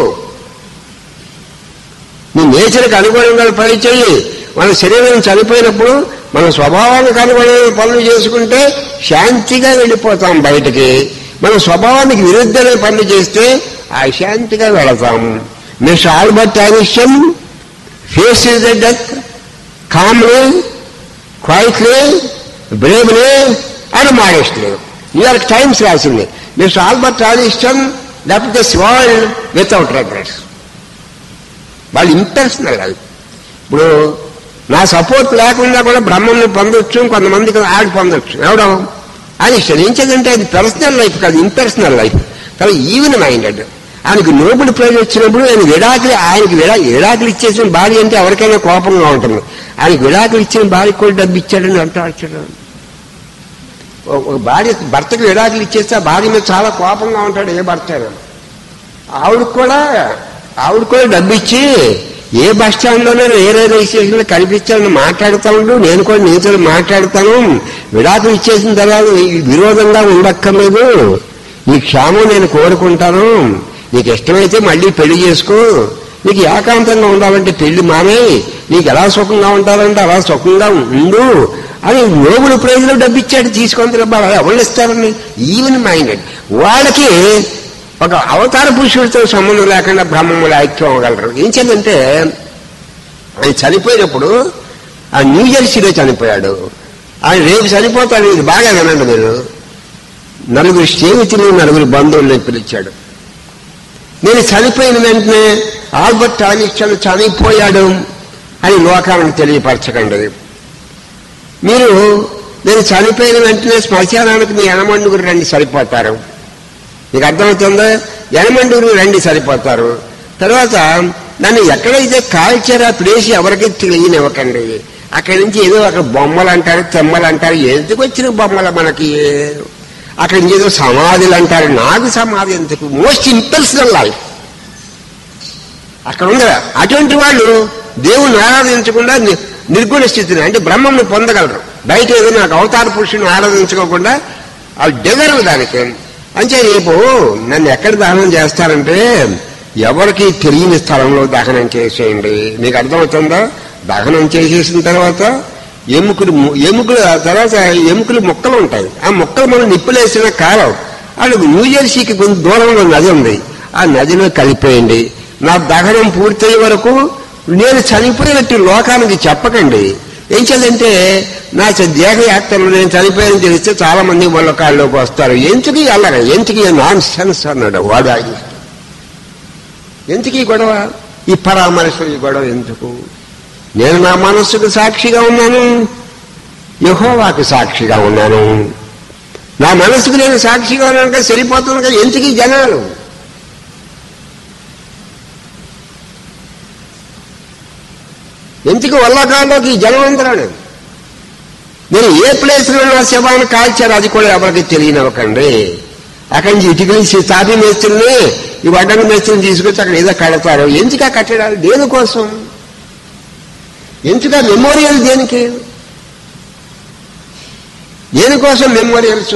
నీ నేచర్కి అనుగుణంగా పని చెయ్యి మన శరీరం చనిపోయినప్పుడు మన స్వభావానికి అనుగుణమైన పనులు చేసుకుంటే శాంతిగా వెళ్ళిపోతాం బయటికి మన స్వభావానికి విరుద్ధమైన పనులు చేస్తే అశాంతిగా వెళతాం miss Albert ఐనిషన్ face is the death Kamli quietly bravely and మాడెస్ట్లీ New York times రాసింది miss Albert Einstein left this world without regrets వాళ్ళు ఇంపర్సనల్ అది ఇప్పుడు నా సపోర్ట్ లేకుండా కూడా బ్రహ్మను పొందొచ్చు కొంతమందికి ఆడి పొందొచ్చు ఎవడో అది ఇష్టం ఏం చేద్దంటే అది పర్సనల్ లైఫ్ కాదు ఇంపర్సనల్ లైఫ్ కానీ ఈవెన్ మైండెడ్ ఆయనకు నోబుల్ ప్రైజ్ వచ్చినప్పుడు ఆయన విడాకులు ఆయనకి విడా విడాకులు ఇచ్చేసిన భార్య అంటే ఎవరికైనా కోపంగా ఉంటుంది ఆయనకి విడాకులు ఇచ్చిన భార్య కూడా డబ్బు ఇచ్చాడని అంటాడు ఒక భార్య భర్తకు విడాకులు ఇచ్చేస్తే ఆ భార్య మీద చాలా కోపంగా ఉంటాడు ఏ భర్త అయినా. ఆవిడ కూడా ఆవిడ కూడా డబ్బు ఇచ్చి ఏ బస్ స్టాండ్లోనే ఏ రైల్వే స్టేషన్లో కనిపించాలని మాట్లాడుతా ఉండు నేను కూడా నీతో మాట్లాడతాను విడాకులు ఇచ్చేసిన తర్వాత ఈ విరోధంగా ఉండక్కర్లేదు నీ క్షేమం నేను కోరుకుంటాను నీకు ఇష్టమైతే మళ్ళీ పెళ్లి చేసుకో నీకు ఏకాంతంగా ఉండాలంటే పెళ్లి మానే నీకు ఎలా సుఖంగా ఉంటారంటే అలా సుఖంగా ఉండు అని నోబుల్ ప్రైజ్లో డబ్బు ఇచ్చాడు తీసుకొని ఎవరు ఇస్తారని ఈవెన్ మైండెడ్ వాళ్ళకి ఒక అవతార పురుషుడితో సంబంధం లేకుండా బ్రహ్మములు ఐక్యం అవ్వగలరు ఏం చేద్దంటే ఆయన చనిపోయినప్పుడు ఆ న్యూ జెర్సీలో చనిపోయాడు ఆయన రేపు చనిపోతాడు ఇది బాగా వినండి మీరు నలుగురు స్నేహితులు నలుగురు బంధువుల్ని పిలిచాడు నేను చనిపోయిన వెంటనే ఆల్బర్ట్ ఐన్స్టైన్ చనిపోయాడు అని లోకానికి తెలియపరచకండి మీరు నేను చనిపోయిన వెంటనే శ్మశానానికి మీ ఎనమండుగురు రండి సరిపోతారు మీకు అర్థమవుతుందా ఎనమండుగురు రండి సరిపోతారు తర్వాత నన్ను ఎక్కడైతే కాల్చారో ఆ ప్లేస్ ఎవరికి తెలియనివ్వకండి అక్కడి నుంచి ఏదో అక్కడ బొమ్మలు అంటారు తెమ్మలు అంటారు ఎందుకు వచ్చిన బొమ్మలు మనకి అక్కడి నుంచి ఏదో సమాధులు అంటారు నాకు సమాధి ఎందుకు మోస్ట్ ఇంపర్సనల్ లైఫ్ అక్కడ ఉందా అటువంటి వాళ్ళు దేవుణ్ణి ఆరాధించకుండా ని- నిర్గుణ స్థితిని అంటే బ్రహ్మను పొందగలరు బయట ఏదో నాకు అవతార పురుషుని ఆరాధించుకోకుండా వాళ్ళు డిజర్వ్ దానికి అంటే రేపు నన్ను ఎక్కడ దహనం చేస్తారంటే ఎవరికి తెలియని స్థలంలో దహనం చేసేయండి మీకు అర్థమవుతుందా దహనం చేసేసిన తర్వాత ఎముకలు ము- ఎముకలు ఆ తర్వాత ఎముకలు ముక్కలు ఉంటాయి ఆ ముక్కలు మనం నిప్పులేసిన కాలం అది న్యూజెర్సీకి కొంచెం దూరంలో నది ఉంది ఆ నదిలో కలిపేయండి నా దహనం పూర్తయ్యే వరకు నేను చనిపోయినట్టు లోకానికి చెప్పకండి ఏం చేయాలంటే నా చ- దేహయాత్రలో నేను చనిపోయానని తెలిస్తే చాలా మంది వాళ్ళ కాళ్ళలోకి వస్తారు ఎందుకు అల్లర ఎందుకు నాన్ సెన్స్ అన్నాడు వాడు ఆయన ఎందుకు ఈ గొడవ ఈ పరామర్శ ఈ గొడవ ఎందుకు నేను నా మనస్సుకు సాక్షిగా ఉన్నాను యహోవాకు సాక్షిగా ఉన్నాను నా మనసుకు నేను సాక్షిగా ఉన్నాను కదా సరిపోతుంది కదా ఎందుకు ఈ జనాలు ఎందుకు వల్లకాల్లోకి ఈ జనమంతరాడు నేను ఏ ప్లేస్లో నా శవాన్ని కాల్చారు అది కూడా ఎవరికి తెలియనివ్వకండి అక్కడి నుంచి ఇటుకలు తాపి మేస్తుల్ని ఈ వడ్డంగి మేస్తుల్ని తీసుకొచ్చి అక్కడ ఏదో కడతారు ఎందుకు ఆ కట్టడాలు దేనికోసం ఎందుకు ఆ మెమోరియల్ దేనికి దేనికోసం మెమోరియల్స్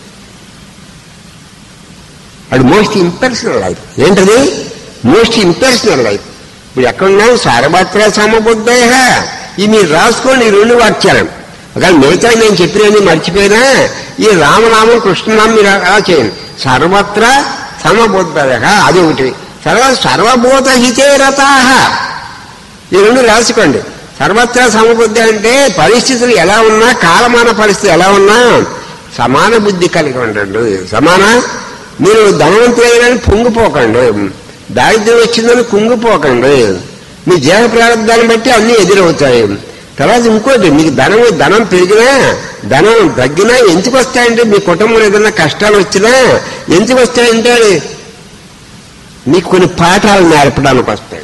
అది మోస్ట్ ఇంపర్సనల్ లైఫ్ ఏంటది మోస్ట్ ఇంపర్సనల్ లైఫ్ ఇప్పుడు ఎక్కడున్నాం సారభద్ర సమబుద్ధయ ఈ మీరు రాసుకోండి ఈ రెండు వాక్యాలు ఒకవేళ మిగతా నేను చెప్పినవి మర్చిపోయినా ఈ రామనామం కృష్ణనామం మీరు అలా చేయండి సర్వత్ర సమబుద్ధయ అది ఒకటి తర్వాత సర్వభూత హితే రతాహ ఈ రెండు రాసుకోండి సర్వత్రా సమబుద్ధి అంటే పరిస్థితులు ఎలా ఉన్నా కాలమాన పరిస్థితి ఎలా ఉన్నా సమాన బుద్ధి కలిగి ఉండండి సమాన మీరు ధనవంతులైన పొంగిపోకండి దారిద్ర్యం వచ్చిందని కుంగిపోకండి మీ దేహ ప్రారంభాన్ని బట్టి అన్ని ఎదురవుతాయి తర్వాత ఇంకోటి మీకు ధనం ధనం పెరిగినా ధనం తగ్గినా ఎందుకు వస్తాయంటే మీ కుటుంబంలో ఏదైనా కష్టాలు వచ్చినా ఎందుకు వస్తాయంటే మీకు కొన్ని పాఠాలు నేర్పడానికి వస్తాయి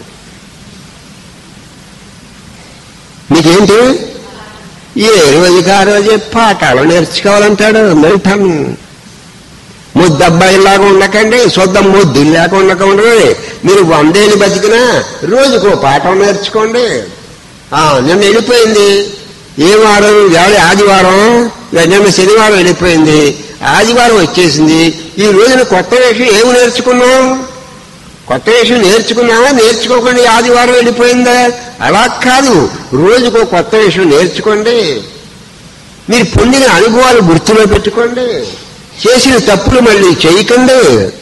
మీకేంటి ఏ రోజుకి ఆ రోజే పాఠాలు నేర్చుకోవాలంటాడు మెంటను ముద్దు అబ్బాయిలాగా ఉండకండి శుద్ధం ముద్దు లేక ఉండకండి మీరు వందేళ్ళు బతికినా రోజుకో పాఠం నేర్చుకోండి ఆ, నిన్న వెళ్ళిపోయింది ఏ వారం వేళ ఆదివారం నిన్న శనివారం వెళ్ళిపోయింది ఆదివారం వచ్చేసింది ఈ రోజున కొత్త విషయం ఏమి నేర్చుకున్నాం కొత్త విషయం నేర్చుకున్నావా నేర్చుకోకుండా ఈ ఆదివారం వెళ్ళిపోయిందా అలా కాదు రోజుకో కొత్త విషయం నేర్చుకోండి మీరు పొందిన అనుభవాలు గుర్తులో పెట్టుకోండి చేసిన తప్పులు మళ్ళీ చేయకండి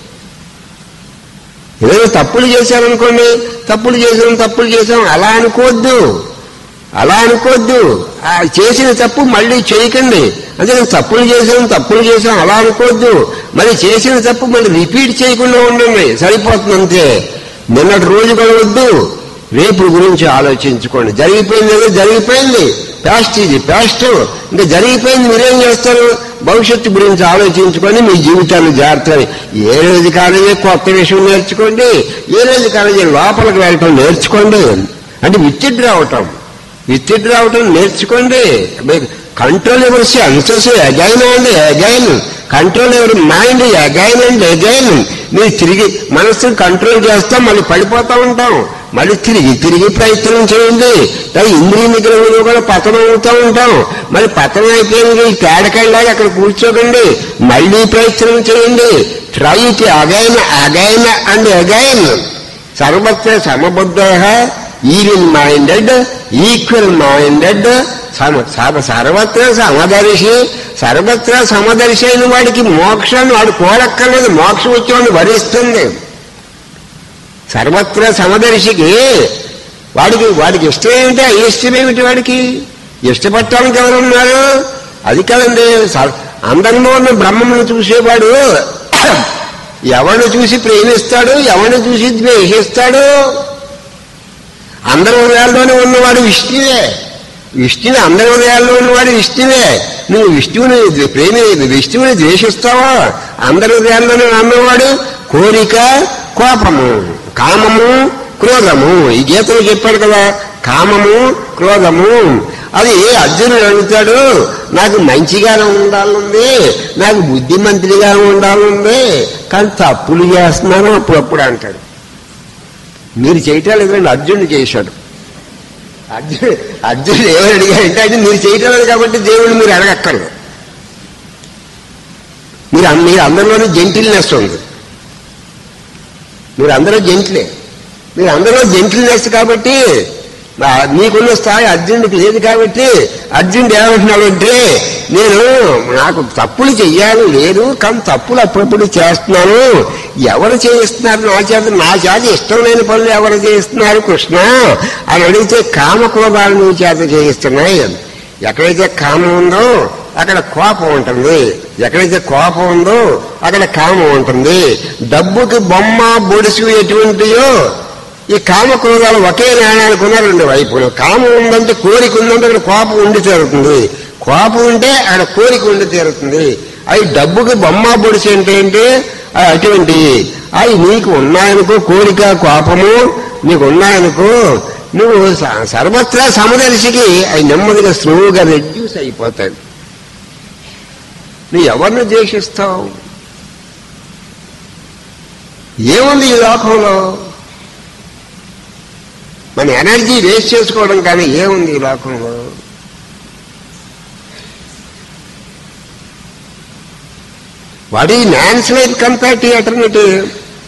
ఏదైనా తప్పులు చేశారనుకోండి తప్పులు చేసాం తప్పులు చేసాం అలా అనుకోవద్దు అలా అనుకోవద్దు ఆ చేసిన తప్పు మళ్ళీ చేయకండి అంటే నేను తప్పులు చేశాను తప్పులు చేశాను అలా అనుకోవద్దు మరి చేసిన తప్పు మళ్ళీ రిపీట్ చేయకుండా ఉండండి సరిపోతుంది అంతే నిన్నటి రోజు కలవద్దు రేపు గురించి ఆలోచించుకోండి జరిగిపోయింది ఏదో జరిగిపోయింది ప్యాస్ట్ ఇది ప్యాస్ట్ ఇంకా జరిగిపోయింది మీరేం చేస్తారు భవిష్యత్తు గురించి ఆలోచించుకొని మీ జీవితాన్ని జాగ్రత్తగా ఏ రోజు కాలేజీ కొత్త విషయం నేర్చుకోండి ఏ రోజు కాలేజీ లోపలికి వెళ్ళటం నేర్చుకోండి అంటే విచ్చిడ్ రావటం విచ్చిడ్ రావటం నేర్చుకోండి control over senses again and again control over mind again and again మీరు తిరిగి మనస్సును కంట్రోల్ చేస్తాం మళ్ళీ పడిపోతా ఉంటాం మళ్ళీ తిరిగి తిరిగి ప్రయత్నం చేయండి లేదా ఇంద్రియ నిగ్రహంలో కూడా పతనం అవుతూ ఉంటాం మళ్ళీ పతనం అయిపోయింది తేడకెళ్ళాలి అక్కడ కూర్చోకండి మళ్ళీ ప్రయత్నం చేయండి try it again again and again సర్వత్ర సమబుద్ధ ఈవిన్ మైండెడ్ ఈక్వల్ మైండెడ్ సమ సమ సర్వత్ర సమదర్శి సర్వత్ర సమదర్శి అయిన వాడికి మోక్షాన్ని వాడు కోరక్కర్లేదు మోక్షం వచ్చేవాడిని వరిస్తుంది సర్వత్ర సమదర్శికి వాడికి వాడికి ఇష్టం ఏమిటి అయిష్టం ఏమిటి వాడికి ఇష్టపడటానికి ఎవరున్నారు అది కదండి స- అందంలో ఉన్న బ్రహ్మను చూసేవాడు ఎవరిని చూసి ప్రేమిస్తాడు ఎవరిని చూసి ద్వేషిస్తాడు అందరి హృదయాల్లోనే ఉన్నవాడు విష్ణువే విష్ణువు అందరి హృదయాల్లో ఉన్నవాడు విష్ణువే నువ్వు విష్ణువుని ద్వే- ప్రేమి విష్ణువుని ద్వేషిస్తావా అందరి హృదయాల్లోనే ఉన్నవాడు కోరిక కోపము కామము క్రోధము ఈ గీతలో చెప్పాడు కదా కామము క్రోధము అది అర్జునుడు అడుగుతాడు నాకు మంచిగానే ఉండాలంది నాకు బుద్ధిమంతుడిగా ఉండాలంది కానీ తప్పులు చేస్తున్నాను అప్పుడప్పుడు అంటాడు మీరు చేయటం లేదండి అర్జునుడు చేశాడు అర్జునుడు అర్జునుడు ఏమని అడిగాడంటే అది మీరు చేయటం లేదు కాబట్టి దేవుడు మీరు అడగక్కర్లేదు మీరు అన్- మీరు అందరిలోనే జెంటిల్నెస్ ఉంది మీరు అందరూ జెంట్లే మీరు అందరూ జెంటిల్నెస్ కాబట్టి ఆ, మీకున్న స్థాయి అర్జునుడికి లేదు కాబట్టి అర్జునుడు ఏమంటున్నాడు అంటే నేను నాకు తప్పులు చెయ్యాలి లేదు కానీ తప్పులు అప్పుడప్పుడు చేస్తున్నాను ఎవరు చేయిస్తున్నారు నా చేత నా చేత ఇష్టం లేని పనులు ఎవరు చేయిస్తున్నారు కృష్ణ అని అడిగితే కామక్రోధాలు నీ చేత చేయిస్తున్నాయి ఎక్కడైతే కామం ఉందో అక్కడ కోపం ఉంటుంది ఎక్కడైతే కోపం ఉందో అక్కడ కామం ఉంటుంది డబ్బుకి బొమ్మ బొడుసు ఎటువంటియో ఈ కామ క్రోధాలు ఒకే నాణానికి ఉన్న రెండు వైపులు కామం ఉందంటే కోరిక ఉందంటే అక్కడ కోపం ఉండి తీరుతుంది కోపం ఉంటే అక్కడ కోరిక ఉండి తీరుతుంది అవి డబ్బుకి బొమ్మ బొడిసి అంటే ఏంటి అవి అటువంటి అవి నీకు ఉన్నాయనుకో కోరిక కోపము నీకు ఉన్నాయనుకో నువ్వు స- సర్వత్రా సమదర్శికి అవి నెమ్మదిగా స్లోగా రెడ్యూస్ అయిపోతాయి నువ్వు ఎవరిని ద్వేషిస్తావు ఏముంది ఈ లోకంలో మన ఎనర్జీ వేస్ట్ చేసుకోవడం కానీ ఏముంది ఈ లోకంలో what is man's life compare to alternative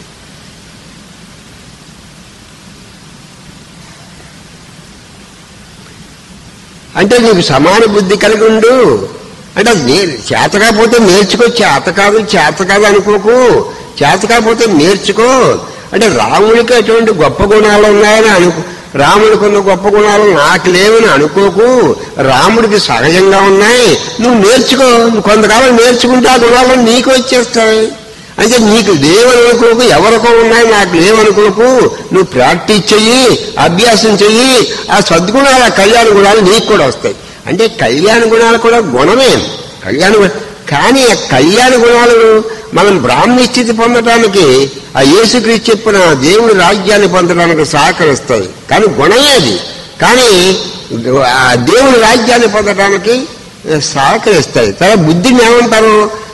అంటే నీకు సమాన బుద్ధి కలిగి ఉండు అంటే అది నే చేత కాకపోతే నేర్చుకో చేత కాదు చేత కాదు అనుకోకు చేత కాకపోతే నేర్చుకో అంటే రాముడికి అటువంటి గొప్ప గుణాలు ఉన్నాయని అనుకో రాముడికి ఉన్న గొప్ప గుణాలు నాకు లేవని అనుకోకు రాముడికి సహజంగా ఉన్నాయి నువ్వు నేర్చుకో నువ్వు కొంతకాలం నేర్చుకుంటే ఆ గుణాలు నీకు వచ్చేస్తాయి అంటే నీకు లేవని అనుకోకు ఎవరికో ఉన్నాయి నాకు లేవనుకోకు నువ్వు ప్రాక్టీస్ చెయ్యి అభ్యాసం చెయ్యి ఆ సద్గుణాలు ఆ కళ్యాణ గుణాలు నీకు కూడా వస్తాయి అంటే కళ్యాణ గుణాలు కూడా గుణమే కళ్యాణ గు- కానీ ఆ కళ్యాణ గుణాలు మనం బ్రాహ్మణ స్థితి పొందడానికి ఆ యేసుక్రీస్తు చెప్పిన దేవుడి రాజ్యాన్ని పొందడానికి సహకరిస్తాయి కానీ గుణమే అది కానీ ఆ దేవుడి రాజ్యాన్ని పొందడానికి సహకరిస్తాయి తర్వాత బుద్ధిని ఏమంటారు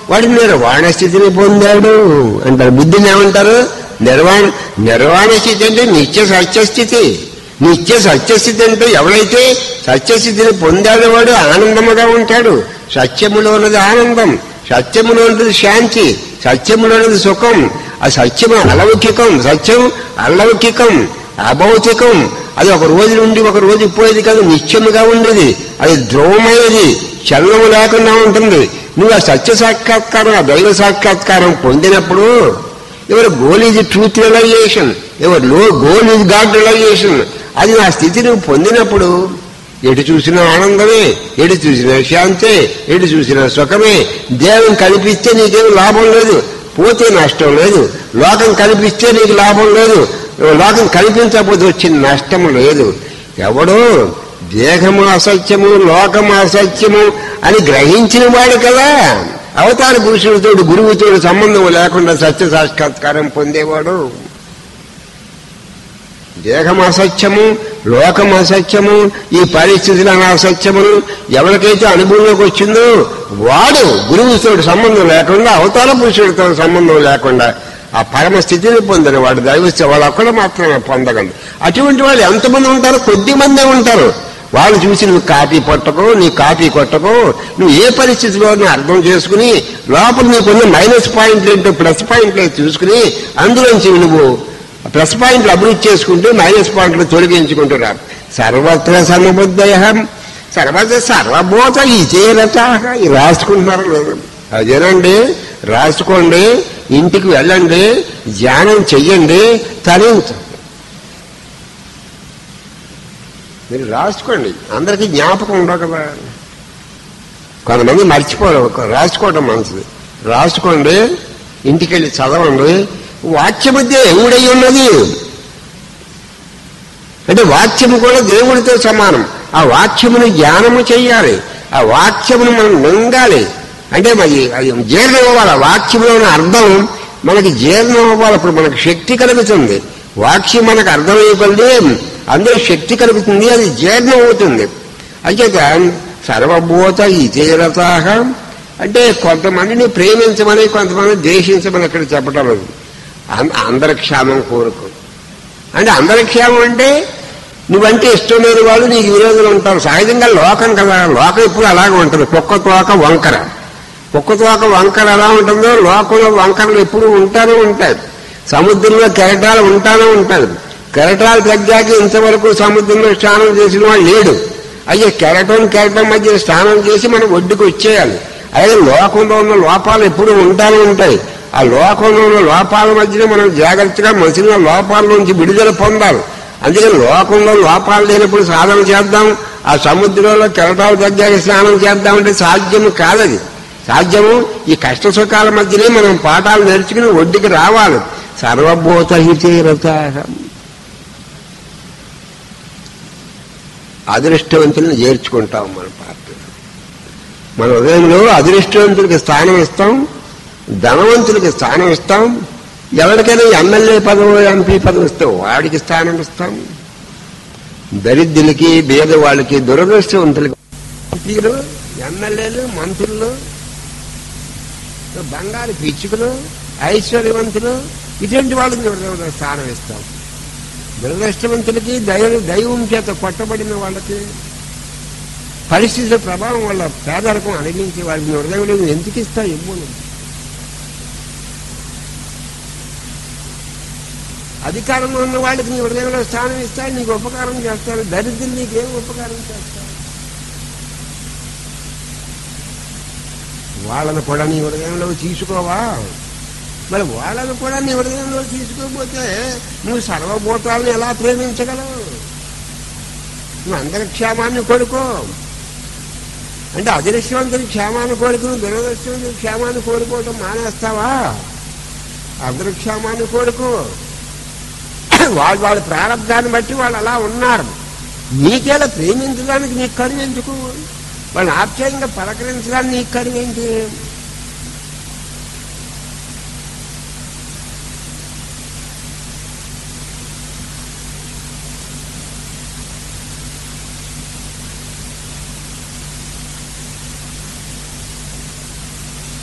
వాడు నిర్వాణ స్థితిని పొందాడు అంటారు బుద్ధిని ఏమంటారు నిర్వాణ నిర్వాణ స్థితి అంటే నిత్య సత్యస్థితి నిత్య సత్యస్థితి అంటే ఎవరైతే సత్యస్థితిని పొందాడో వాడు ఆనందముగా ఉంటాడు సత్యములో ఉన్నది ఆనందం సత్యములో ఉన్నది శాంతి సత్యములో ఉన్నది సుఖం ఆ సత్యము అలౌకికం సత్యం అలౌకికం అభౌతికం అది ఒక రోజు నుండి ఒక రోజు పోయేది కాదు నిత్యముగా ఉండేది అది ధ్రువమైనది చలనము లేకుండా ఉంటుంది నువ్వు ఆ సత్య సాక్షాత్కారం ఆ దైవ సాక్షాత్కారం పొందినప్పుడు ఎవరు గోల్ ఈజ్ ట్రూత్ రియలైజేషన్ ఎవరు లో గోల్ ఈజ్ గాడ్ రియలైజేషన్ అది నా స్థితి నువ్వు పొందినప్పుడు ఎటు చూసినా ఆనందమే ఎటు చూసినా శాంతే ఎటు చూసినా సుఖమే దేవం కనిపిస్తే నీకేం లాభం లేదు పోతే నష్టం లేదు లోకం కనిపిస్తే నీకు లాభం లేదు లోకం కనిపించకపోతే వచ్చిన నష్టం లేదు ఎవడో దేహము అసత్యము లోకము అసత్యము అని గ్రహించిన వాడు కదా అవతార పురుషుడితోడు గురువుతోడు సంబంధం లేకుండా సత్య సాక్షాత్కారం పొందేవాడు దేహం అసత్యము లోకం అసత్యము ఈ పరిస్థితులను అసత్యమును ఎవరికైతే అనుభవంలోకి వచ్చిందో వాడు గురువుతో సంబంధం లేకుండా అవతార పురుషుడితో సంబంధం లేకుండా ఆ పరమ స్థితిని పొందిన వాడు దైవస్థ వాళ్ళు అక్కడ మాత్రమే పొందగలరు అటువంటి వాళ్ళు ఎంతమంది ఉంటారు కొద్ది మందే ఉంటారు వాళ్ళు చూసి నువ్వు కాపీ కొట్టకో నీ కాపీ కొట్టకో నువ్వు ఏ పరిస్థితిలో అర్థం చేసుకుని లోపల నీకున్న మైనస్ పాయింట్లు ఏంటో ప్లస్ పాయింట్లు చూసుకుని అందులోంచి నువ్వు ప్లస్ పాయింట్లు అభివృద్ధి చేసుకుంటూ మైనస్ పాయింట్లు తొలగించుకుంటున్నా సర్వత్ర సమబుద్ధయ సర్వత్ర సర్వబోధ ఇచేరత రాసుకుంటున్నారు లేదు అదేనండి రాసుకోండి ఇంటికి వెళ్ళండి ధ్యానం చెయ్యండి తరించండి మీరు రాసుకోండి అందరికీ జ్ఞాపకం ఉండవు కదా కొంతమంది మర్చిపోరు రాసుకోవడం మంచిది రాసుకోండి ఇంటికి వెళ్ళి చదవండి వాక్యమధ్య ఎవడై ఉన్నది అంటే వాక్యము కూడా దేవుడితో సమానం ఆ వాక్యమును జ్ఞానము చెయ్యాలి ఆ వాక్యమును మనం మింగాలి అంటే మరి అది జీర్ణం అవ్వాలి ఆ వాక్యంలో ఉన్న అర్థం మనకి జీర్ణం అవ్వాలి అప్పుడు మనకి శక్తి కలుగుతుంది వాక్యం మనకు అర్థమైపోతే అందులో శక్తి కలుగుతుంది అది జీర్ణం అవుతుంది అంచేత సర్వభూత ఇతేరతాహ అంటే కొంతమందిని ప్రేమించమని కొంతమంది ద్వేషించమని ఇక్కడ చెప్పటం లేదు అం- అందరి క్షేమం కోరుకో అంటే అందరి క్షేమం అంటే నువ్వంటే ఇష్టం లేని వాళ్ళు నీకు విరోధులు ఉంటారు సహజంగా లోకం కదా లోకం ఇప్పుడు అలాగే ఉంటుంది కుక్క తోక వంకర కుక్క తోక వంకర ఎలా ఉంటుందో లోకంలో వంకరలు ఎప్పుడు ఉంటానే ఉంటాయి సముద్రంలో కెరటాలు ఉంటానే ఉంటాయి కెరటాలు తగ్గాక ఇంతవరకు సముద్రంలో స్నానం చేసిన వాడు లేడు అయ్యే కెరటం కెరటం మధ్య స్నానం చేసి మనం ఒడ్డుకు వచ్చేయాలి అలాగే లోకంలో ఉన్న లోపాలు ఎప్పుడు ఉంటానే ఉంటాయి ఆ లోకంలో ఉన్న లోపాల మధ్యన మనం జాగ్రత్తగా మనుషుల లోపాల నుంచి విడుదల పొందాలి అందుకని లోకంలో లోపాలు లేనప్పుడు సాధన చేద్దాం ఆ సముద్రంలో కెరటాలు తగ్గాక స్నానం చేద్దామంటే సాధ్యము కాదది సాధ్యము ఈ కష్ట సుఖాల మధ్యనే మనం పాఠాలు నేర్చుకుని ఒడ్డుకి రావాలి సర్వభూత హితేరత అదృష్టవంతులను చేర్చుకుంటాం మన పార్టీ మన ఉదయంలో అదృష్టవంతులకి స్థానం ఇస్తాం ధనవంతులకి స్థానం ఇస్తాం ఎవరికైనా ఎమ్మెల్యే పదవి ఎంపీ పదవి ఇస్తే వాడికి స్థానం ఇస్తాం దరిద్రులకి పేదవాళ్ళకి దురదృష్టవంతులకి ఎంపీలు ఎమ్మెల్యేలు మంత్రులు బంగారు పిచ్చుకలు ఐశ్వర్యవంతులు ఇటువంటి వాళ్ళకి ఎవరికైనా స్థానం ఇస్తాం దురదృష్టవంతులకి దైవ దైవం చేత కొట్టబడిన వాళ్ళకి పరిస్థితుల ప్రభావం వల్ల పేదరికం అణగించే వాళ్ళకి హృదయం ఎందుకు ఇస్తా ఇవ్వను అధికారంలో ఉన్న వాళ్ళకి నీ హృదయంలో స్థానం ఇస్తాడు నీకు ఉపకారం చేస్తాడు దరిద్రులు నీకేం ఉపకారం చేస్తాడు వాళ్ళని కూడా నీ హృదయంలో తీసుకోవా మరి వాళ్ళని కూడా నీ హృదయంలో తీసుకోకపోతే నువ్వు సర్వభూతాలను ఎలా ప్రేమించగలవు నువ్వు అందరి క్షేమాన్ని కోరుకో అంటే అదృష్టవంతుని క్షేమాన్ని కోరుకుని దురదృష్టవంతుని క్షేమాన్ని కోరుకోవటం మానేస్తావా అందరి క్షేమాన్ని కోరుకో వాళ్ళు వాళ్ళ ప్రారంభాన్ని బట్టి వాళ్ళు అలా ఉన్నారు నీకేలా ప్రేమించడానికి నీకు కరువు ఎందుకు వాళ్ళని ఆప్యాయంగా పలకరించడానికి నీకు కరువు ఏంటి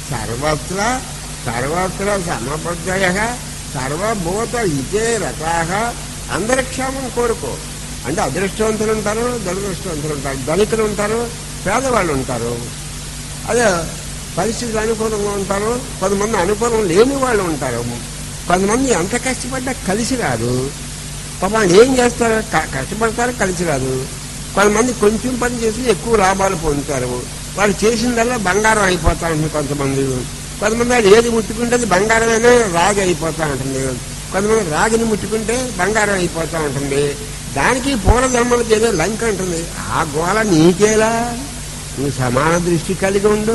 సర్వత్ర సర్వత్ర సమబద్ధయ సర్వభూత ఇదే రకాహ అందరి క్షేమం కోరుకో అంటే అదృష్టవంతులు ఉంటారు దురదృష్టవంతులు ఉంటారు ధనికులు ఉంటారు పేదవాళ్ళు ఉంటారు అదే పరిస్థితులు అనుకూలంగా ఉంటారు కొంతమంది అనుకూలం లేని వాళ్ళు ఉంటారు కొంతమంది ఎంత కష్టపడ్డా కలిసి రాదు పాపం ఏం చేస్తారు క- కష్టపడతారు కలిసి రాదు కొంతమంది కొంచెం పని చేసి ఎక్కువ లాభాలు పొందుతారు వాళ్ళు చేసిందల్లా బంగారం అయిపోతా ఉంటుంది కొంతమంది కొంతమంది వాళ్ళు ఏది ముట్టుకుంటే అది బంగారమైనా రాగి అయిపోతా ఉంటుంది కొంతమంది రాగిని ముట్టుకుంటే బంగారం అయిపోతా ఉంటుంది దానికి పూల జన్మలకి ఏదో లంక ఉంటుంది ఆ గోల నీకేలా నువ్వు సమాన దృష్టి కలిగి ఉండు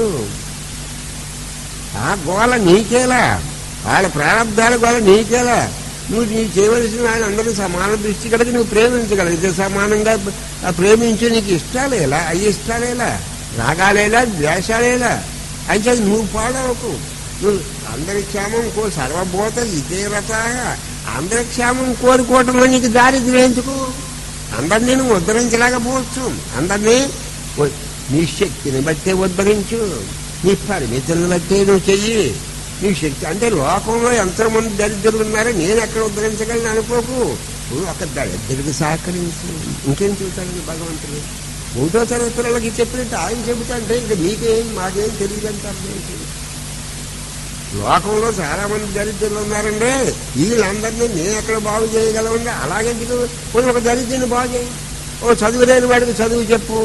ఆ గోల నీకేలా వాళ్ళ ప్రారంధాల గోల నీకేలా నువ్వు నీకు చేయవలసిన ఆయన అందరూ సమాన దృష్టి కలిగి నువ్వు ప్రేమించగలిగితే సమానంగా ఆ ప్రేమించి నీకు ఇష్టాలేలా అవి ఇష్టాలేలా రాగాలేలా ద్వేషాలేలా అయితే నువ్వు పాడవకు నువ్వు అందరి క్షేమం కో సర్వభూత ఇదే రతాగా అందరి క్షేమం కోరుకోవటంలో నీకు దారిద్ర్యం ఎందుకు అందరినీ నువ్వు ఉద్ధరించలేకపోవచ్చు అందరినీ ఉ- నీ శక్తిని బట్టే ఉద్ధరించు నీ పరిమితులను బట్టే నువ్వు చెయ్యి నీ శక్తి అంటే లోకంలో ఎంతమంది దరిద్రులు ఉన్నారో నేను ఎక్కడ ఉద్ధరించగలను అనుకోకు నువ్వు ఒక దరిద్రుడికి సహకరించు ఇంకేం చూస్తాడు భగవంతుడు ఒకటో తరగతి పిల్లలకి చెప్పినట్టు ఆయన చెబుతాంటే ఇంకా మీకేం మాకేం తెలియదు అంటారు లోకంలో చాలా మంది దరిద్రులు ఉన్నారండి వీళ్ళందరినీ నేను ఎక్కడ బాగు చేయగలమండి అలాగెందుకు పోనీ ఒక దరిద్రుని బాగు చేయి ఓ చదువు లేని వాడికి చదువు చెప్పు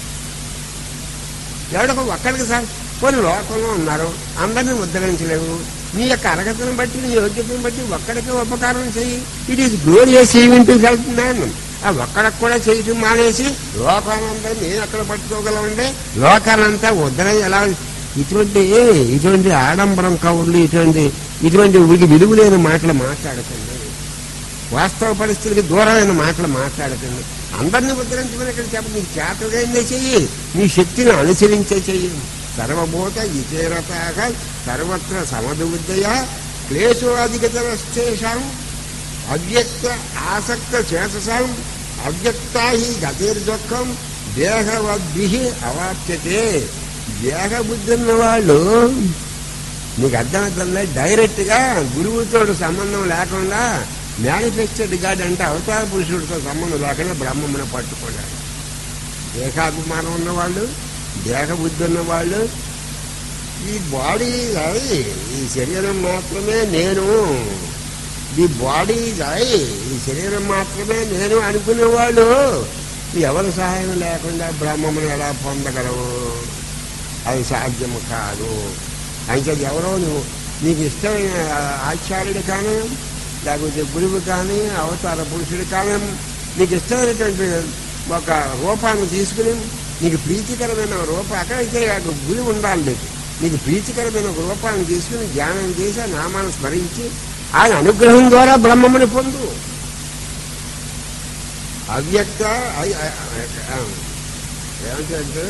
ఎవడకు ఒక్కడికి సార్ కొన్ని లోకంలో ఉన్నారు అందరినీ ఉద్ధరించలేవు నీ యొక్క అర్హతను బట్టి నీ యోగ్యతను బట్టి ఒక్కడికి ఉపకారం చెయ్యి ఇట్ ఈస్ గ్లోరియస్ ఈవెంట్ వెళ్తున్నాను ఆ ఒక్కడికి కూడా చేయటం మానేసి లోకానంతా నేను ఎక్కడ పట్టుకోగలమంటే లోకానంతా ఉద్ధరణ ఎలా ఇటువంటి ఇటువంటి ఆడంబరం కవులు ఇటువంటి ఇటువంటి వీటి విలువ లేని మాటలు మాట్లాడకండి వాస్తవ పరిస్థితులకి దూరమైన మాటలు మాట్లాడకండి అందరినీ ఉద్ధరించమని ఇక్కడ చెప్ప నీకు చేతగా చెయ్యి నీ శక్తిని అనుసరించే చెయ్యి సర్వభూత ఇతేరతాగా సర్వత్ర సమదుబుద్ధయ క్లేశోధికతరస్తేషాం అవ్యక్త ఆసక్త చేతసాం అవ్యక్తా హి గతిర్దుఃఖం దేహవద్భి అవాప్యతే దేహబుద్ధి ఉన్న వాళ్ళు నీకు అర్థమవుతుందా డైరెక్ట్ గా గురువుతో సంబంధం లేకుండా మేనిఫెస్టెడ్ గాడ్ అంటే అవతార పురుషుడితో సంబంధం లేకుండా బ్రహ్మమును పట్టుకున్నాడు దేహాభిమానం ఉన్నవాళ్ళు దేహబుద్ధి ఉన్నవాళ్ళు ఈ బాడీ అది ఈ శరీరం మాత్రమే నేను ఈ బాడీ అది ఈ శరీరం మాత్రమే నేను అనుకునేవాళ్ళు ఎవరి సహాయం లేకుండా బ్రహ్మమును ఎలా పొందగలవు అది సాధ్యము కాదు అయితే ఎవరో నువ్వు నీకు ఇష్టమైన ఆచార్యుడు కానీ లేకపోతే గురువు కానీ అవతార పురుషుడు కానీ నీకు ఇష్టమైనటువంటి ఒక రూపాన్ని తీసుకుని నీకు ప్రీతికరమైన రూపం అక్కడైతే ఒక గురి ఉండాలి నీకు నీకు ప్రీతికరమైన ఒక రూపాన్ని తీసుకుని ధ్యానం చేసి ఆ నామాన్ని స్మరించి ఆయన అనుగ్రహం ద్వారా బ్రహ్మముని పొందు అవ్యక్త ఐ- ఐ- ఐ- ఏమంటే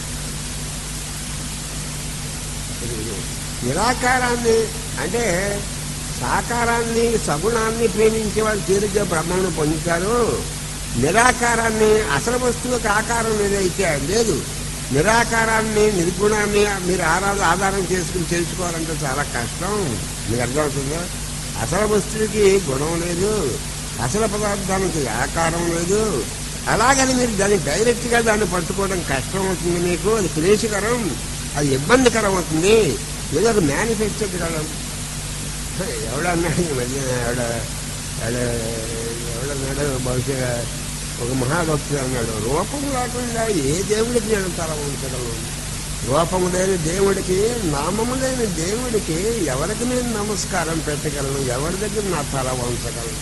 నిరాకారాన్ని అంటే సాకారాన్ని సగుణాన్ని ప్రేమించే వాళ్ళు తేలిగ్గా బ్రహ్మను పొందుతారు నిరాకారాన్ని అసలు వస్తువుకి ఆకారం ఏదైతే లేదు నిరాకారాన్ని నిర్గుణాన్ని మీరు ఆరాధ ఆధారం చేసుకుని తెలుసుకోవాలంటే చాలా కష్టం మీకు అర్థమవుతుందా అసలు వస్తువుకి గుణం లేదు అసలు పదార్థానికి ఆకారం లేదు అలాగని మీరు దాన్ని డైరెక్ట్ గా దాన్ని పట్టుకోవడం కష్టం అవుతుంది మీకు అది క్లేశకరం అది ఇబ్బందికరం అవుతుంది ఏదో ఒక మేనిఫెస్టో కదా ఎవడన్నాడు ఈ మధ్య ఎవడ ఎవడ ఎవడన్నాడు బహుశా ఒక మహాభక్తుడు అన్నాడు రూపం లేకుండా ఏ దేవుడికి నేను తల ఉంచగలను రూపము లేని దేవుడికి నామము లేని దేవుడికి ఎవరికి నేను నమస్కారం పెట్టగలను ఎవరి దగ్గర నా తల వంచగలను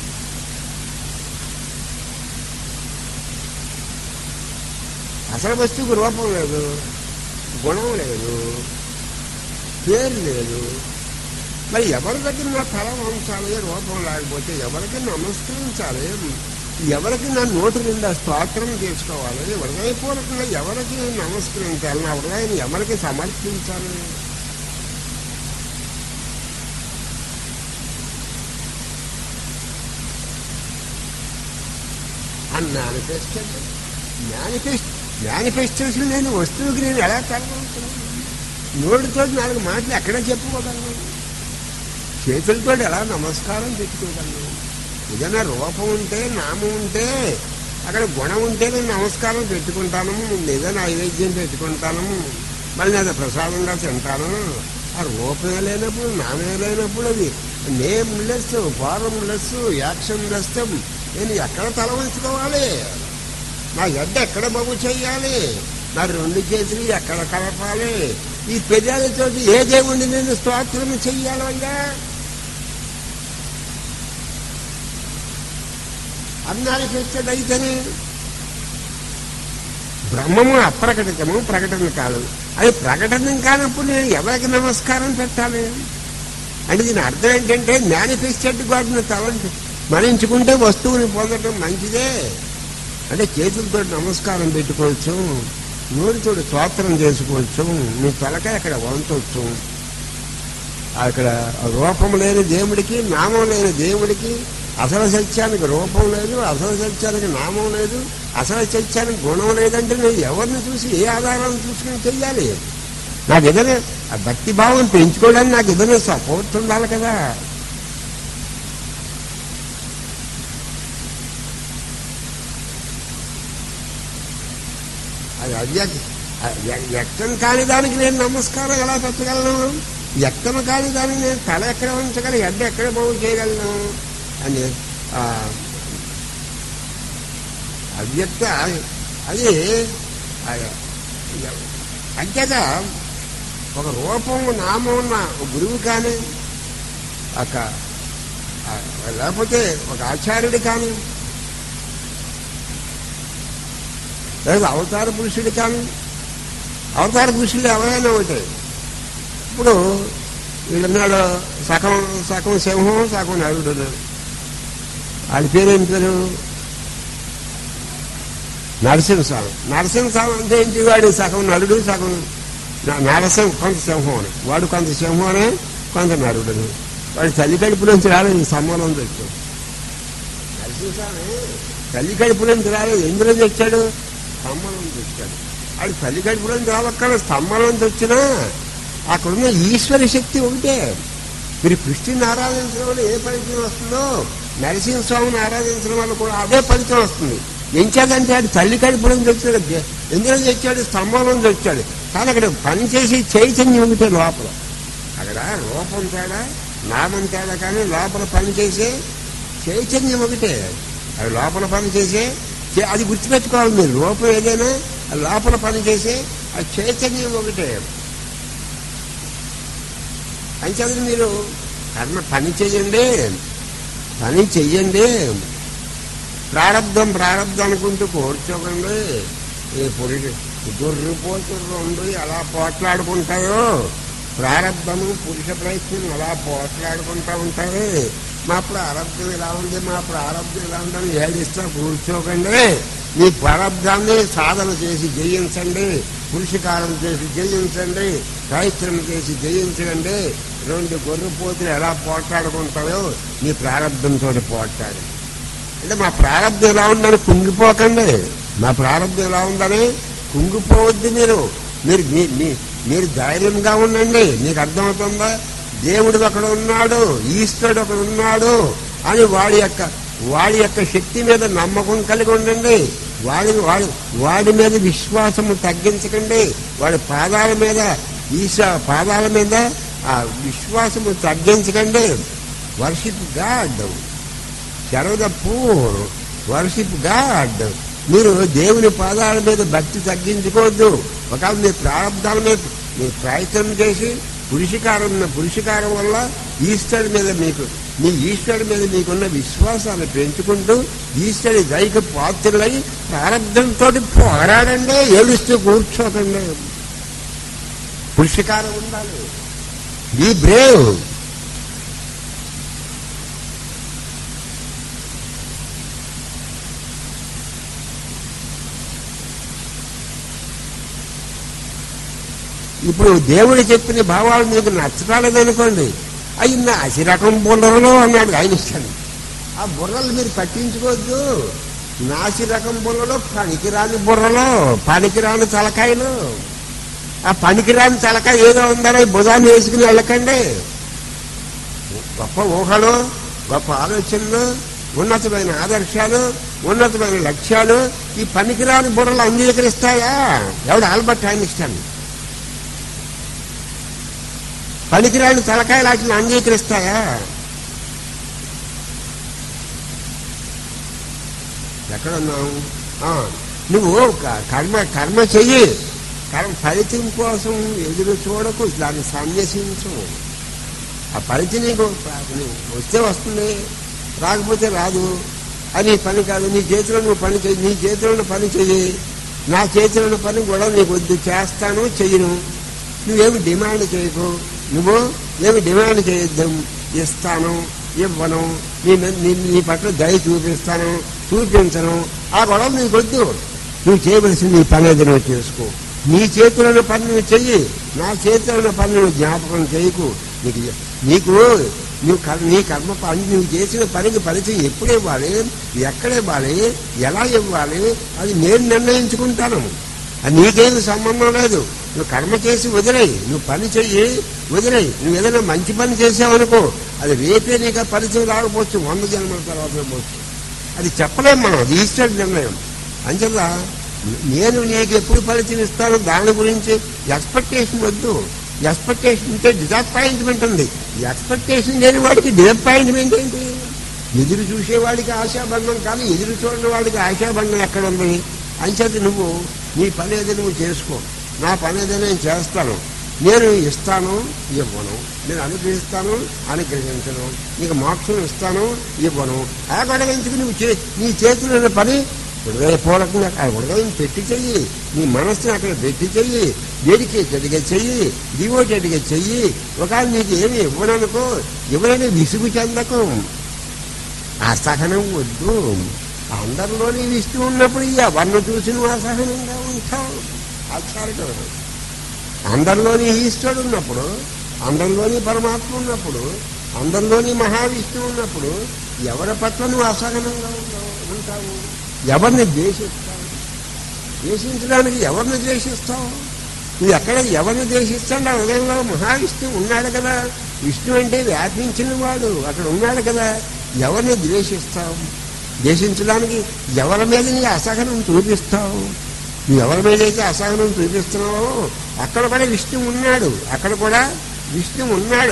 అసలు వస్తువుకు రూపం లేదు గుణం లేదు పేరు లేదు మరి ఎవరి దగ్గర నా తల వంచాలి రూపం లేకపోతే ఎవరికి నమస్కరించాలి ఎవరికి నా నోటి నిండా స్తోత్రం చేసుకోవాలి హృదయపూర్వకంగా ఎవరికి నమస్కరించాలి నా హృదయాన్ని ఎవరికి సమర్పించాలి అని మేనిఫెస్టో మేనిఫెస్ట్ మేనిఫెస్టేషన్ లేని వస్తువుకి నేను ఎలా తలవంచున్నాను నోటితో నాలుగు మాటలు ఎక్కడ చెప్పుకోగలను చేతులతో ఎలా నమస్కారం పెట్టుకోగలను ఏదైనా రూపం ఉంటే నామం ఉంటే అక్కడ గుణం ఉంటే నేను నమస్కారం పెట్టుకుంటాను ఏదైనా నైవేద్యం పెట్టుకుంటాను మళ్ళీ అది ప్రసాదంగా తింటాను ఆ రూపమే లేనప్పుడు నామే లేనప్పుడు అది nameless formless actionless నేను ఎక్కడ తల ఉంచుకోవాలి నా గడ్డ ఎక్కడ బాగు చెయ్యాలి నా రెండు చేతులు ఎక్కడ కలపాలి ఈ పెదాలతో ఏ దేవుణ్ణి నేను స్తోత్రం చెయ్యాలయ్యా అన్నానికి వచ్చేదైతేనే బ్రహ్మము అప్రకటితము ప్రకటన కాదు అది ప్రకటన కానప్పుడు నేను ఎవరికి నమస్కారం పెట్టాలి అంటే దీని అర్థం ఏంటంటే మేనిఫెస్టెడ్ గాడ్ని తలంటి మరించుకుంటే వస్తువుని పొందడం మంచిదే అంటే చేతులతో నమస్కారం పెట్టుకోవచ్చు నోటితో స్తోత్రం చేసుకోవచ్చు నీ తలకాయ అక్కడ వంచవచ్చు అక్కడ రూపం లేని దేవుడికి నామం లేని దేవుడికి అసలు సత్యానికి రూపం లేదు అసలు సత్యానికి నామం లేదు అసలు సత్యానికి గుణం లేదంటే నేను ఎవరిని చూసి ఏ ఆధారాన్ని చూసుకుని చెయ్యాలి నాకు ఏదైనా ఆ భక్తి భావం పెంచుకోవడానికి నాకు ఏదైనా సపోర్ట్ ఉండాలి కదా అది అవ్యక్ అవ్య- వ్యక్తం కాని దానికి నేను నమస్కారం ఎలా పెట్టగలను వ్యక్తం కాని దానికి నేను తల ఎక్కడ ఉంచగలను ఎడ్డ ఎక్కడ బాగు చేయగలను అని ఆ, అవ్యక్త అది ఆ- అంతేత ఒక రూపం నామం ఉన్న ఒక గురువు కానీ ఒక ఆ, లేకపోతే ఒక ఆచార్యుడు కానీ లేదా అవతార పురుషుడు కానీ అవతార పురుషుడు ఎవరైనా ఒకటే ఇప్పుడు వీళ్ళన్నాడు సగం సగం సింహం సగం నరుడు వాళ్ళ పేరు ఏం పేరు నరసింహస్వామి నరసింహస్వామి అంటే ఏంటి వాడు సగం నరుడు సగం న- నరసింహ కొంత సింహం అని వాడు కొంత సింహం అని కొంత నరుడు అని. వాడు తల్లి కడుపు నుంచి రాలేదు స్తంభంలో తెచ్చాడు నరసింహస్వామి తల్లి కడుపు నుంచి రాలేదు ఎందులో తెచ్చాడు స్తంభంలో నుంచి వచ్చాడు వాడు తల్లి కడుపు నుంచి రావక్కడ స్తంభంలో నుంచి వచ్చినా అక్కడున్న ఈశ్వర శక్తి ఒకటే మీరు కృష్ణుని ఆరాధించడం వల్ల ఏ ఫలితం వస్తుందో నరసింహస్వామిని ఆరాధించడం వల్ల కూడా అదే ఫలితం వస్తుంది ఎంచేదంటే ఆడు తల్లి కడుపు నుంచి వచ్చాడు ఎందులో తెచ్చాడు స్తంభం నుంచి వచ్చాడు కానీ అక్కడ పనిచేసి చైతన్యం ఒకటే లోపల అక్కడ రూపం తేడా నామం తేడా కానీ లోపల పనిచేసే చైతన్యం ఒకటే అది లోపల పనిచేసే చే- అది గుర్తుపెట్టుకోవాలి మీరు రూపం ఏదైనా అది లోపల పనిచేసే ఆ చైతన్యం ఒకటే అంచేది మీరు కర్మ పని చెయ్యండి పని చెయ్యండి ప్రారంధం ప్రారంధం అనుకుంటూ కూర్చోకండి ఈ పురుషు గొర్రె పోతులు రెండు ఎలా పోట్లాడుకుంటాయో ప్రారంధము పురుష ప్రయత్నం అలా పోట్లాడుకుంటా ఉంటాయి మా ప్రారంధం ఇలా ఉంది మా ప్రారంధం ఇలా ఉందని ఏడిస్తా కూర్చోకండి మీ ప్రారంధాన్ని సాధన చేసి జయించండి పురుషకారం చేసి జయించండి ప్రయత్నం చేసి జయించండి రెండు గొర్రె పోతులు ఎలా పోట్లాడుకుంటాయో మీ ప్రారంధంతో పోట్లాడు అంటే మా ప్రారంభం ఎలా ఉందని కుంగిపోకండి మా ప్రారంభం ఎలా ఉందని కుంగిపోవద్దు మీరు మీరు మీ- మీ- మీరు ధైర్యంగా ఉండండి మీకు అర్థమవుతుందా దేవుడు అక్కడ ఉన్నాడు ఈశ్వరుడు అక్కడ ఉన్నాడు అని వాడి యొక్క వాడి యొక్క శక్తి మీద నమ్మకం కలిగి ఉండండి వాడి వాడి వాడి మీద విశ్వాసము తగ్గించకండి వాడి పాదాల మీద ఈశ పాదాల మీద ఆ విశ్వాసము తగ్గించకండి worship God serve the poor worship God మీరు దేవుని పాదాల మీద భక్తి తగ్గించుకోవద్దు ఒకవేళ మీ ప్రారంభాల మీద మీరు ప్రయత్నం చేసి పురుషకారం పురుషకారం వల్ల ఈశ్వరుడి మీద మీకు మీ ఈశ్వరుడి మీద మీకున్న విశ్వాసాన్ని పెంచుకుంటూ ఈశ్వరుడి దైక పాత్రులై ప్రారంభంతో పోరాడండి ఏడుస్తూ కూర్చోకండి పురుషకారం ఉండాలి బీ బ్రేవ్ ఇప్పుడు దేవుడు చెప్పిన భావాలు మీకు నచ్చరాలేదనుకోండి అవి నాసి రకం బుర్రలు అన్నాడు ఆయన ఇస్తాడు ఆ బుర్రలు మీరు పట్టించుకోవద్దు నాసి రకం బుర్రలు పనికిరాని బుర్రలు పనికిరాని తలకాయలు ఆ పనికిరాని తలక ఏదో ఉందని భుజాన్ని వేసుకుని వెళ్ళకండి గొప్ప ఊహలు గొప్ప ఆలోచనలు ఉన్నతమైన ఆదర్శాలు ఉన్నతమైన లక్ష్యాలు ఈ పనికిరాని బుర్రలు అంగీకరిస్తాయా ఎవడు ఆల్బర్ట్ ఐన్స్టైన్ పనికిరాని తలకాయ లాంటిని అంగీకరిస్తాయా ఎక్కడున్నావు ఆ, నువ్వు క- కర్మ కర్మ చెయ్యి కర్మ ఫలితం కోసం ఎదురు చూడకు దాన్ని సన్యసించు ఆ ఫలితం నీకు నువ్వు వస్తే వస్తుంది రాకపోతే రాదు అది పని కాదు నీ చేతిలో నువ్వు పని చెయ్యి నీ చేతిలో ఉన్న పని చెయ్యి నా చేతిలో ఉన్న పని కూడా నీకు వద్దు చేస్తాను చెయ్యను నువ్వేమి డిమాండ్ చేయకు నువ్వు ఏమి డిమాండ్ చేయొద్దు ఇస్తాను ఇవ్వను నీ మీద- నీ నీ పట్ల దయ చూపిస్తాను చూపించను ఆ గొడవ నీకు వద్దు నువ్వు చేయవలసింది నీ పని ఏదో నువ్వు చేసుకో నీ చేతిలో ఉన్న పని నువ్వు చెయ్యి నా చేతిలో ఉన్న పని నువ్వు జ్ఞాపకం చేయకు నీకు నీకు నువ్వు కర్- నీ కర్మ పని నువ్వు చేసిన పనికి ఫలితం ఎప్పుడు ఇవ్వాలి ఎక్కడ ఇవ్వాలి ఎలా ఇవ్వాలి అది నేను నిర్ణయించుకుంటాను అది నీకేమి సంబంధం లేదు నువ్వు కర్మ చేసి వదిలేయి నువ్వు పని చెయ్యి వదిలేయి నువ్వు ఏదైనా మంచి పని చేసావనుకో అది రేపే నీకు ఆ ఫలితం రాకపోవచ్చు వంద జన్మల తర్వాత రావచ్చు అది చెప్పలేం మనం అది ఈస్టర్ నిర్ణయం అంచేత నేను నీకు ఎప్పుడు ఫలితం ఇస్తాను దాని గురించి ఎక్స్పెక్టేషన్ వద్దు ఎక్స్పెక్టేషన్ ఉంటే డిసప్పాయింట్మెంట్ ఉంది ఎక్స్పెక్టేషన్ లేని వాడికి డిసప్పాయింట్మెంట్ ఏంటి ఎదురు చూసేవాడికి ఆశాభంగం కానీ ఎదురు చూడని వాడికి ఆశాభంగం ఎక్కడ ఉంది అంచేత నువ్వు నీ పని ఏదో నువ్వు చేసుకో నా పని ఏదో నేను చేస్తాను నేను ఇస్తాను ఇవ్వను నేను అనుగ్రహిస్తాను అనుగ్రహించను నీకు మోక్షం ఇస్తాను ఇవ్వను ఆ గొడవ ఎందుకు నువ్వు చే నీ చేతిలో ఉన్న పని హృదయపూర్వకంగా ఆ హృదయం పెట్టి చెయ్యి నీ మనస్సుని అక్కడ పెట్టి చెయ్యి డెడికేటెడ్గా చెయ్యి డివోటెడ్గా చెయ్యి ఒకవేళ నీకు ఏమి ఇవ్వననుకో ఇవ్వనని విసుగు చెందకు అసహనం వద్దు అందరిలోని విష్ణు ఉన్నప్పుడు ఈ ఎవరిని చూసి నువ్వు అసహనంగా ఉంటావు ఆచార్యుడు అందరిలోని ఈశ్వరుడు ఉన్నప్పుడు అందరిలోని పరమాత్మ ఉన్నప్పుడు అందరిలోని మహావిష్ణువు ఉన్నప్పుడు ఎవరి పట్ల నువ్వు అసహనంగా ఉంటావు ఉంటావు ఎవరిని ద్వేషిస్తావు ద్వేషించడానికి ఎవరిని ద్వేషిస్తావు నువ్వు ఎక్కడ ఎవరిని ద్వేషిస్తాడు హృదయంలో మహావిష్ణువు ఉన్నాడు కదా విష్ణు అంటే వ్యాపించిన వాడు అక్కడ ఉన్నాడు కదా ఎవరిని ద్వేషిస్తావు ద్వేషించడానికి ఎవరి మీద నీ అసహనం చూపిస్తావు నువ్వు ఎవరి మీద అయితే అసహనం చూపిస్తున్నావో అక్కడ కూడా విష్ణు ఉన్నాడు అక్కడ కూడా విష్ణు ఉన్నాడు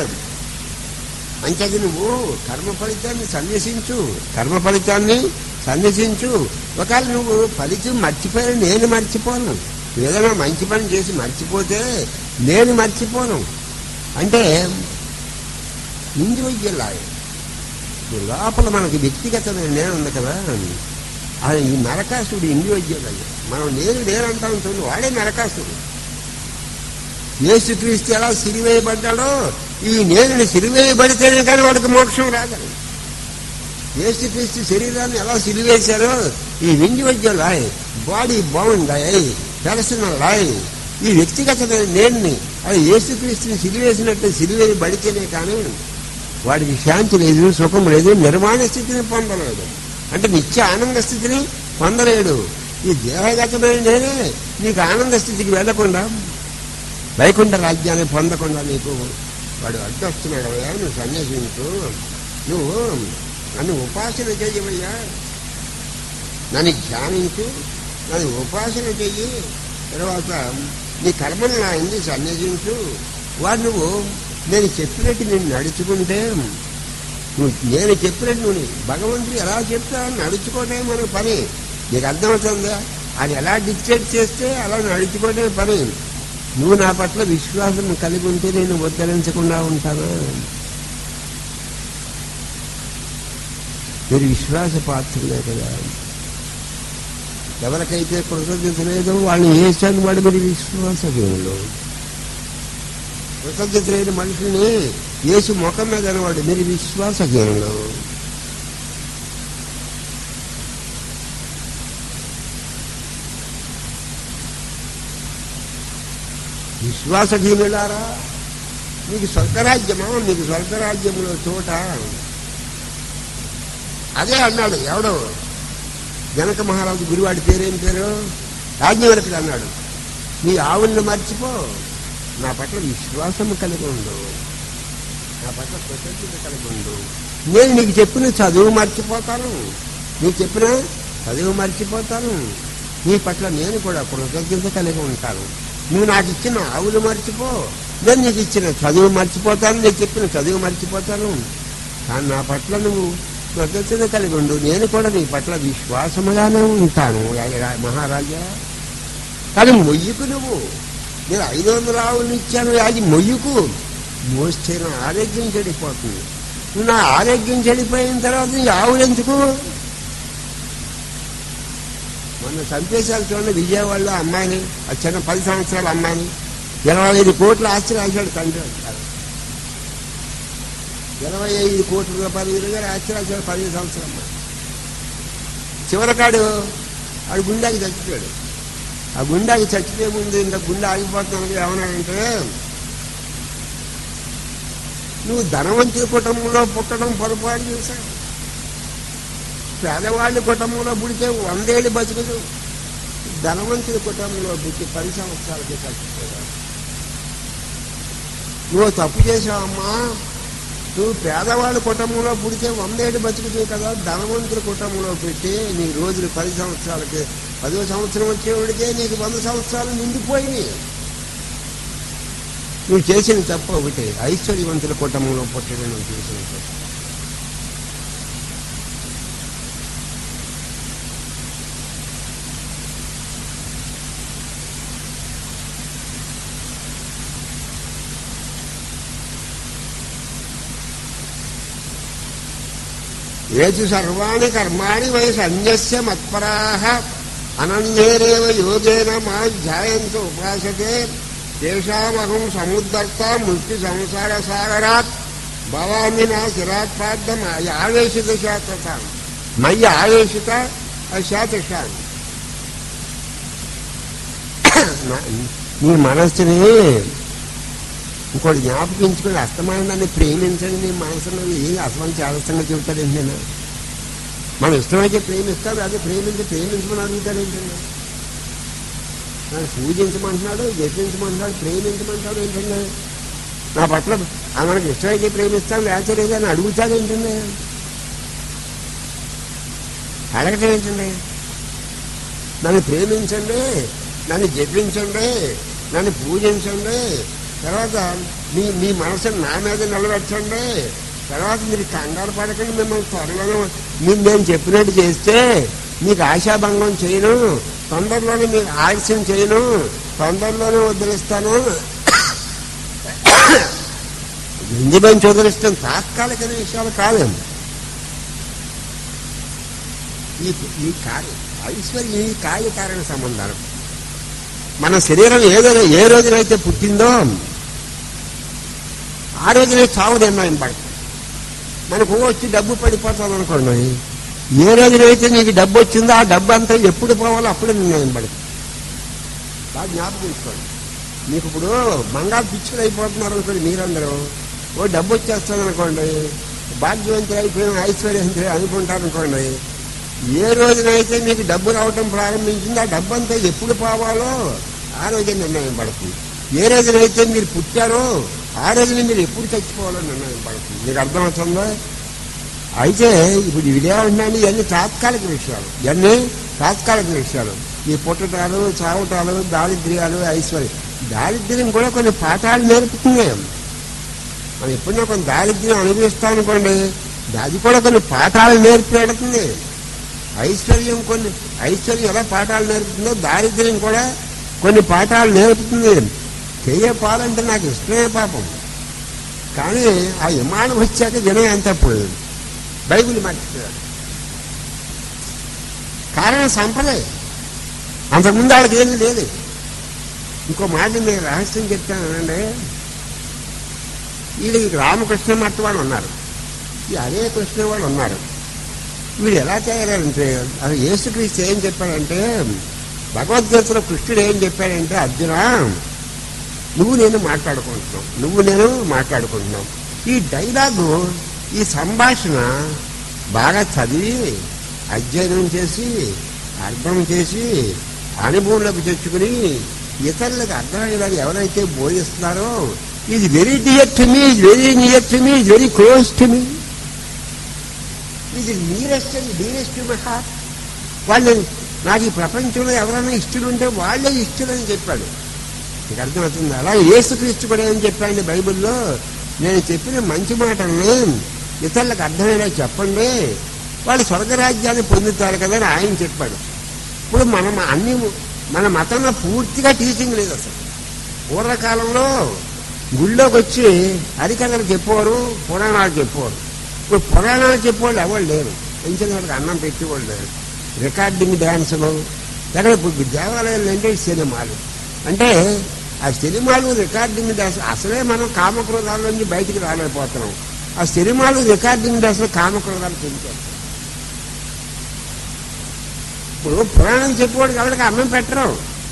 అంచేది నువ్వు కర్మ ఫలితాన్ని సన్యసించు కర్మ ఫలితాన్ని సన్యసించు ఒకవేళ నువ్వు ఫలితం మర్చిపోయిన నేను మర్చిపోను ఏదైనా మంచి పని చేసి మర్చిపోతే నేను మర్చిపోను అంటే ఇండివిజువల్ ఈ లోపల మనకి వ్యక్తిగతమైన నేను ఉంది కదా అది ఈ నరకాసుడు ఇండివిజువల్ అయ్యా మనం నేను నేనంటాం చూడండి వాడే నరకాసుడు యేసుక్రీస్తు ఎలా సిరివేయబడ్డాడో ఈ నేను సిరివేయబడితేనే కానీ వాడికి మోక్షం రాదని యేసుక్రీస్తు శరీరాన్ని ఎలా సిరివేశారో ఈ ఇండివిజువల్ లాయ్ బాడీ బౌండ్ అయ్యి పర్సనల్ లాయ్ ఈ వ్యక్తిగతమైన నేన్ని అది యేసుక్రీస్తుని సిరివేసినట్టు సిరివేయబడితేనే కానీ వాడికి శాంతి లేదు సుఖం లేదు నిర్మాణ స్థితిని పొందలేడు అంటే నిత్య ఆనంద స్థితిని పొందలేడు ఈ దేహగతమైన నేనే నీకు ఆనంద స్థితికి వెళ్లకుండా వైకుంఠ రాజ్యాన్ని పొందకుండా నీకు వాడు అడ్డొస్తున్నాడు అయ్యా నువ్వు సన్యాసించు నువ్వు నన్ను ఉపాసన చెయ్యవయ్యా నన్ను ధ్యానించు నన్ను ఉపాసన చెయ్యి తర్వాత నీ కర్మను నా ఇంది సన్యసించు వాడు నువ్వు నేను చెప్పినట్టు నేను నడుచుకుంటే నువ్వు నేను చెప్పినట్టు నువ్వు భగవంతుడు ఎలా చెప్తా నడుచుకోవటమే మన పని నీకు అర్థమవుతుందా అది ఎలా డిక్టేట్ చేస్తే అలా నడుచుకోవటమే పని నువ్వు నా పట్ల విశ్వాసం కలిగి ఉంటే నేను ఉద్ధరించకుండా ఉంటానా మీరు విశ్వాస పాత్రలే కదా ఎవరికైతే కృతజ్ఞత లేదో వాళ్ళని వేసాను వాడు మీరు విశ్వాసహీనులు కృతజ్ఞత లేని మనుషుల్ని వేసి ముఖం మీద అనేవాడు మీరు విశ్వాసహీనులు విశ్వాసహీనులారా మీకు స్వర్గరాజ్యమా మీకు స్వర్గరాజ్యంలో చోట అదే అన్నాడు ఎవడో జనక మహారాజు గురువాడి పేరేం పేరు రాజ్యవరకుడు అన్నాడు నీ ఆవుల్ని మర్చిపో నా పట్ల విశ్వాసం కలిగి ఉండు నా పట్ల కృతజ్ఞత కలిగి ఉండు నేను నీకు చెప్పిన చదువు మర్చిపోతాను నీకు చెప్పిన చదువు మర్చిపోతాను నీ పట్ల నేను కూడా కృతజ్ఞత కలిగి ఉంటాను నువ్వు నాకు ఇచ్చిన ఆవులు మర్చిపో నేను నీకు ఇచ్చిన చదువు మర్చిపోతాను నీకు చెప్పిన చదువు మర్చిపోతాను కానీ నా పట్ల నువ్వు కృతజ్ఞత కలిగి ఉండు నేను కూడా నీ పట్ల విశ్వాసముగానే ఉంటాను రా- మహారాజా కానీ మొయ్యకు నువ్వు నేను ఐదు వందల ఆవులు ఇచ్చాను అది మొయ్యకు మోస్తే నా ఆరోగ్యం చెడిపోతుంది నువ్వు నా ఆరోగ్యం చెడిపోయిన తర్వాత నీ ఆవులు ఎందుకు మొన్న చంపేశారు చూడండి విజయవాడలో అమ్మాయిని ఆ చిన్న పది సంవత్సరాల అమ్మాయిని ఇరవై ఐదు కోట్ల ఆస్తి రాశాడు తండ్రి అంటారు ఇరవై ఐదు కోట్ల రూపాయలు విలువ ఆస్తి రాశాడు పదిహేను సంవత్సరాల అమ్మాయి చివరికాడు ఆడు గుండాకి చచ్చిపోయాడు ఆ గుండాకి చచ్చిపోయే ముందు ఇంకా గుండె ఆగిపోతున్నాను ఏమన్నాడంటే నువ్వు ధనవంతుల కుటుంబంలో పుట్టడం పొరపాటు చేశావు పేదవాళ్ళ కుటుంబంలో పుడితే వందేళ్ళు బతుకుదు ధనవంతుల కుటుంబంలో పుట్టి పది సంవత్సరాలకి చచ్చిపోయావు నువ్వు తప్పు చేసావమ్మా నువ్వు పేదవాళ్ళ కుటుంబంలో పుడితే వందేళ్ళు బతుకుతావు కదా ధనవంతుల కుటుంబంలో పెట్టి నీ రోజులు పది సంవత్సరాలకి పదో సంవత్సరం వచ్చేవాడికే నీకు వంద సంవత్సరాలు నిండిపోయినాయి నువ్వు చేసిన తప్పు ఒకటి ఐశ్వర్యవంతుల కుటుంబంలో పుట్టడం నువ్వు చేసిన తప్పు ఏచు సర్వాణి కర్మాణి వయసు అన్యస్య మత్పరాహ అనన్యేరేవ యోగేన మా ధ్యాయంతో ఉపాసతే తేషామహం సముద్ధర్త మృత్యు సంసార సాగరాత్ భవామి నా శిరాత్ పార్థం ఆవేశిత శాత మయ్య ఆవేశిత శాతశాన్ నీ మనస్సుని ఇంకోటి జ్ఞాపకించుకుని అస్తమానాన్ని ప్రేమించండి నీ మనసులో ఏం అసలు చేదస్తంగా చెబుతాడండి నేను మనం ఇష్టమైతే ప్రేమిస్తాడు అదే ప్రేమించి ప్రేమించమని అడుగుతాడు ఏంటండి నన్ను పూజించమంటున్నాడు జపించమంటున్నాడు ప్రేమించమంటాడు ఏంటండి నా పట్ల ఆ మనకి ఇష్టమైతే ప్రేమిస్తాను లేకపోతే లేదని అడుగుతాడు ఏంటండి అడగటం ఏంటండి నన్ను ప్రేమించండి నన్ను జపించండి నన్ను పూజించండి తర్వాత మీ మీ మనసుని నా మీద నిలబెట్టండి తర్వాత మీరు కంగారు పడకండి మిమ్మల్ని త్వరలోనే మీరు నేను చెప్పినట్టు చేస్తే మీకు ఆశాభంగం చేయను తొందరలోనే మీకు ఆలస్యం చేయను తొందరలోనే వదిలిస్తాను ఇంజిబెంచ్ వదిలిస్తాం తాత్కాలిక విషయాలు కాదేమో ఈ ఈ కార్య ఐశ్వర్యం ఈ కార్యకారణ సంబంధాలు మన శరీరం ఏదో ఏ రోజునైతే పుట్టిందో ఆ రోజునే చావు నిర్ణయం పడుతుంది మనకు వచ్చి డబ్బు పడిపోతుంది అనుకోండి ఏ రోజునైతే నీకు డబ్బు వచ్చిందో ఆ డబ్బు అంతా ఎప్పుడు పోవాలో అప్పుడే నిర్ణయం పడుతుంది బాగా జ్ఞాపకం ఉంచుకోండి మీకు ఇప్పుడు బంగారు పిచ్చులు అయిపోతున్నారు అనుకోండి మీరందరూ ఓ డబ్బు వచ్చేస్తుంది అనుకోండి భాగ్యవంతులు అయిపోయిన ఐశ్వర్యవంతులు అనుకుంటారు అనుకోండి ఏ రోజునైతే మీకు డబ్బు రావటం ప్రారంభించిందో ఆ డబ్బు అంతా ఎప్పుడు పోవాలో ఆ రోజే నిర్ణయం పడుతుంది ఏ రోజునైతే మీరు పుట్టారో ఆ రోజున మీరు ఎప్పుడు చచ్చిపోవాలో నిర్ణయం పడుతుంది మీకు అర్థమవుతుందా అయితే ఇప్పుడు ఇదేమంటున్నాను ఇవన్నీ తాత్కాలిక విషయాలు ఇవన్నీ తాత్కాలిక విషయాలు ఈ పుట్టటాలు చావటాలు దారిద్ర్యాలు ఐశ్వర్యం దారిద్ర్యం కూడా కొన్ని పాఠాలు నేర్పుతుంది మనం ఎప్పుడైనా కొన్ని దారిద్ర్యం అనుభవిస్తాం అనుకోండి అది కూడా కొన్ని పాఠాలు నేర్పి పెడుతుంది ఐశ్వర్యం కొన్ని ఐశ్వర్యం ఎలా పాఠాలు నేర్పుతుందో దారిద్ర్యం కూడా కొన్ని పాఠాలు నేర్పుతుంది చెయ్యపాలంటే నాకు ఇష్టమే పాపం కానీ ఆ విమానం వచ్చాక వినయం అంతా పోయింది బైబిల్ మర్చిపోయాడు కారణం సంపదే అంతకుముందు వాళ్ళకి ఏమీ లేదు ఇంకో మాట నేను రహస్యం చెప్తానండి వీళ్ళకి రామకృష్ణ మట్టి వాళ్ళు ఉన్నారు ఈ హరే కృష్ణ వాళ్ళు ఉన్నారు వీడు ఎలా తయారంటే అది యేసుక్రీస్తు ఏం చెప్పాడంటే భగవద్గీతలో కృష్ణుడు ఏం చెప్పాడంటే అర్జున నువ్వు నేను మాట్లాడుకుంటున్నాం నువ్వు నేను మాట్లాడుకుంటున్నాం ఈ డైలాగు ఈ సంభాషణ బాగా చదివి అధ్యయనం చేసి అర్థం చేసి అనుభవంలోకి తెచ్చుకుని ఇతరులకు అర్థమయ్యేలాగా ఎవరైతే బోధిస్తున్నారో ఇది very dear to me very near to me very close to me ఇది nearest and dearest to my heart వాళ్ళు నాకు ఈ ప్రపంచంలో ఎవరైనా ఇష్టలు ఉంటే వాళ్ళే ఇష్టలని చెప్పాడు మీకు అర్థమవుతుంది అలా ఏసుక్రీస్తు కూడా ఏం చెప్పాడు బైబిల్లో నేను చెప్పిన మంచి మాటల్ని ఇతరులకు అర్థమయ్యేలా చెప్పండి వాళ్ళు స్వర్గరాజ్యాన్ని పొందుతారు కదా అని ఆయన చెప్పాడు ఇప్పుడు మనం అన్ని మన మతంలో పూర్తిగా టీచింగ్ లేదు అసలు పూర్వకాలంలో గుళ్ళోకి వచ్చి హరికథలు చెప్పేవారు పురాణాలు చెప్పేవారు ఇప్పుడు పురాణాలు చెప్పేవాళ్ళు ఎవరు లేరు పెంచిన వాళ్ళకి అన్నం పెట్టేవాళ్ళు లేరు రికార్డింగ్ డ్యాన్సులు ఎక్కడ ఇప్పుడు దేవాలయాలు అంటే సినిమాలు అంటే ఆ సినిమాలు రికార్డింగ్ డ్యాన్స్ అసలే మనం కామక్రోధాల నుంచి బయటికి రాలేకపోతున్నాం ఆ సినిమాలు రికార్డింగ్ డ్యాన్స్లో కామక్రోధాలు పెంచారు ఇప్పుడు పురాణం చెప్పేవాడికి ఎవరికి అన్నం పెట్టరు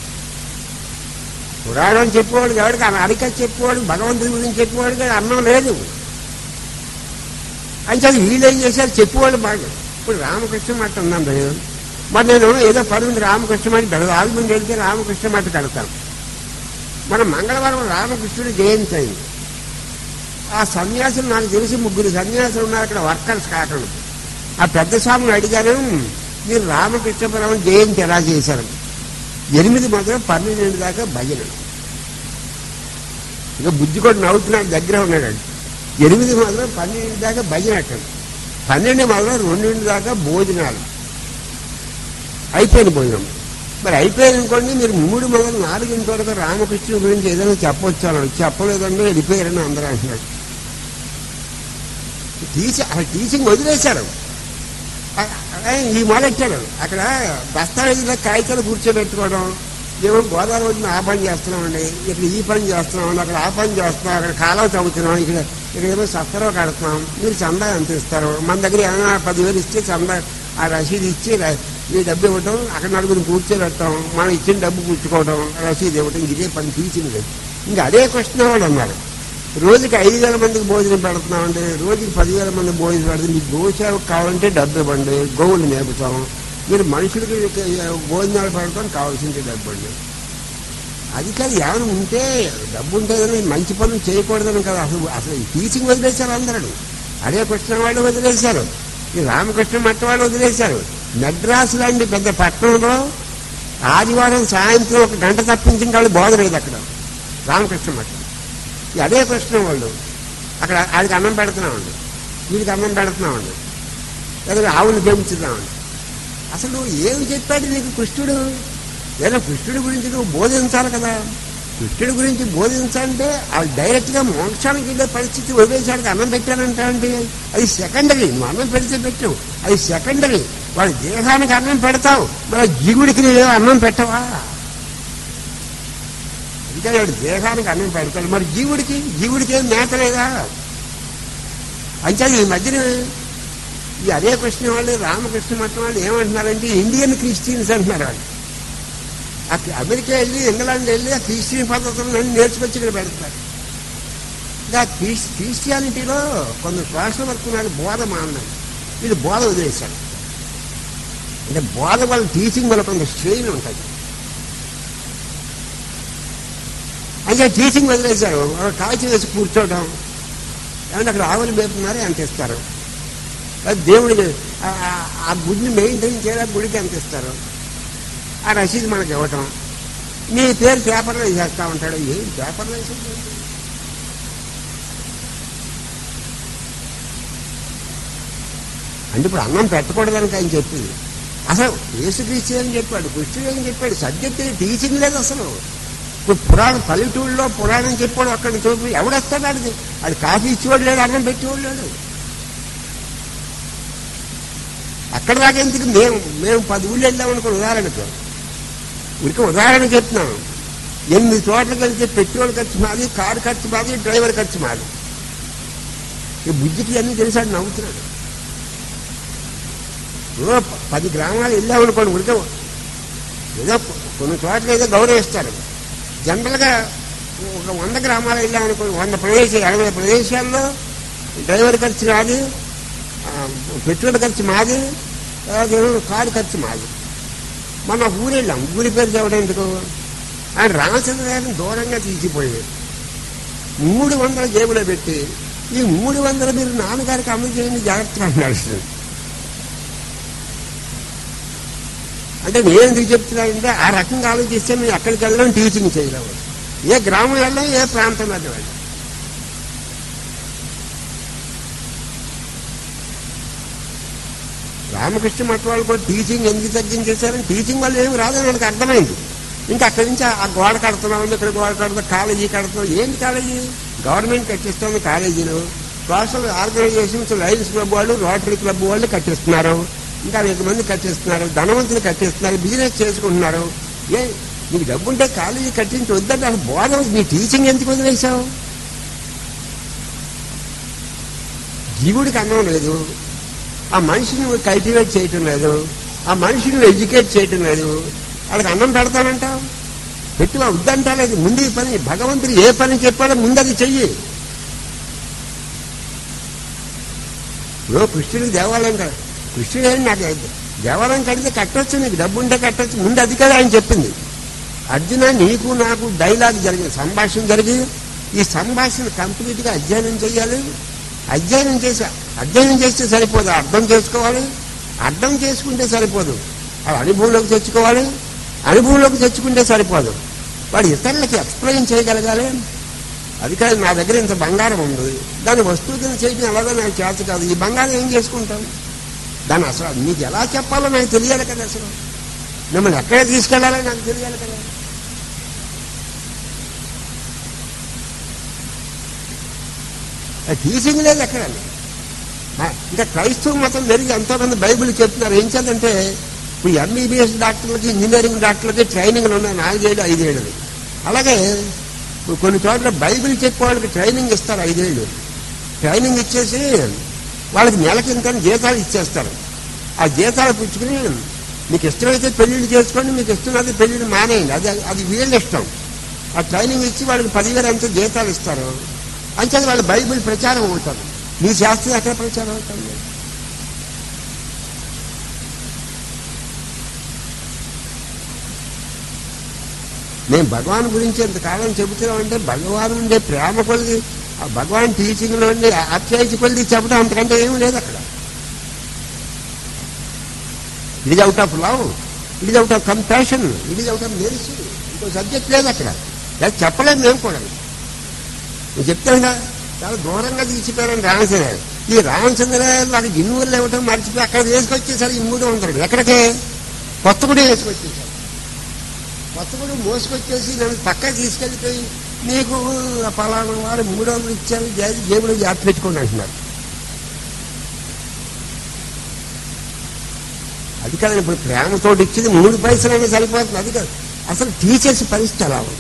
పురాణం చెప్పేవాడికి ఎవరికి అరిక చెప్పేవాడు భగవంతుడి గురించి చెప్పేవాడికి అన్నం లేదు అంటే అది వీళ్ళేం చేశారు చెప్పేవాళ్ళు బాగా ఇప్పుడు రామకృష్ణ మఠం ఉందండి మరి నేను ఏదో పని ఉంది రామకృష్ణ మఠం పెడదు ఆల్మంది వెళ్తే రామకృష్ణ మఠం కడతాను మన మంగళవారం రామకృష్ణుడి జయంతి అయింది ఆ సన్యాసులు నాకు తెలిసి ముగ్గురు సన్యాసులు ఉన్నారు అక్కడ వర్కర్స్ కాకుండా ఆ పెద్ద స్వామిని అడిగాను మీరు రామకృష్ణపురం జయంతి ఎలా చేశారు ఎనిమిది మొదలు పన్నెండు దాకా భజన ఇక బుద్ధి కూడా నవ్వుతున్నాడు దగ్గర ఉన్నాడు ఎనిమిది మొదలు పన్నెండు దాకా భజన అక్కడ పన్నెండు మొదలు రెండింటి దాకా భోజనాలు అయిపోయిన భోజనం మరి అయిపోయింది అనుకోండి మీరు మూడు మొదలు నాలుగింటి వరకు రామకృష్ణ గురించి ఏదైనా చెప్పొచ్చు అని చెప్పలేదండి వెళ్ళిపోయారని అందరూ అంటున్నాడు టీచింగ్ అసలు టీచింగ్ వదిలేశారు ఆ- ఆ- ఈ మొదలెట్టాడు అక్కడ దస్తావేజీలో కాగితాలు కూర్చోబెట్టుకోవడం ఏమో గోదావరి వచ్చిన ఆ పని చేస్తున్నామండి ఇక్కడ ఈ పని చేస్తున్నాం అక్కడ ఆ పని చేస్తున్నాం అక్కడ కాలువ తవ్వుతున్నాం ఇక్కడ ఇక్కడ ఏమో సత్తరో కడుతున్నాం మీరు చందా ఎంత ఇస్తారు మన దగ్గర ఏమైనా పదివేలు ఇస్తే చందా ఆ రసీదు ఇచ్చి ర- ఈ డబ్బు ఇవ్వటం అక్కడ నలుగురు కూర్చోబెట్టడం మనం ఇచ్చిన డబ్బు పుచ్చుకోవడం రసీదు ఇవ్వటం ఇదే పని టీచింగ్ ఇంకా అదే క్వశ్చన్ వాళ్ళు అన్నారు రోజుకి ఐదు వేల మందికి భోజనం పెడుతున్నామండి రోజుకి పదివేల మంది భోజనం పెడితే మీకు గోసేవ కావాలంటే డబ్బు ఇవ్వండి గోవులు మేపుతాం మీరు మనుషులకి భోజనాలు పెడతాం కావాల్సింది డబ్బు అండి అది కాదు ఏమైనా ఉంటే డబ్బు ఉంటే కానీ మంచి పనులు చేయకూడదని కదా అసలు అసలు ఈ టీచింగ్ వదిలేశారు అందరూ అదే కృష్ణ వాళ్ళు వదిలేశారు ఈ రామకృష్ణ మట్ట వాళ్ళు వదిలేశారు మెడ్రాస్ లాంటి పెద్ద పట్టణంలో ఆదివారం సాయంత్రం ఒక గంట తప్పించిన వాళ్ళు బోధ లేదు అక్కడ రామకృష్ణ మఠం ఈ అదే కృష్ణ వాళ్ళు అక్కడ ఆడికి అన్నం పెడుతున్నామండి వీడికి అన్నం పెడుతున్నామండి లేదా ఆవుని పెంచుతున్నామండి అసలు ఏమి చెప్పాడు నీకు కృష్ణుడు లేదా కృష్ణుడి గురించి నువ్వు బోధించాలి కదా కృష్ణుడి గురించి బోధించాలంటే వాళ్ళు డైరెక్ట్ గా మోక్షానికి వెళ్ళే పరిస్థితి వదిలేసాడికి అన్నం పెట్టానంటే అది సెకండరీ నువ్వు అన్నం పెడితే పెట్టావు అది సెకండరీ వాడి దేహానికి అన్నం పెడతావు మరి జీవుడికి నువ్వు అన్నం పెట్టవా ఇంకా వాడు దేహానికి అన్నం పెడతాడు మరి జీవుడికి జీవుడికి ఏం మేత లేదా అంటే ఈ మధ్యన ఈ అదే కృష్ణ వాళ్ళు రామకృష్ణ మఠం వాళ్ళు ఏమంటున్నారంటే ఇండియన్ క్రిస్టియన్స్ అంటున్నారు వాళ్ళు అక్కడ అమెరికా వెళ్ళి ఇంగ్లాండ్ వెళ్ళి ఆ క్రిస్టియన్ పద్ధతులను నేర్చుకొచ్చి ఇక్కడ పెడతారు ఇంకా క్రిస్ క్రిస్టియానిటీలో కొంత సోషల్ వర్క్ వాళ్ళు బోధ మాన్నారు వీళ్ళు బోధ వదిలేశారు అంటే బోధ వాళ్ళ టీచింగ్ వల్ల కొంత స్ట్రెయిన్ ఉంటుంది అంటే టీచింగ్ వదిలేశారు ఒక కాల్చి వేసి కూర్చోవడం ఏమంటే అక్కడ ఆవులు మేపుతున్నారు ఎంత ఇస్తారు అది దేవుడికి ఆ- ఆ- ఆ గుడిని మెయింటైన్ చేయడానికి గుడికి ఎంత ఇస్తారు ఆ రసీదు మనకి ఇవ్వటం నీ పేరు పేపర్లో వేసేస్తా ఉంటాడు ఏం పేపర్లో వేసేది అంటే ఇప్పుడు అన్నం పెట్టకూడదని ఆయన చెప్పింది అసలు యేసుక్రీస్తు ఏం చెప్పాడు కృష్ణుడు ఏం చెప్పాడు సబ్జెక్ట్ టీచింగ్ లేదు అసలు ఇప్పుడు పురాణం పల్లెటూళ్ళలో పురాణం చెప్పాడు అక్కడ చూపి ఎవడొస్తాడు అది అది కాఫీ ఇచ్చేవాడు లేడు అన్నం పెట్టేవాడు లేడు అక్కడ దాకా ఎందుకు మేము మేము పది ఊళ్ళు వెళ్ళామనుకో ఉదాహరణకు ఇంకా ఉదాహరణ చెప్తున్నాను ఎనిమిది చోట్లకి వెళ్తే పెట్రోల్ ఖర్చు మాది కారు ఖర్చు మాది డ్రైవర్ ఖర్చు మాది ఈ బుద్ధికి అన్నీ తెలిసాడు నవ్వుతున్నాడు ఓ ప- పది గ్రామాలు వెళ్ళామనుకోండి ఉడిక ఏదో కొన్ని చోట్ల ఏదో గౌరవిస్తారు జనరల్గా ఒక వంద గ్రామాలు వెళ్ళామనుకోండి వంద ప్రదేశాలు అరవై ప్రదేశాల్లో డ్రైవర్ ఖర్చు నాది ఆ, పెట్రోల్ ఖర్చు మాది అదేమో కారు ఖర్చు మాది మన ఊరు వెళ్ళాం ఊరి పేరు చెప్పడం ఎందుకు ఆయన రామచంద్ర గారిని దూరంగా తీసిపోయాడు మూడు వందల జేబులో పెట్టి ఈ మూడు వందలు మీరు నాన్నగారికి అమలు చేయండి జాగ్రత్తగా అన్నాడు అంటే నేను ఎందుకు చెప్తున్నానంటే ఆ రకంగా ఆలోచిస్తే మేము ఎక్కడికి వెళ్ళడం టీచింగ్ చేయలేము ఏ గ్రామం వెళ్ళాం ఏ ప్రాంతం వెళ్ళాం రామకృష్ణ మఠ వాళ్ళు కూడా టీచింగ్ ఎందుకు తగ్గించేశారని టీచింగ్ వల్ల ఏమి రాదని వాళ్ళకి అర్థమైంది ఇంకా అక్కడి నుంచి ఆ గోడ కడుతున్నాం ఇక్కడ గోడ కడుతున్నాం కాలేజీ కడుతున్నాం ఏంటి కాలేజీ గవర్నమెంట్ కట్టిస్తుంది కాలేజీలు సోషల్ ఆర్గనైజేషన్స్ లయన్స్ క్లబ్ వాళ్ళు రోటరీ క్లబ్ వాళ్ళు కట్టిస్తున్నారు ఇంకా అనేక మంది కట్టిస్తున్నారు ధనవంతులు కట్టిస్తున్నారు బిజినెస్ చేసుకుంటున్నారు ఏ నీకు డబ్బుంటే కాలేజీ కట్టించి వద్దంటే అసలు బోధ నీ టీచింగ్ ఎందుకు వదిలేశావు జీవుడికి అన్నం లేదు ఆ మనిషిని నువ్వు కల్టివేట్ చేయటం లేదు ఆ మనిషిని నువ్వు ఎడ్యుకేట్ చేయటం లేదు వాళ్ళకి అన్నం పెడతానంటావు పెట్టి వద్దంటా లేదు ముందు ఈ పని భగవంతుడు ఏ పని చెప్పాడో ముందు అది చెయ్యి ఇప్పుడు కృష్ణుడికి దేవాలయం కడ కృష్ణుడు ఏంటి నాకు దేవాలయం కడితే కట్టొచ్చు నీకు డబ్బు ఉంటే కట్టొచ్చు ముందు అది కదా ఆయన చెప్పింది అర్జున నీకు నాకు డైలాగ్ జరిగింది సంభాషణ జరిగి ఈ సంభాషణ కంప్లీట్ గా అధ్యయనం చేయాలి అధ్యయనం చేసి అధ్యయనం చేస్తే సరిపోదు అర్థం చేసుకోవాలి అర్థం చేసుకుంటే సరిపోదు అది అనుభవంలోకి తెచ్చుకోవాలి అనుభవంలోకి తెచ్చుకుంటే సరిపోదు వాడు ఇతరులకి ఎక్స్ప్లెయిన్ చేయగలగాలి అది కాదు నా దగ్గర ఇంత బంగారం ఉంది దాన్ని వస్తువు కింద చేయడం ఎలాగో నాకు చేత కాదు ఈ బంగారం ఏం చేసుకుంటాం దాన్ని అసలు నీకు ఎలా చెప్పాలో నాకు తెలియాలి కదా అసలు మిమ్మల్ని ఎక్కడ తీసుకెళ్లాలో నాకు తెలియాలి కదా టీచింగ్ లేదు ఎక్కడ ఆ, ఇంకా క్రైస్తవ మతం మెరుగు ఎంతోమంది బైబిల్ చెప్తున్నారు ఏం చేద్దంటే ఇప్పుడు ఎంబీబీఎస్ డాక్టర్లకి ఇంజనీరింగ్ డాక్టర్లకి ట్రైనింగ్లు ఉన్నాయి నాలుగేళ్ళు ఐదేళ్ళు అలాగే ఇప్పుడు కొన్ని చోట్ల బైబిల్ చెప్పే వాళ్ళకి ట్రైనింగ్ ఇస్తారు ఐదేళ్ళు ట్రైనింగ్ ఇచ్చేసి వాళ్ళకి నెలకి ఇంత జీతాలు ఇచ్చేస్తారు ఆ జీతాలు పుచ్చుకుని మీకు ఇష్టమైతే పెళ్లిళ్ళు చేసుకోండి మీకు ఇష్టమైతే పెళ్లిళ్ళు మానేయండి అది అది వీళ్ళ ఇష్టం ఆ ట్రైనింగ్ ఇచ్చి వాళ్ళకి పదివేలు అంత జీతాలు ఇస్తారు అంచేది వాళ్ళ బైబిల్ ప్రచారం అవుతారు మీ శాస్త్రం ఎక్కడ ప్రచారం అవుతుంది నేను భగవాన్ గురించి ఎంతకాలం చెబుతున్నామంటే భగవాన్ ఉండే ప్రేమ కొలిది ఆ భగవాన్ టీచింగ్ లో ఉండే ఆప్యాయత కొలిది చెప్పడం అంతకంటే ఏమీ లేదు అక్కడ it is out of love it is out of compassion it is out of mercy ఇంకో సబ్జెక్ట్ లేదు అక్కడ అది చెప్పలేము మేము కూడా నేను చెప్తాను చాలా దూరంగా తీసిపోయారని రామచంద్ర ఈ రామచంద్ర నాకు ఇన్నూరులో ఇవ్వటం మర్చిపోయి అక్కడ వేసుకొచ్చేసారు ఈ మూడు వందలు ఎక్కడికే కొత్తగూడ వేసుకొచ్చేసారు కొత్తగూడ మోసుకొచ్చేసి నన్ను పక్క తీసుకెళ్ళిపోయి నీకు ఆ పలానా వారు మూడు వందలు ఇచ్చారు జే- జేబులో జాగ్రత్త పెట్టుకోండి అంటున్నారు అది కాదు ఇప్పుడు ప్రేమతో ఇచ్చింది మూడు పైసలైనా సరిపోతుంది అది కాదు అసలు టీచర్స్ పరిస్థితి అలా ఉంది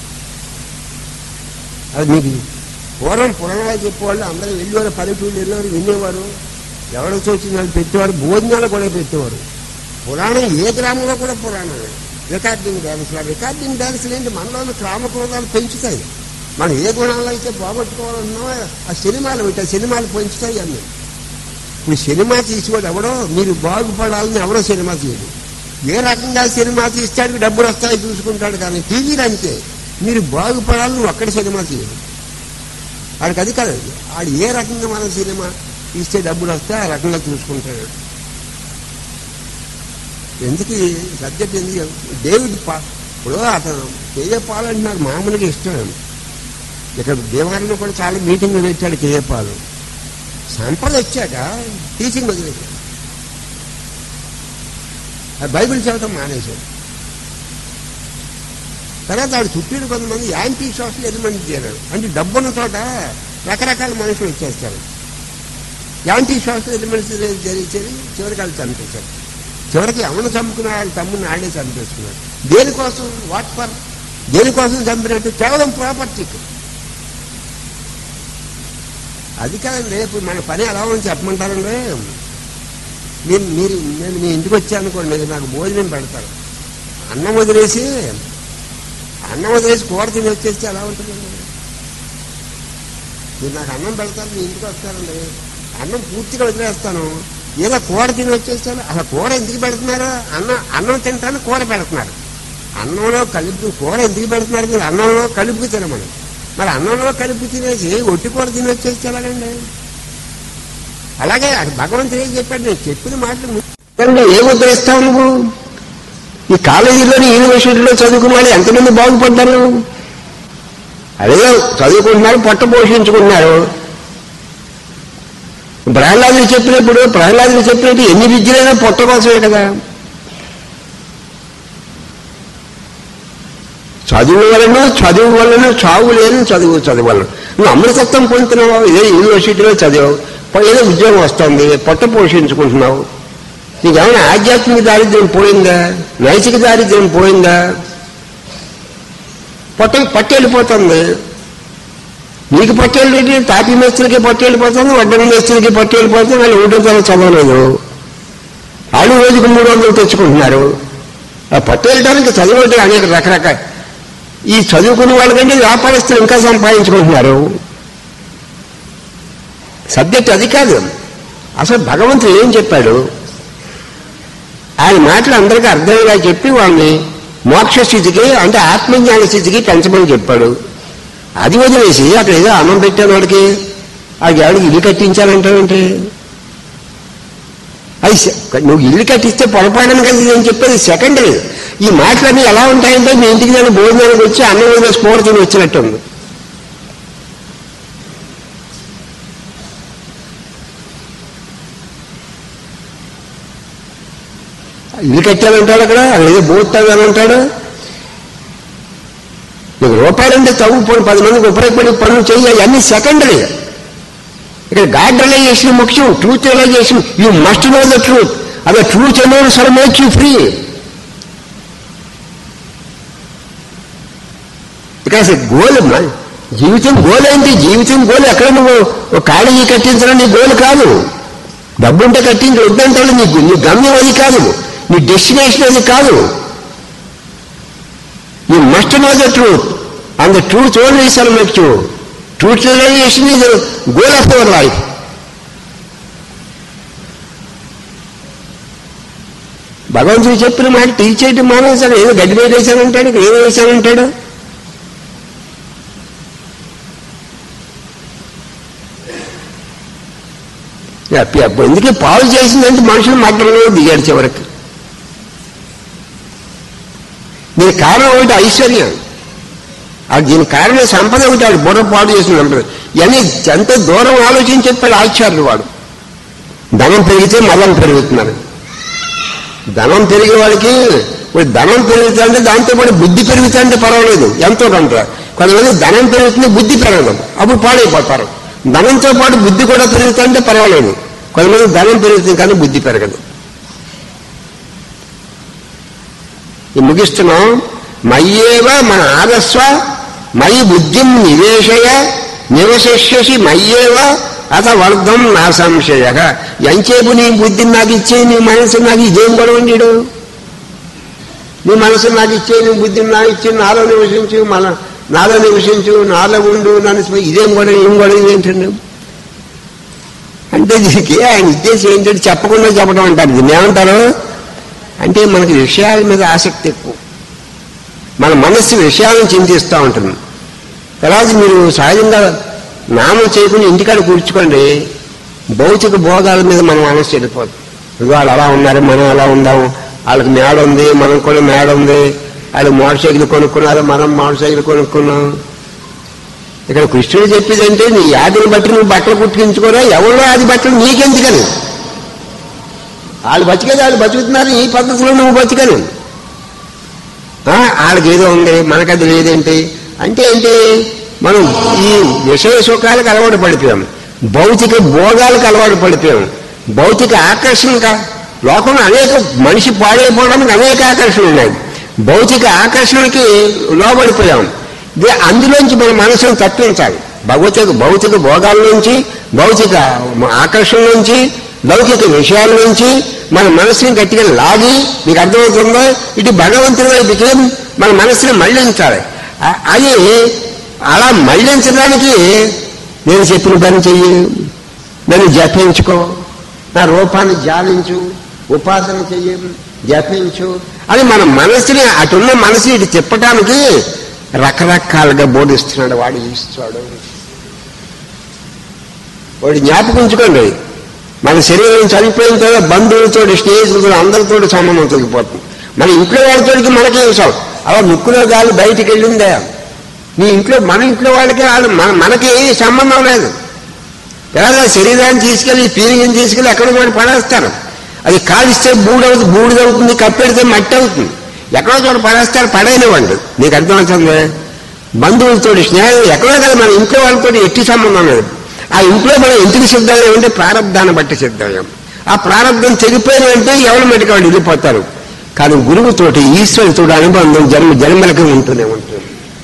అది మీకు పూర్వం పురాణాలు చెప్పేవాళ్ళు అందరూ వెళ్ళేవారు పల్లెటూళ్ళు వెళ్ళేవారు వినేవారు ఎవరికి వచ్చిన వాళ్ళు పెట్టేవారు భోజనాలు కూడా పెట్టేవారు పురాణం ఏ గ్రామంలో కూడా పురాణం రికార్డింగ్ డ్యాన్స్లు రికార్డింగ్ డ్యాన్స్లు ఏంటి మనలోని క్రామక్రోధాలు పెంచుతాయి మనం ఏ గుణాలు అయితే పోగొట్టుకోవాలన్నామో ఆ సినిమాలు పెట్టి ఆ సినిమాలు పెంచుతాయి అన్నీ ఇప్పుడు సినిమా తీసేవాడు ఎవడో మీరు బాగుపడాలని ఎవడో సినిమా తీయడు ఏ రకంగా సినిమా తీస్తాడు డబ్బులు వస్తాయి చూసుకుంటాడు కానీ టీవీలు అంతే మీరు బాగుపడాలని నువ్వు ఒక్కడి సినిమా తీయడు వాడికి అది కాదు ఆడు ఏ రకంగా మన సినిమా తీస్తే డబ్బులు వస్తే ఆ రకంగా చూసుకుంటాడు ఎందుకు ఈ సబ్జెక్ట్ ఎందుకు డేవిడ్ పా ఇప్పుడు అతను కేఏ పాల్ అంటే నాకు మామూలుగా ఇష్టం ఇక్కడ దేవాలయంలో కూడా చాలా మీటింగ్లు పెట్టాడు కేఏ పాలు సంపద వచ్చాక టీచింగ్ వదిలేశాడు ఆ బైబిల్ చదవటం మానేశాడు తర్వాత ఆడు చుట్టూ కొంతమంది యాంటీ సోషల్ ఎలిమెంట్ చేరారు అంటే డబ్బున్న చోట రకరకాల మనుషులు వచ్చేస్తారు యాంటీ సోషల్ ఎలిమెంట్స్ జరిగించేది చివరికి వాళ్ళు చంపేశారు చివరికి ఎవరిని చంపుకున్న వాళ్ళ తమ్ముని ఆడే చంపేసుకున్నారు దేనికోసం వాట్ ఫర్ దేనికోసం చంపినట్టు కేవలం ప్రాపర్టీకి అది కాదండి రేపు మన పని ఎలా ఉందని చెప్పమంటారండి మీరు మీరు నేను మీ ఇంటికి వచ్చానుకోండి నాకు భోజనం పెడతారు అన్నం వదిలేసి అన్నం వదిలేసి కూర తిని వచ్చేస్తే ఎలా ఉంటుందండి మీరు నాకు అన్నం పెడతారు మీ ఇంటికి వస్తారండి అన్నం పూర్తిగా వదిలేస్తాను ఏదో కూర తిని వచ్చేస్తాను అసలు కూర ఎందుకు పెడుతున్నారు అన్నం అన్నం తింటాను కూర పెడుతున్నారు అన్నంలో కలుపు కూర ఎందుకు పెడుతున్నారు మీరు అన్నంలో కలుపు తినమని మరి అన్నంలో కలుపు తినేసి ఒట్టి కూర తినొచ్చేస్తే ఎలాగండి అలాగే అది భగవంతుడు ఏం చెప్పాడు నేను చెప్పిన మాటలు ఏ ఉద్ధరిస్తావు నువ్వు ఈ కాలేజీలోని యూనివర్సిటీలో చదువుకున్న వాళ్ళు ఎంతమంది బాగుపడ్డారు అదే చదువుకుంటున్నారు పొట్ట పోషించుకుంటున్నారు ప్రహ్లాదులు చెప్పినప్పుడు ప్రహ్లాదులు చెప్పినట్టు ఎన్ని విద్యలైనా పొట్ట కోసమే కదా చదువు వలన చదువు వలన చావు లేని చదువు చదువు వలన నువ్వు అమృతత్వం పొందుతున్నావు ఏదో యూనివర్సిటీలో చదివావు పో- ఏదో ఉద్యోగం వస్తుంది పొట్ట పోషించుకుంటున్నావు నీకేమైనా ఆధ్యాత్మిక దారిద్ర్యం పోయిందా నైతిక దారిద్ర్యం పోయిందా పొట్ట పట్టెళ్ళిపోతుంది నీకు పట్టెళ్ళి తాపీ మేస్త్రికి పట్టెళ్ళిపోతుంది వడ్డన మేస్త్రికి పట్టెళ్ళిపోతుంది వాళ్ళు ఒకటో తరగతి చదవలేదు వాళ్ళు రోజుకు మూడు వందలు తెచ్చుకుంటున్నారు ఆ పట్టెళ్ళడానికి చదివే అనేక రకరకాల ఈ చదువుకున్న వాళ్ళకంటే వ్యాపారస్తులు ఇంకా సంపాదించుకుంటున్నారు సబ్జెక్ట్ అది కాదు అసలు భగవంతుడు ఏం చెప్పాడు ఆయన మాటలు అందరికీ అర్థమయ్యేలా చెప్పి వాళ్ళని మోక్ష స్థితికి అంటే ఆత్మజ్ఞాన స్థితికి పెంచమని చెప్పాడు అది వదిలేసి అక్కడ ఏదో అన్నం పెట్టాను వాడికి ఆ ఎవడికి ఇల్లు కట్టించాలంటావేంటి అది సె- నువ్వు ఇల్లు కట్టిస్తే పొరపాడని కదా నేను చెప్పేది సెకండరీ ఈ మాటలన్నీ ఎలా ఉంటాయంటే మీ ఇంటికి నేను భోజనానికి వచ్చి అన్నం మీద స్పోర్ తిని వచ్చినట్టుంది ఇల్లు కట్టాలంటాడు అక్కడ ఏదో బోతాను అంటాడు నీకు రూపాయలంటే తవ్వు పోయి పది మందికి ఉపయోగపడి పనులు చేయాలి అన్ని సెకండరీ ఇక్కడ గాడ్ రియలైజేషన్ ముఖ్యం truth realisation you must know the truth అదే ట్రూత్ అనేది సర్ మేక్ యూ ఫ్రీ ఇక్కడ అసలు గోల్ మ- జీవితం గోల్ ఏంటి జీవితం గోల్ ఎక్కడ నువ్వు ఒక కాలేజీ కట్టించడం నీ గోల్ కాదు డబ్బుంటే కట్టించి వద్దంటాడు నీకు నీ గమ్యం అది కాదు నీ డెస్టినేషన్ అది కాదు you must know the truth and the truth only shall make you truth realisation is goal of our life భగవంతుడు చెప్పిన మాట టీచ్ చేయడం మానేశాడు ఏదో గడ్డి మీద వేశానంటాడు ఇక్కడ ఏదో వేశానంటాడు అప్పి అప్పుడు ఎందుకే పాలు చేసిందంటే మనుషులు మట్టంలో దిగాడు చివరికి దీనికి కారణం ఒకటి ఐశ్వర్యం అది దీనికి కారణం సంపద ఒకటి వాడు బుర్ర పాడు చేసిన సంపద ఇవన్నీ ఎంత దూరం ఆలోచించి చెప్పాడు ఆచార్యుడు వాడు ధనం పెరిగితే మలం పెరుగుతున్నారు ధనం పెరిగే వాడికి ఇప్పుడు ధనం పెరుగుతుందంటే దాంతో పాటు బుద్ధి పెరుగుతుందంటే పర్వాలేదు ఎంతో కొంత కొంతమంది ధనం పెరుగుతుంది బుద్ధి పెరగదు అప్పుడు పాడైపోతారు ధనంతో పాటు బుద్ధి కూడా పెరుగుతుందంటే పర్వాలేదు కొంతమంది ధనం పెరుగుతుంది కానీ బుద్ధి పెరగదు ఈ ముగిస్తున్నాం మయ్యేవ మన ఆదస్వ మయి బుద్ధిం నివేశయ నివశిష్యసి మయ్యేవ అత వర్ధం నా సంశయ ఎంచేపు నీ బుద్ధిని నాకు ఇచ్చే నీ మనసు నాకు ఇదేం గొడవ నీడు నీ మనసు నాకు ఇచ్చే నీ బుద్ధిని నాకు ఇచ్చి నాలో నివసించు మన నాలో నివసించు నాలో ఉండు నన్ను స్మ- ఇదేం గొడవ ఏం గొడవ ఏంటండి అంటే దీనికి ఆయన ఉద్దేశం ఏంటంటే చెప్పకుండా చెప్పడం అంటారు దీన్ని ఏమంటారు అంటే మనకి విషయాల మీద ఆసక్తి ఎక్కువ మన మనస్సు విషయాలను చింతిస్తూ ఉంటుంది తర్వాత మీరు సహజంగా నామం చేయకుండా ఇంటికాడ కూర్చుకోండి భౌతిక భోగాల మీద మన మనస్సు వెళ్ళిపోతుంది ఇదిగో వాళ్ళు అలా ఉన్నారు మనం అలా ఉందాం వాళ్ళకి మేడ ఉంది మనం కూడా మేడ ఉంది వాళ్ళు మోటార్ సైకిల్ కొనుక్కున్నారు మనం మోటార్ సైకిల్ కొనుక్కున్నాం ఇక్కడ కృష్ణుడు చెప్పేదంటే నీ యాదిని బట్టి నువ్వు బట్టలు కుట్టించుకోరా ఎవరో ఆది బట్టలు నీకెందుకని వాళ్ళు బతికేది వాళ్ళు బతుకుతున్నారు ఈ పద్ధతిలో నువ్వు బతికను ఆ, వాళ్ళకి ఏదో ఉంది మనకది లేదేంటి అంటే ఏంటి మనం ఈ విషయ సుఖాలకు అలవాటు పడిపోయాం భౌతిక భోగాలకు అలవాటు పడిపోయాం భౌతిక ఆకర్షణ లోకంలో అనేక మనిషి పాడైపోవడానికి అనేక ఆకర్షణలు ఉన్నాయి భౌతిక ఆకర్షణకి లోబడిపోయాం దే- అందులోంచి మన మనసును తప్పించాలి భౌతిక భౌతిక భోగాల నుంచి భౌతిక ఆకర్షణ నుంచి లౌకిక విషయాల నుంచి మన మనసుని గట్టిగా లాగి మీకు అర్థమవుతుందో ఇటు భగవంతుడి వైపుకి మన మనసుని మళ్లించాలి అ- అది అలా మళ్లించడానికి నేను చెప్పిన పని చెయ్యి నన్ను జపించుకో నా రూపాన్ని జాలించు ఉపాసన చెయ్యి జపించు అని మన మనసుని అటున్న మనసు ఇటు తిప్పటానికి రకరకాలుగా బోధిస్తున్నాడు వాడు ఈశ్వరుడు వాడు జ్ఞాపకించుకోండి మన శరీరం చనిపోయిన తర్వాత బంధువులతో స్నేహితులతో అందరితో సంబంధం తగ్గిపోతుంది మన ఇంట్లో వాళ్ళతోటి మనకే విషయం అలా ముక్కులో గాలి బయటికి వెళ్ళిందే నీ ఇంట్లో మన ఇంట్లో వాళ్ళకి వాళ్ళు మన మనకి ఏ సంబంధం లేదు లేదా శరీరాన్ని తీసుకెళ్ళి పీలింగ్ తీసుకెళ్ళి ఎక్కడ కూడా పడేస్తారు అది కాలిస్తే బూడవుతుంది బూడిదవుతుంది కప్పెడితే మట్టి అవుతుంది ఎక్కడో చోట పడేస్తారు పడైనవ్వండి నీకు అర్థమవుతుంది బంధువులతో స్నేహం ఎక్కడో కదా మన ఇంట్లో వాళ్ళతో ఎట్టి సంబంధం లేదు ఆ ఇంట్లో మనం ఎందుకు సిద్ధంగా ఉంటే ప్రారంధాన్ని బట్టి సిద్ధం ఆ ప్రారంధం తెగిపోయిన అంటే ఎవరి మటుకు వాళ్ళు వెళ్ళిపోతారు కానీ గురువుతోటి ఈశ్వరుడితో అనుబంధం జన్మ జన్మలకి ఉంటూనే ఉంటుంది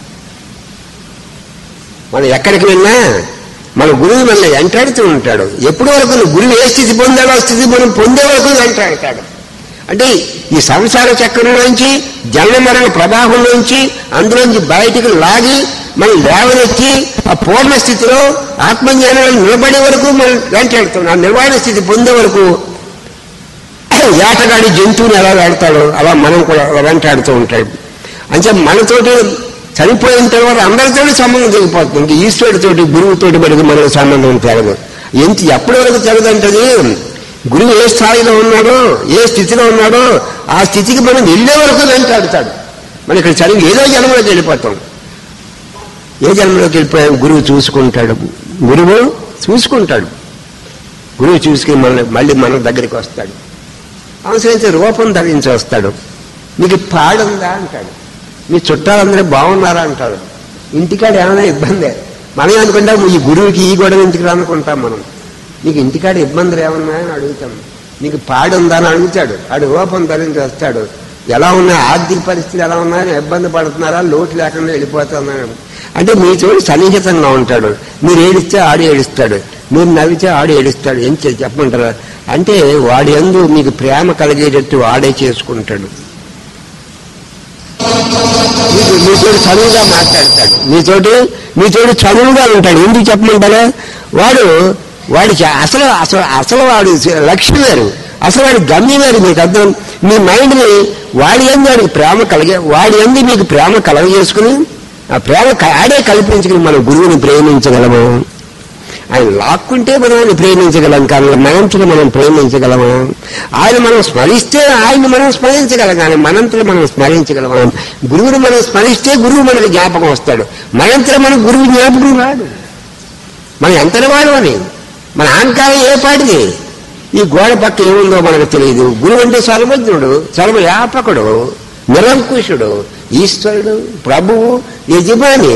మనం ఎక్కడికి వెళ్ళినా మన గురువు మనల్ని వెంటాడుతూ ఉంటాడు ఎప్పటి వరకు నువ్వు గురువు ఏ స్థితి పొందాడో ఆ స్థితి మనం పొందే వరకు వెంటాడతాడు అంటే ఈ సంసార చక్రంలోంచి జన్మ మరణ ప్రవాహంలోంచి అందులోంచి బయటికి లాగి మనం లేవనెత్తి ఆ పూర్ణ స్థితిలో ఆత్మజ్ఞానాన్ని నిలబడే వరకు మనం వెంటాడుతున్నాం ఆ నిర్వాణ స్థితి పొందే వరకు వేటగాడి జంతువుని ఎలా వేడతాడో అలా మనం కూడా అలా వెంటాడుతూ ఉంటాడు అంటే మనతోటి చనిపోయిన తర్వాత అందరితోటి సంబంధం తెగిపోతుంది ఇంక ఈశ్వరుడితోటి గురువుతోటి మనకి మనకు సంబంధం తెగదు ఎంత ఎప్పటి వరకు తెగదంటది గురువు ఏ స్థాయిలో ఉన్నాడో ఏ స్థితిలో ఉన్నాడో ఆ స్థితికి మనం వెళ్ళే వరకు వెంటాడుతాడు మనం ఇక్కడ చదివి ఏదో జన్మలోకి వెళ్ళిపోతాం ఏ జన్మలోకి వెళ్ళిపోయాం గురువు చూసుకుంటాడు గురువు చూసుకుంటాడు గురువు చూసుకుని మన మళ్ళీ మన దగ్గరికి వస్తాడు అవసరమైతే రూపం ధరించి వస్తాడు మీకు పాడుందా అంటాడు మీ చుట్టాలందరూ బాగున్నారా అంటాడు ఇంటికాడ ఏమైనా ఇబ్బందే మనం అనుకుంటాం ఈ గురువుకి ఈ గొడవ ఇంటికి అనుకుంటాం మనం నీకు ఇంటికాడ ఇబ్బందులు ఏమన్నా అని అడుగుతాం నీకు పాడుందా అని అడుగుతాడు ఆడు రూపం ధరించి వస్తాడు ఎలా ఉన్నా ఆర్థిక పరిస్థితులు ఎలా ఉన్నాయని ఇబ్బంది పడుతున్నారా లోటు లేకుండా వెళ్ళిపోతున్నాడు అంటే మీ చోటు సన్నిహితంగా ఉంటాడు మీరు ఏడిస్తే ఆడు ఏడుస్తాడు మీరు నవ్వితే ఆడు ఏడుస్తాడు ఏం చే- చెప్పమంటారా అంటే వాడి ఎందు మీకు ప్రేమ కలిగేటట్టు వాడే చేసుకుంటాడు మీకు మీతోటి చదువుగా మాట్లాడతాడు మీతోటి మీతోటి చదువుగా ఉంటాడు ఎందుకు చెప్పమంటారా వాడు వాడి చ- అసలు అసలు అసలు వాడి లక్ష్యం వేరు అసలు వాడి గమ్యం వేరు మీకు అర్థం మీ మైండ్ని వాడి ఎందు వాడికి ప్రేమ కలిగే వాడి ఎందు మీకు ప్రేమ కలగజేసుకుని ఆ ప్రేమ క- ఆడే కల్పించుకుని మన గురువుని ప్రేమించగలము ఆయన లాక్కుంటే మనం ఆయన ప్రేమించగలం కానీ మనంతలో మనం ప్రేమించగలము ఆయన మనం స్మరిస్తే ఆయన్ని మనం స్మరించగలం కానీ మనంతలో మనం స్మరించగలము గురువుని మనం స్మరిస్తే గురువు మనకి జ్ఞాపకం వస్తాడు మనంతలో మన గురువు జ్ఞాపకం రాడు మనం ఎంతటి వాడు అని మన అహంకారం ఏ పాటిది ఈ గోడ పక్క ఏముందో మనకు తెలియదు గురువు అంటే సర్వజ్ఞుడు సర్వవ్యాపకుడు నిరంకుశుడు ఈశ్వరుడు ప్రభువు యజమాని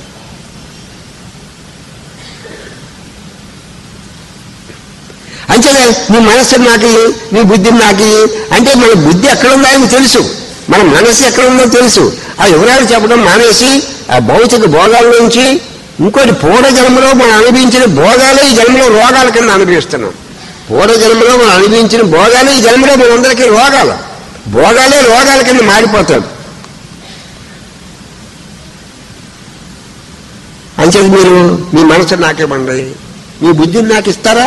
అంతే నీ మనస్సు నాకు ఇయ్యి, నీ బుద్ధిని నాకు ఇయ్యి. అంటే మన బుద్ధి ఎక్కడ ఉందో ఆయనకు తెలుసు మన మనస్సు ఎక్కడ ఉందో తెలుసు ఆ వివరాలు చెప్పడం మానేసి ఆ భౌతిక భోగాల నుంచి ఇంకోటి పూర్వ జన్మలో మనం అనుభవించిన భోగాలే ఈ జన్మలో రోగాల కింద అనుభవిస్తున్నాం పూర్వ జన్మలో మనం అనుభవించిన భోగాలే ఈ జన్మలో మనందరికీ రోగాలు భోగాలే రోగాల కింద మారిపోతాడు అంచేది మీరు మీ మనసు నాకేమండి మీ బుద్ధిని నాకు ఇస్తారా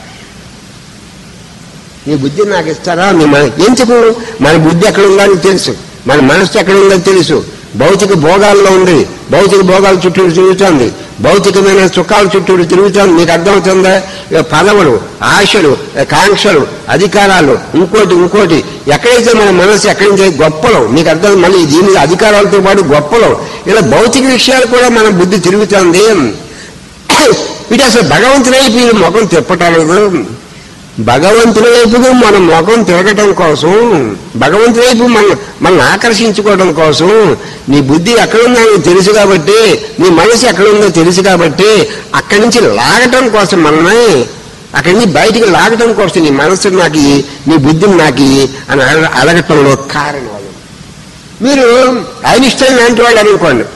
మీ బుద్ధిని నాకు ఇస్తారా మీ మన ఎందుకు మన బుద్ధి ఎక్కడ ఉందో అని తెలుసు మన మనసు ఎక్కడ ఉందో తెలుసు భౌతిక భోగాల్లో ఉంది భౌతిక భోగాల చుట్టూ తిరుగుతోంది భౌతికమైన సుఖాల చుట్టూ తిరుగుతోంది మీకు అర్థమవుతుందా ఇక పదవులు ఆశలు కాంక్షలు అధికారాలు ఇంకోటి ఇంకోటి ఎక్కడైతే మన మనసు ఎక్కడి నుంచి గొప్పలు మీకు అర్థం మళ్ళీ దీని అధికారాలతో పాటు గొప్పలు ఇలా భౌతిక విషయాలు కూడా మన బుద్ధి తిరుగుతోంది వీటి అసలు భగవంతుని వైపు ఈ ముఖం తిప్పటాలేదు భగవంతుని వైపుకు మన ముఖం తిరగటం కోసం భగవంతుని వైపు మన మనల్ని ఆకర్షించుకోవడం కోసం నీ బుద్ధి ఎక్కడుందో నీకు తెలుసు కాబట్టి నీ మనసు ఎక్కడుందో తెలుసు కాబట్టి అక్కడి నుంచి లాగటం కోసం మనల్ని అక్కడి నుంచి బయటికి లాగటం కోసం నీ మనసు నాకు ఇయ్యి, నీ బుద్ధిని నాకు ఇయ్యి అని అడగ- అడగటంలో కారణాలు మీరు ఐనిస్టైన్ లాంటి వాళ్ళు అనుకోండి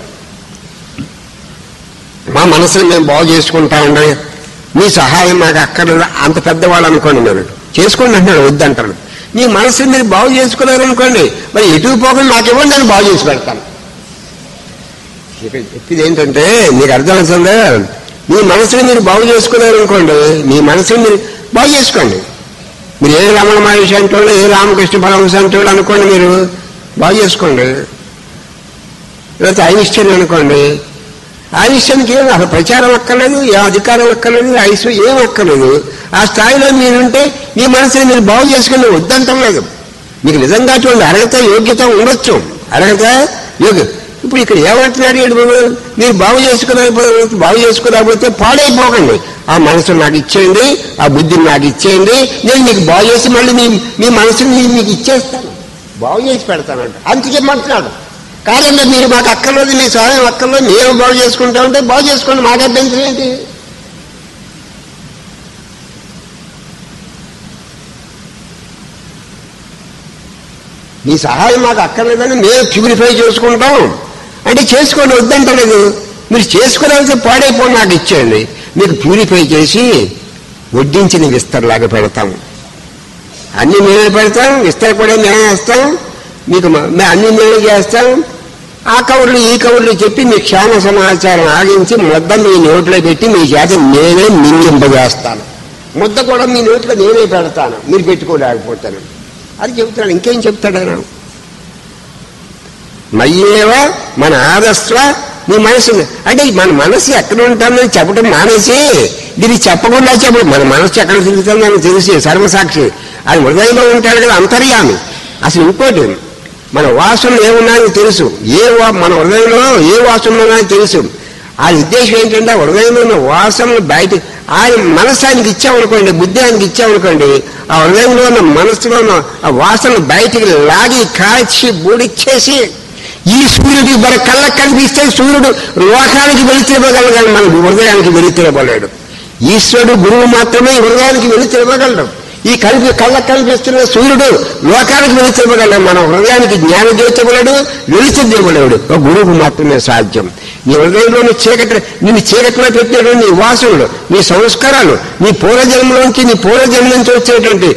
మా మనసుని మేము బాగు చేసుకుంటామండి మీ సహాయం మాకు అక్కర్లేదు అంత పెద్దవాళ్ళు అనుకోండి మీరు చేసుకోండి అంటున్నాడు వద్దంటాడు మీ మనసుని మీరు బాగు చేసుకున్నారు అనుకోండి మరి ఎటు పోకుండా నాకు ఇవ్వండి నేను బాగు చేసి పెడతాను ఇక్కడ చెప్పేది ఏంటంటే మీకు అర్థమవుతుందా మీ మనసుని మీరు బాగు చేసుకున్నారు అనుకోండి మీ మనసుని మీరు బాగు చేసుకోండి మీరు ఏ రమణ మహేష్ అంటోళ్ళు ఏ రామకృష్ణ పరమహంస అంటోళ్ళు అనుకోండి మీరు బాగు చేసుకోండి లేకపోతే ఐనిస్టన్ అనుకోండి ఐనిస్టన్కి ఏం అసలు ప్రచారం అక్కర్లేదు ఏ అధికారం అక్కర్లేదు ఐశ్వర్యం ఏం అక్కర్లేదు ఆ స్థాయిలో మీరుంటే మీ మనసుని మీరు బాగు చేసుకుని వద్దంటం లేదు మీకు నిజంగా చూడండి అర్హత యోగ్యత ఉండొచ్చు అర్హత యోగ్య ఇప్పుడు ఇక్కడ ఏమంటున్నారు ఈడు బాబు? మీరు బాగు చేసుకునే బాగు చేసుకురాకపోతే పాడైపోకండి ఆ మనసు నాకు ఇచ్చేయండి ఆ బుద్ధిని నాకు ఇచ్చేయండి నేను మీకు బాగు చేసి మళ్ళీ మీ మీ మనసుని నేను మీకు ఇచ్చేస్తాను బాగు చేసి పెడతానంట అందుకే మాట్లాడు కాదండి మీరు మాకు అక్కర్లేదు మీ సహాయం అక్కర్లేదు మేము బాగు చేసుకుంటా ఉంటే బాగు చేసుకోండి మాకు అభ్యంతరం ఏంటి మీ సహాయం మాకు అక్కర్లేదని మేము ప్యూరిఫై చేసుకుంటాం అంటే చేసుకోండి వద్దంటలేదు మీరు చేసుకోలేకపోతే పాడైపోయి నాకు ఇచ్చేయండి మీకు ప్యూరిఫై చేసి వడ్డించిన విస్తరలాగా పెడతాం అన్ని మేమే పెడతాం విస్తర కూడా మేమే వేస్తాం మీకు మ- మే- అన్ని మేమే చేస్తాం ఆ కవర్లు ఈ కవర్లు చెప్పి మీ క్షేమ సమాచారం ఆగించి ముద్ద మీ నోట్లో పెట్టి మీ చేత నేనే మింగింపజేస్తాను ముద్ద కూడా మీ నోట్లో నేనే పెడతాను మీరు పెట్టుకోలేకపోతాను అది చెబుతాడు ఇంకేం చెప్తాడు ఆయన మయ్యేవ మన ఆదస్వ నీ మనసు అంటే మన మనసు ఎక్కడ ఉంటుందని చెప్పడం మానేసి దీన్ని చెప్పకుండా చెప్పడు మన మనసు ఎక్కడ తిరుగుతుందని తెలిసి సర్వసాక్షి అది హృదయంలో ఉంటాడు కదా అంతర్యామి అసలు ఇంకోటి మన వాసనలు ఏమున్నాయో తెలుసు ఏ వా- మన హృదయంలో ఏ వాసనలు ఉన్నాయో తెలుసు ఆ ఉద్దేశం ఏంటంటే ఆ హృదయంలో ఉన్న వాసనలు బయట ఆయన మనసు ఆయనకి ఇచ్చామనుకోండి బుద్ధి ఆయనకి ఇచ్చామనుకోండి ఆ హృదయంలో ఉన్న మనసులో ఉన్న ఆ వాసనలు బయటికి లాగి కాల్చి బూడిచ్చేసి ఈ సూర్యుడి మన కళ్ళకు కనిపిస్తే సూర్యుడు లోకానికి వెళితివ్వగలడు కానీ మన హృదయానికి వెళితివ్వలేడు ఈశ్వరుడు గురువు మాత్రమే ఈ హృదయానికి వెళితివ్వగలడు ఈ కలిపి కళ్ళకు కనిపిస్తున్న సూర్యుడు లోకానికి వెళితివ్వగలడు మన హృదయానికి జ్ఞానం చేర్చగలడు వెళితివ్వలేడు ఒక గురువుకు మాత్రమే సాధ్యం నీ హృదయంలోని చీకటి నిన్ను చీకటిలో పెట్టినటువంటి నీ వాసనలు నీ సంస్కారాలు నీ పూర్వజన్మలోంచి నీ పూర్వజన్మ నుంచి వచ్చేటువంటి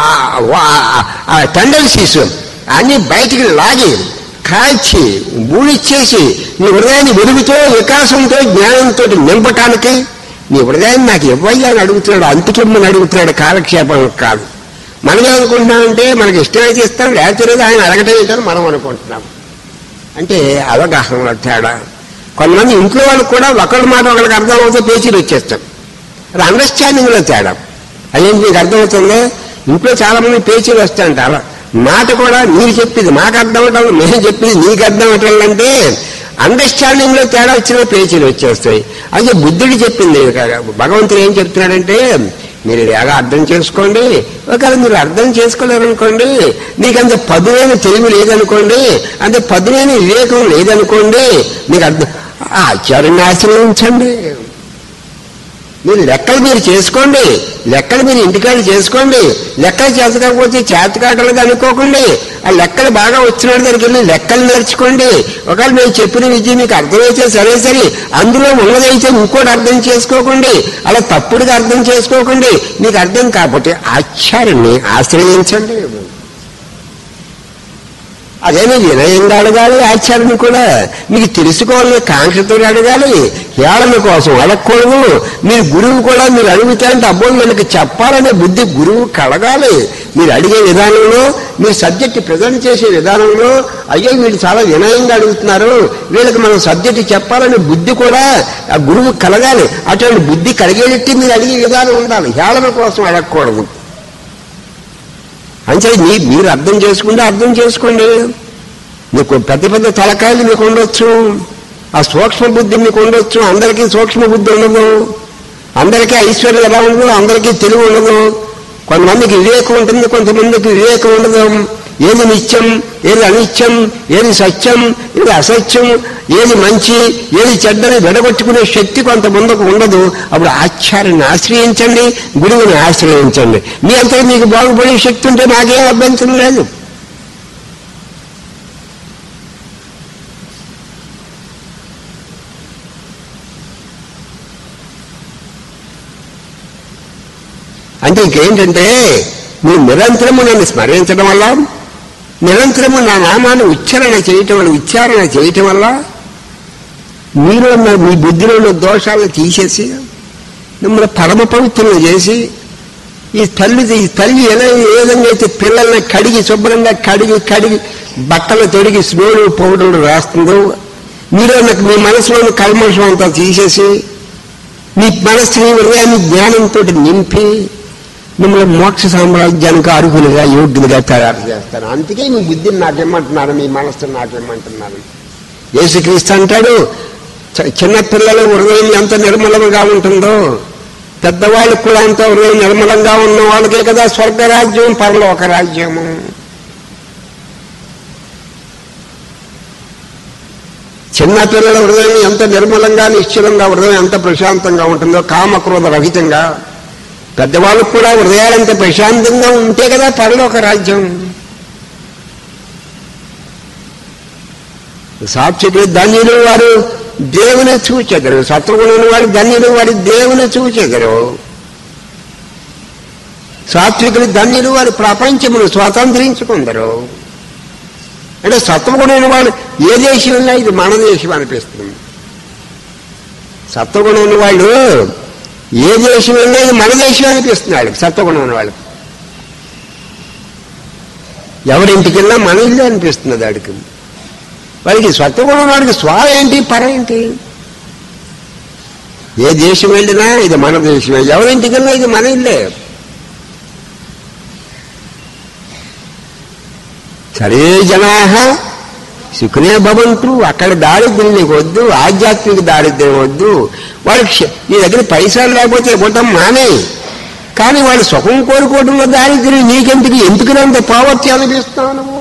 ఆ టెండెన్సీస్ అన్ని బయటికి లాగి కాల్చి బూడిచ్చేసి నీ హృదయాన్ని వెలుగుతో వికాసంతో జ్ఞానంతో నింపటానికి నీ హృదయాన్ని నాకు ఇవ్వయ్యా అని అడుగుతున్నాడు అంతుకిమ్మని అడుగుతున్నాడు కాలక్షేపం కాదు మనం ఏమనుకుంటున్నామంటే మనకి ఇష్టమైతే ఇస్తాం లేకపోతే లేదు ఆయన అడగటం ఏంటని మనం అనుకుంటున్నాం అంటే అవగాహనలో తేడా కొంతమంది ఇంట్లో వాళ్ళు కూడా ఒకళ్ళ మాట ఒకరికి అర్థమవుతే పేచీలు వచ్చేస్తాం అది అండర్స్టాండింగ్లో తేడా అదేంటి మీకు అర్థమవుతుందో ఇంట్లో చాలా మంది పేచీలు వస్తాయంటారు మాట కూడా మీరు చెప్పింది మాకు అర్థం అవటం మేము చెప్పింది నీకు అర్థం అవటం అంటే అండర్స్టాండింగ్ లో తేడా వచ్చిన పేచీలు వచ్చేస్తాయి అయితే బుద్ధుడు చెప్పింది కాదు. భగవంతుడు ఏం చెప్తున్నాడంటే మీరు ఎలాగా అర్థం చేసుకోండి ఒకవేళ మీరు అర్థం చేసుకోలేరనుకోండి మీకు అంత పదునైన తెలివి లేదనుకోండి అంత పదునైన వివేకం లేదనుకోండి మీకు అర్థం ఆచార్యుని ఆశ్రయించండి మీరు లెక్కలు మీరు చేసుకోండి లెక్కలు మీరు ఇంటికాడ చేసుకోండి లెక్కలు చేతకాకపోతే చేతకాటలేదు అనుకోకండి ఆ లెక్కలు బాగా వచ్చిన వాడి దగ్గరికి వెళ్ళి లెక్కలు నేర్చుకోండి ఒకవేళ మేము చెప్పిన విద్య మీకు అర్థమైతే సరే సరే అందులో ఉన్నదైతే ఇంకోటి అర్థం చేసుకోకండి అలా తప్పుడుగా అర్థం చేసుకోకండి మీకు అర్థం కాకపోతే ఆచార్యుని ఆశ్రయించండి అదేమి వినయంగా అడగాలి ఆచార్యుని కూడా మీకు తెలుసుకోవాలని కాంక్షతో అడగాలి హేళన కోసం అడగకూడదు మీరు గురువు కూడా మీరు అడుగుతారంటే అబ్బో మనకి చెప్పాలనే బుద్ధి గురువు కలగాలి మీరు అడిగే విధానంలో మీ సబ్జెక్ట్ ప్రజెంట్ చేసే విధానంలో అయ్యో వీళ్ళు చాలా వినయంగా అడుగుతున్నారు వీళ్ళకి మనం సబ్జెక్ట్ చెప్పాలనే బుద్ధి కూడా ఆ గురువు కలగాలి అటువంటి బుద్ధి కలిగేటట్టు మీరు అడిగే విధానం ఉండాలి హేళన కోసం అడగకూడదు అంటే మీ మీరు అర్థం చేసుకుంటే అర్థం చేసుకోండి మీకు పెద్ద పెద్ద తలకాయలు మీకు ఉండొచ్చు ఆ సూక్ష్మ బుద్ధి మీకు ఉండొచ్చు అందరికీ సూక్ష్మ బుద్ధి ఉండదు అందరికీ ఐశ్వర్యం ఎలా ఉండదు అందరికీ తెలివి ఉండదు కొంతమందికి వివేకం ఉంటుంది కొంతమందికి వివేకం ఉండదు ఏది నిత్యం ఏది అనిత్యం ఏది సత్యం ఏది అసత్యం ఏది మంచి ఏది చెడ్డని విడగొట్టుకునే శక్తి కొంతమందికి ఉండదు అప్పుడు ఆచార్యాన్ని ఆశ్రయించండి గురువుని ఆశ్రయించండి మీ అంతా మీకు బాగుపడే శక్తి ఉంటే నాకేం అభ్యంతరం లేదు అంటే ఇంకేంటంటే మీరు నిరంతరము నన్ను స్మరించడం వల్ల నిరంతరము నా నామాన్ని ఉచ్చారణ చేయటం వల్ల ఉచ్చారణ చేయటం వల్ల మీలో ఉన్న మీ బుద్ధిలో ఉన్న దోషాలను తీసేసి మిమ్మల్ని పరమ పవిత్రులు చేసి ఈ తల్లి ఈ తల్లి ఎలా ఏ విధంగా అయితే పిల్లల్ని కడిగి శుభ్రంగా కడిగి కడిగి బట్టలు తొడిగి స్నోలు పౌడర్లు రాస్తుందో మీరు నాకు మీ మనసులోని కల్మషం అంతా తీసేసి మీ మనస్సుని హృదయాన్ని జ్ఞానంతో నింపి మిమ్మల్ని మోక్ష సామ్రాజ్యానికి అర్హులుగా యోగ్యులుగా తయారు చేస్తాను అందుకే మీ బుద్ధిని నాకేమంటున్నారు మీ మనస్సుని నాకేమంటున్నారు యేసుక్రీస్తు అంటాడు చ- చిన్న పిల్లల హృదయం ఎంత నిర్మలంగా ఉంటుందో పెద్దవాళ్ళకు కూడా అంత హృదయం నిర్మలంగా ఉన్న వాళ్ళకే కదా స్వర్గరాజ్యం పరలోక రాజ్యము చిన్న పిల్లల హృదయం ఎంత నిర్మలంగా నిశ్చలంగా హృదయం ఎంత ప్రశాంతంగా ఉంటుందో కామక్రోధ రహితంగా పెద్దవాళ్ళకు కూడా హృదయాలు ఎంత ప్రశాంతంగా ఉంటే కదా పరలోక రాజ్యం సాక్షికులు ధన్యులు వారు దేవుని చూచెదరు సత్వగుణులు వారు ధన్యులు వారి దేవుని చూచెదరు సాత్వికులు ధన్యులు వారు ప్రపంచమును స్వాతంత్రించుకుందరు అంటే సత్వగుణమైన వాళ్ళు ఏ దేశంలో ఇది మన దేశం అనిపిస్తుంది సత్వగుణం ఉన్న వాళ్ళు ఏ దేశంలో ఇది మన దేశం అనిపిస్తున్నాడు సత్వగుణం ఉన్న వాళ్ళు ఎవరింటికి వెళ్ళినా మన ఇల్లు అనిపిస్తుంది వాడికి వాడికి సత్వగుణం వాడికి స్వ ఏంటి పర ఏంటి ఏ దేశం వెళ్ళినా ఇది మన దేశమే ఎవరింటికి వెళ్ళినా ఇది మన ఇల్లే సరే జనా సుఖనే భవంతు అక్కడ దారిద్ర్యం నీకు వద్దు ఆధ్యాత్మిక దారిద్ర్యం వద్దు వాళ్ళకి శ- నీ దగ్గర పైసలు లేకపోతే ఇవ్వటం మానే కానీ వాళ్ళు సుఖం కోరుకోవడంలో దారిద్ర్యం నీకెందుకు ఎందుకు అంత పావర్తి అనిపిస్తున్నావు నువ్వు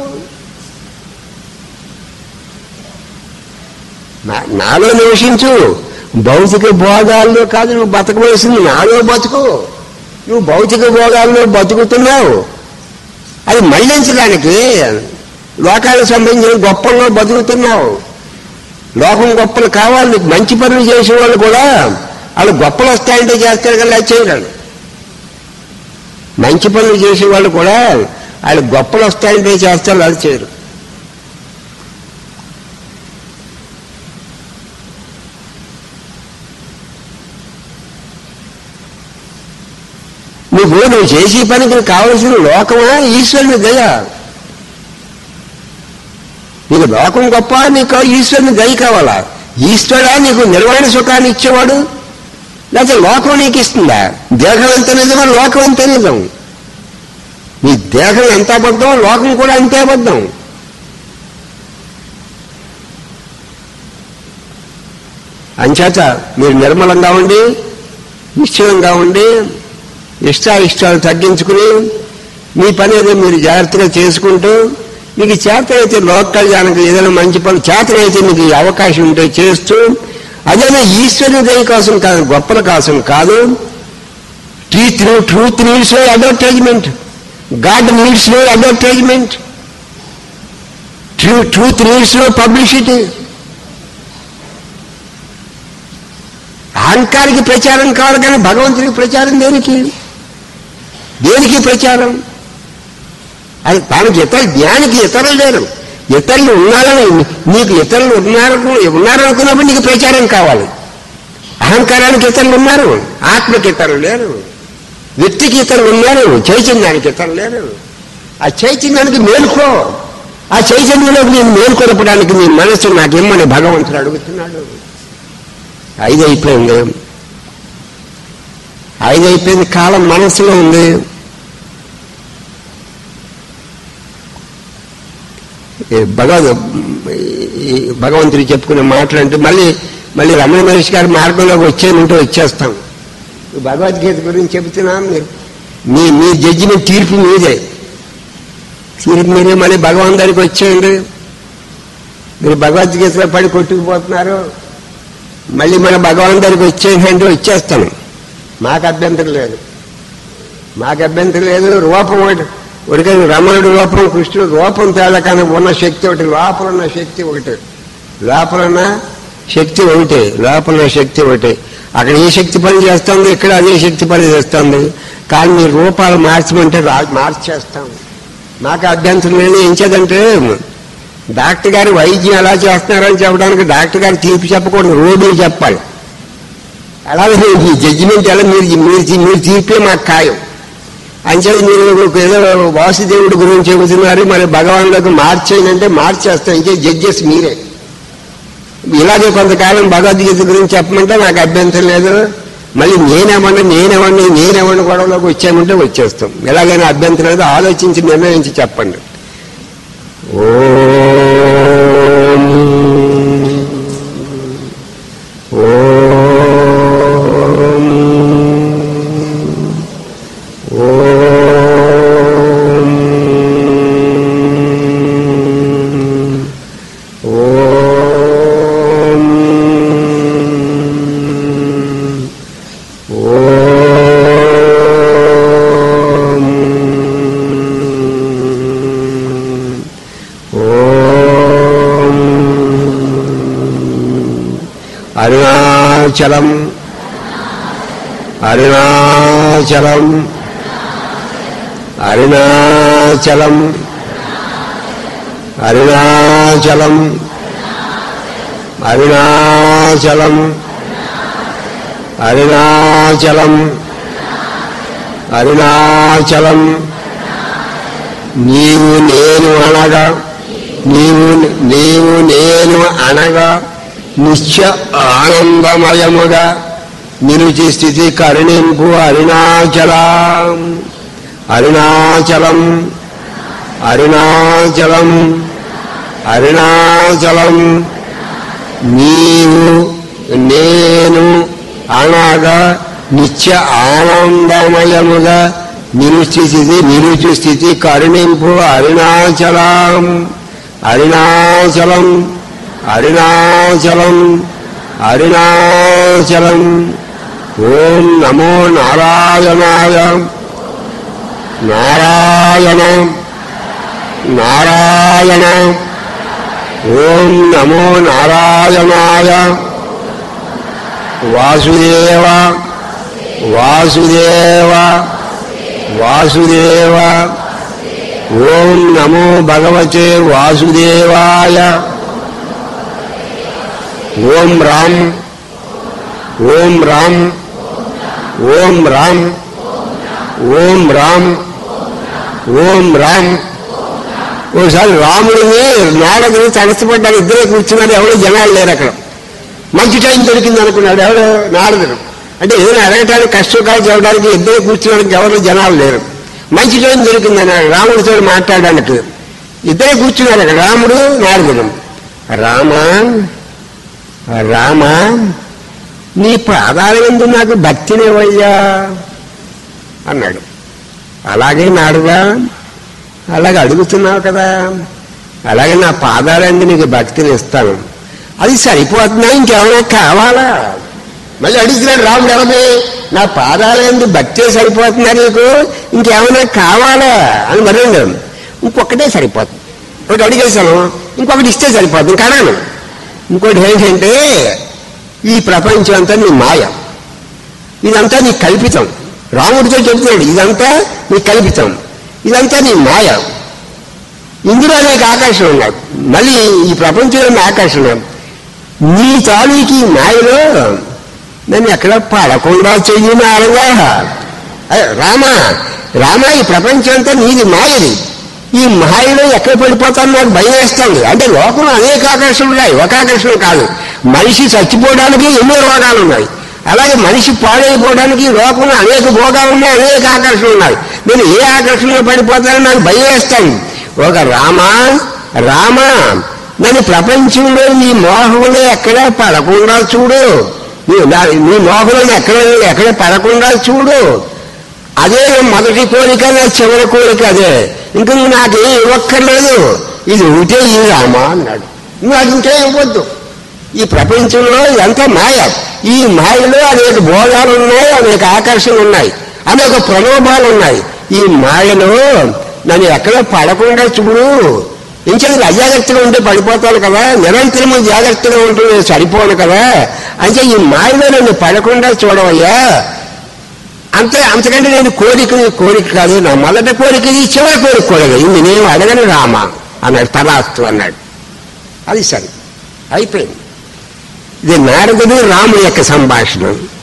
నా- నాలో నివసించు భౌతిక భోగాల్లో కాదు నువ్వు బతకవలసింది నాలో బతుకు నువ్వు భౌతిక భోగాల్లో బతుకుతున్నావు అది మళ్లించడానికి లోకాలకు సంబంధించిన గొప్పల్లో బతుకుతున్నావు లోకం గొప్పలు కావాలి నీకు మంచి పనులు చేసే వాళ్ళు కూడా వాళ్ళు గొప్పలు వస్తాయంటే చేస్తారు కదా అది చేయగలరు మంచి పనులు చేసే వాళ్ళు కూడా వాళ్ళు గొప్పలు వస్తాయంటే చేస్తారు అది చేయరు నువ్వు నువ్వు చేసే పనికి కావలసిన లోకమా ఈశ్వరుని దయ నీకు లోకం గొప్ప నీకు ఈశ్వరుని దయ కావాలా ఈశ్వరా నీకు నిర్వహణ సుఖాన్ని ఇచ్చేవాడు లేకపోతే లోకం నీకు ఇస్తుందా దేహం ఎంత నిజమో లోకం అంతే నిజం నీ దేహం ఎంత అబద్ధం లోకం కూడా అంతే అబద్ధం అంచేత మీరు నిర్మలంగా ఉండి నిశ్చలంగా ఉండి ఇష్టాయిష్టాలు తగ్గించుకుని మీ పని ఏదో మీరు జాగ్రత్తగా చేసుకుంటూ మీకు చేత అయితే లోక కళ్యాణానికి ఏదైనా మంచి పని చేతనైతే మీకు ఈ అవకాశం ఉంటే చేస్తూ అదైనా ఈశ్వరుని దయ కోసం కాదు గొప్పల కోసం కాదు truth truth needs no advertisement God needs no advertisement truth needs no publicity అహంకారికి ప్రచారం కావాలి కానీ భగవంతుడికి ప్రచారం దేనికి దేనికి ప్రచారం అది తనకి ఇతర జ్ఞానికి ఇతరులు లేరు ఇతరులు ఉన్నారని నీకు ఇతరులు ఉన్నారు ఉన్నారనుకున్నప్పుడు నీకు ప్రచారం కావాలి అహంకారానికి ఇతరులు ఉన్నారు ఆత్మకి ఇతరులు లేరు వ్యక్తికి ఇతరులు ఉన్నారు చైతన్యానికి ఇతరులు లేరు ఆ చైతన్యానికి మేలుకో ఆ చైతన్యంలోకి నేను మేలుకొనపడానికి నీ మనసు నాకేమని భగవంతుడు అడుగుతున్నాడు ఐదు అయిపోయింది ఐదు అయిపోయింది కాలం మనసులో ఉంది ఈ భగవద్ ఈ భగవంతుడు చెప్పుకునే మాటలు అంటే మళ్ళీ మళ్ళీ రమణ మహర్షి గారి మార్గంలోకి వచ్చేనంటే వచ్చేస్తాం ఈ భగవద్గీత గురించి చెబుతున్నాం మీరు మీ మీ జడ్జిమెంట్ తీర్పు మీదే తీర్పు మీరే మళ్ళీ భగవాన్ దగ్గరికి వచ్చేయండి మీరు భగవద్గీతలో పడి కొట్టుకుపోతున్నారు మళ్ళీ మన భగవాన్ దగ్గరికి వచ్చేయండి వచ్చేస్తాను మాకు అభ్యంతరం లేదు మాకు అభ్యంతరం లేదు రూపం ఒకటి ఒకటి రమణుడు రూపం కృష్ణుడు రూపం తేడా కానీ ఉన్న శక్తి ఒకటి లోపల ఉన్న శక్తి ఒకటి లోపల ఉన్న శక్తి ఒకటి లోపల ఉన్న శక్తి ఒకటి అక్కడ ఏ శక్తి పని చేస్తుంది ఇక్కడ అదే శక్తి పని చేస్తుంది కానీ మీ రూపాలు మార్చమంటే రా- మార్చేస్తాం నాకు అభ్యంతరం లేదు ఏం చేదంటే డాక్టర్ గారు వైద్యం ఎలా చేస్తున్నారని చెప్పడానికి డాక్టర్ గారు తీర్పు చెప్పకూడదు రోగులు చెప్పాలి అలాగే ఈ జడ్జిమెంట్ ఎలా మీరు మీరు మీరు తీర్పే మాకు ఖాయం అంచేది మీరు ఏదో వాసుదేవుడి గురించి చెబుతున్నారు మరి భగవాన్లకు మార్చేయనంటే మార్చేస్తాం ఇంకే జడ్జెస్ మీరే ఇలాగే కొంతకాలం భగవద్గీత గురించి చెప్పమంటే నాకు అభ్యంతరం లేదు మళ్ళీ నేనేమన్నా నేనేమన్నా నేనేమన్నా గొడవలోకి వచ్చామంటే వచ్చేస్తాం ఎలాగైనా అభ్యంతరం లేదు ఆలోచించి నిర్ణయించి చెప్పండి ఓం ఓం ఓం అరుణాచలం అరుణాచలం అరుణాచలం అరుణాచలం అరుణాచలం అరుణాచలం అరుణాచలం నీవు నేను అనగా నీవు నీవు నేను అనగా నిత్య ఆనందమయముగా నిరుచి స్థితి కరుణింపు అరుణాచలం అరుణాచలం అరుణాచలం అరుణాచలం నీవు నేను అనగా నిత్య ఆనందమయముగా నిరుచి స్థితి నిరుచి స్థితి కరుణింపు అరుణాచలం అరుణాచలం అరుణాచలం అరుణాచలం ఓం నమో నారాయణాయ నారాయణ నారాయణ ఓం నమో నారాయణాయ వాసుదేవ వాసుదేవ వాసుదేవ ఓం నమో భగవతే వాసుదేవాయ ఓం రామ్ ఓం రామ్ ఓం రామ్ ఓం రామ్ ఓం రామ్ ఓసారి రాముడిని నారదుని తలసిపడ్డారు ఇద్దరే కూర్చున్నారు ఎవరు జనాలు లేరు అక్కడ మంచి టైం దొరికింది అనుకున్నాడు ఎవడు నారదుడు అంటే ఏదైనా అడగటానికి కష్టకాలు చెప్పడానికి ఇద్దరు కూర్చోడానికి ఎవరు జనాలు లేరు మంచి టైం దొరికింది అన్నాడు రాముడితో మాట్లాడడానికి ఇద్దరే కూర్చున్నారు అక్కడ రాముడు నారదుడు రామా రామా నీ పాదాల ఎందు నాకు భక్తినివయ్యా అన్నాడు అలాగే నాడుగా అలాగే అడుగుతున్నావు కదా అలాగే నా పాదాలందు నీకు భక్తిని ఇస్తాను అది సరిపోతుందా ఇంకేమైనా కావాలా మళ్ళీ అడుగుతున్నాడు రాముడు ఎవరి నా పాదాలందు భక్తే సరిపోతుందా నీకు ఇంకేమైనా కావాలా అని మరి ఇంకొకటే సరిపోతుంది ఒకటి అడిగేశాను ఇంకొకటి ఇస్తే సరిపోతుంది కడాను ఇంకోటి ఏంటంటే ఈ ప్రపంచం అంతా నీ మాయ ఇదంతా నీ కల్పితం రాముడితో చెబుతున్నాడు ఇదంతా నీ కల్పితం ఇదంతా నీ మాయ ఇందులో అనేక ఆకర్షణ ఉన్నాయి మళ్ళీ ఈ ప్రపంచంలో ఆకర్షణ నీ తాలూకి ఈ మాయలో నన్ను ఎక్కడ పడకుండా చెయ్యి నారంగా రామ రామ ఈ ప్రపంచం అంతా నీది మాయది ఈ మాయలో ఎక్కడ పడిపోతాను నాకు భయం వేస్తుంది అంటే లోకంలో అనేక ఆకర్షణలు ఉన్నాయి ఒక ఆకర్షణ కాదు మనిషి చచ్చిపోవడానికి ఎన్నో రోగాలు ఉన్నాయి అలాగే మనిషి పాడైపోవడానికి ఈ లోకంలో అనేక భోగాలు ఉన్నాయి అనేక ఆకర్షణలు ఉన్నాయి నేను ఏ ఆకర్షణలో పడిపోతానో నాకు భయం వేస్తాను ఒక రామ రామ నన్ను ప్రపంచంలో నీ మోహంలో ఎక్కడ పడకుండా చూడు నీ- నా- నీ మోహంలో ఎక్కడ ఎక్కడ పడకుండా చూడు అదే మొదటి కోరిక నా చివరి కోరిక అదే ఇంకా నువ్వు నాకేం ఇవ్వక్కర్లేదు ఇది ఉంటే ఈ రామా అన్నాడు నువ్వు అది ఉంటే ఇవ్వద్దు ఈ ప్రపంచంలో ఇదంతా మాయ ఈ మాయలో అనేక భోగాలు ఉన్నాయి అనేక ఆకర్షణలు ఉన్నాయి అనేక ప్రలోభాలు ఉన్నాయి ఈ మాయలో నన్ను ఎక్కడ పడకుండా చూడు ఇంకేది అజాగ్రత్తగా ఉంటే పడిపోతాను కదా నిరంతరము జాగ్రత్తగా ఉంటే నేను సరిపోను కదా అంటే ఈ మాయలో నన్ను పడకుండా చూడవయ్యా అంతే అంతకంటే నేను కోరిక కోరిక కాదు నా మొదటి కోరిక ఇది చివరి కోరిక కూడా ఇది నేను అడగను రామ అన్నాడు తలాస్తు అన్నాడు అది సరే అయిపోయింది ఇది నారదుడు రాముడి యొక్క సంభాషణ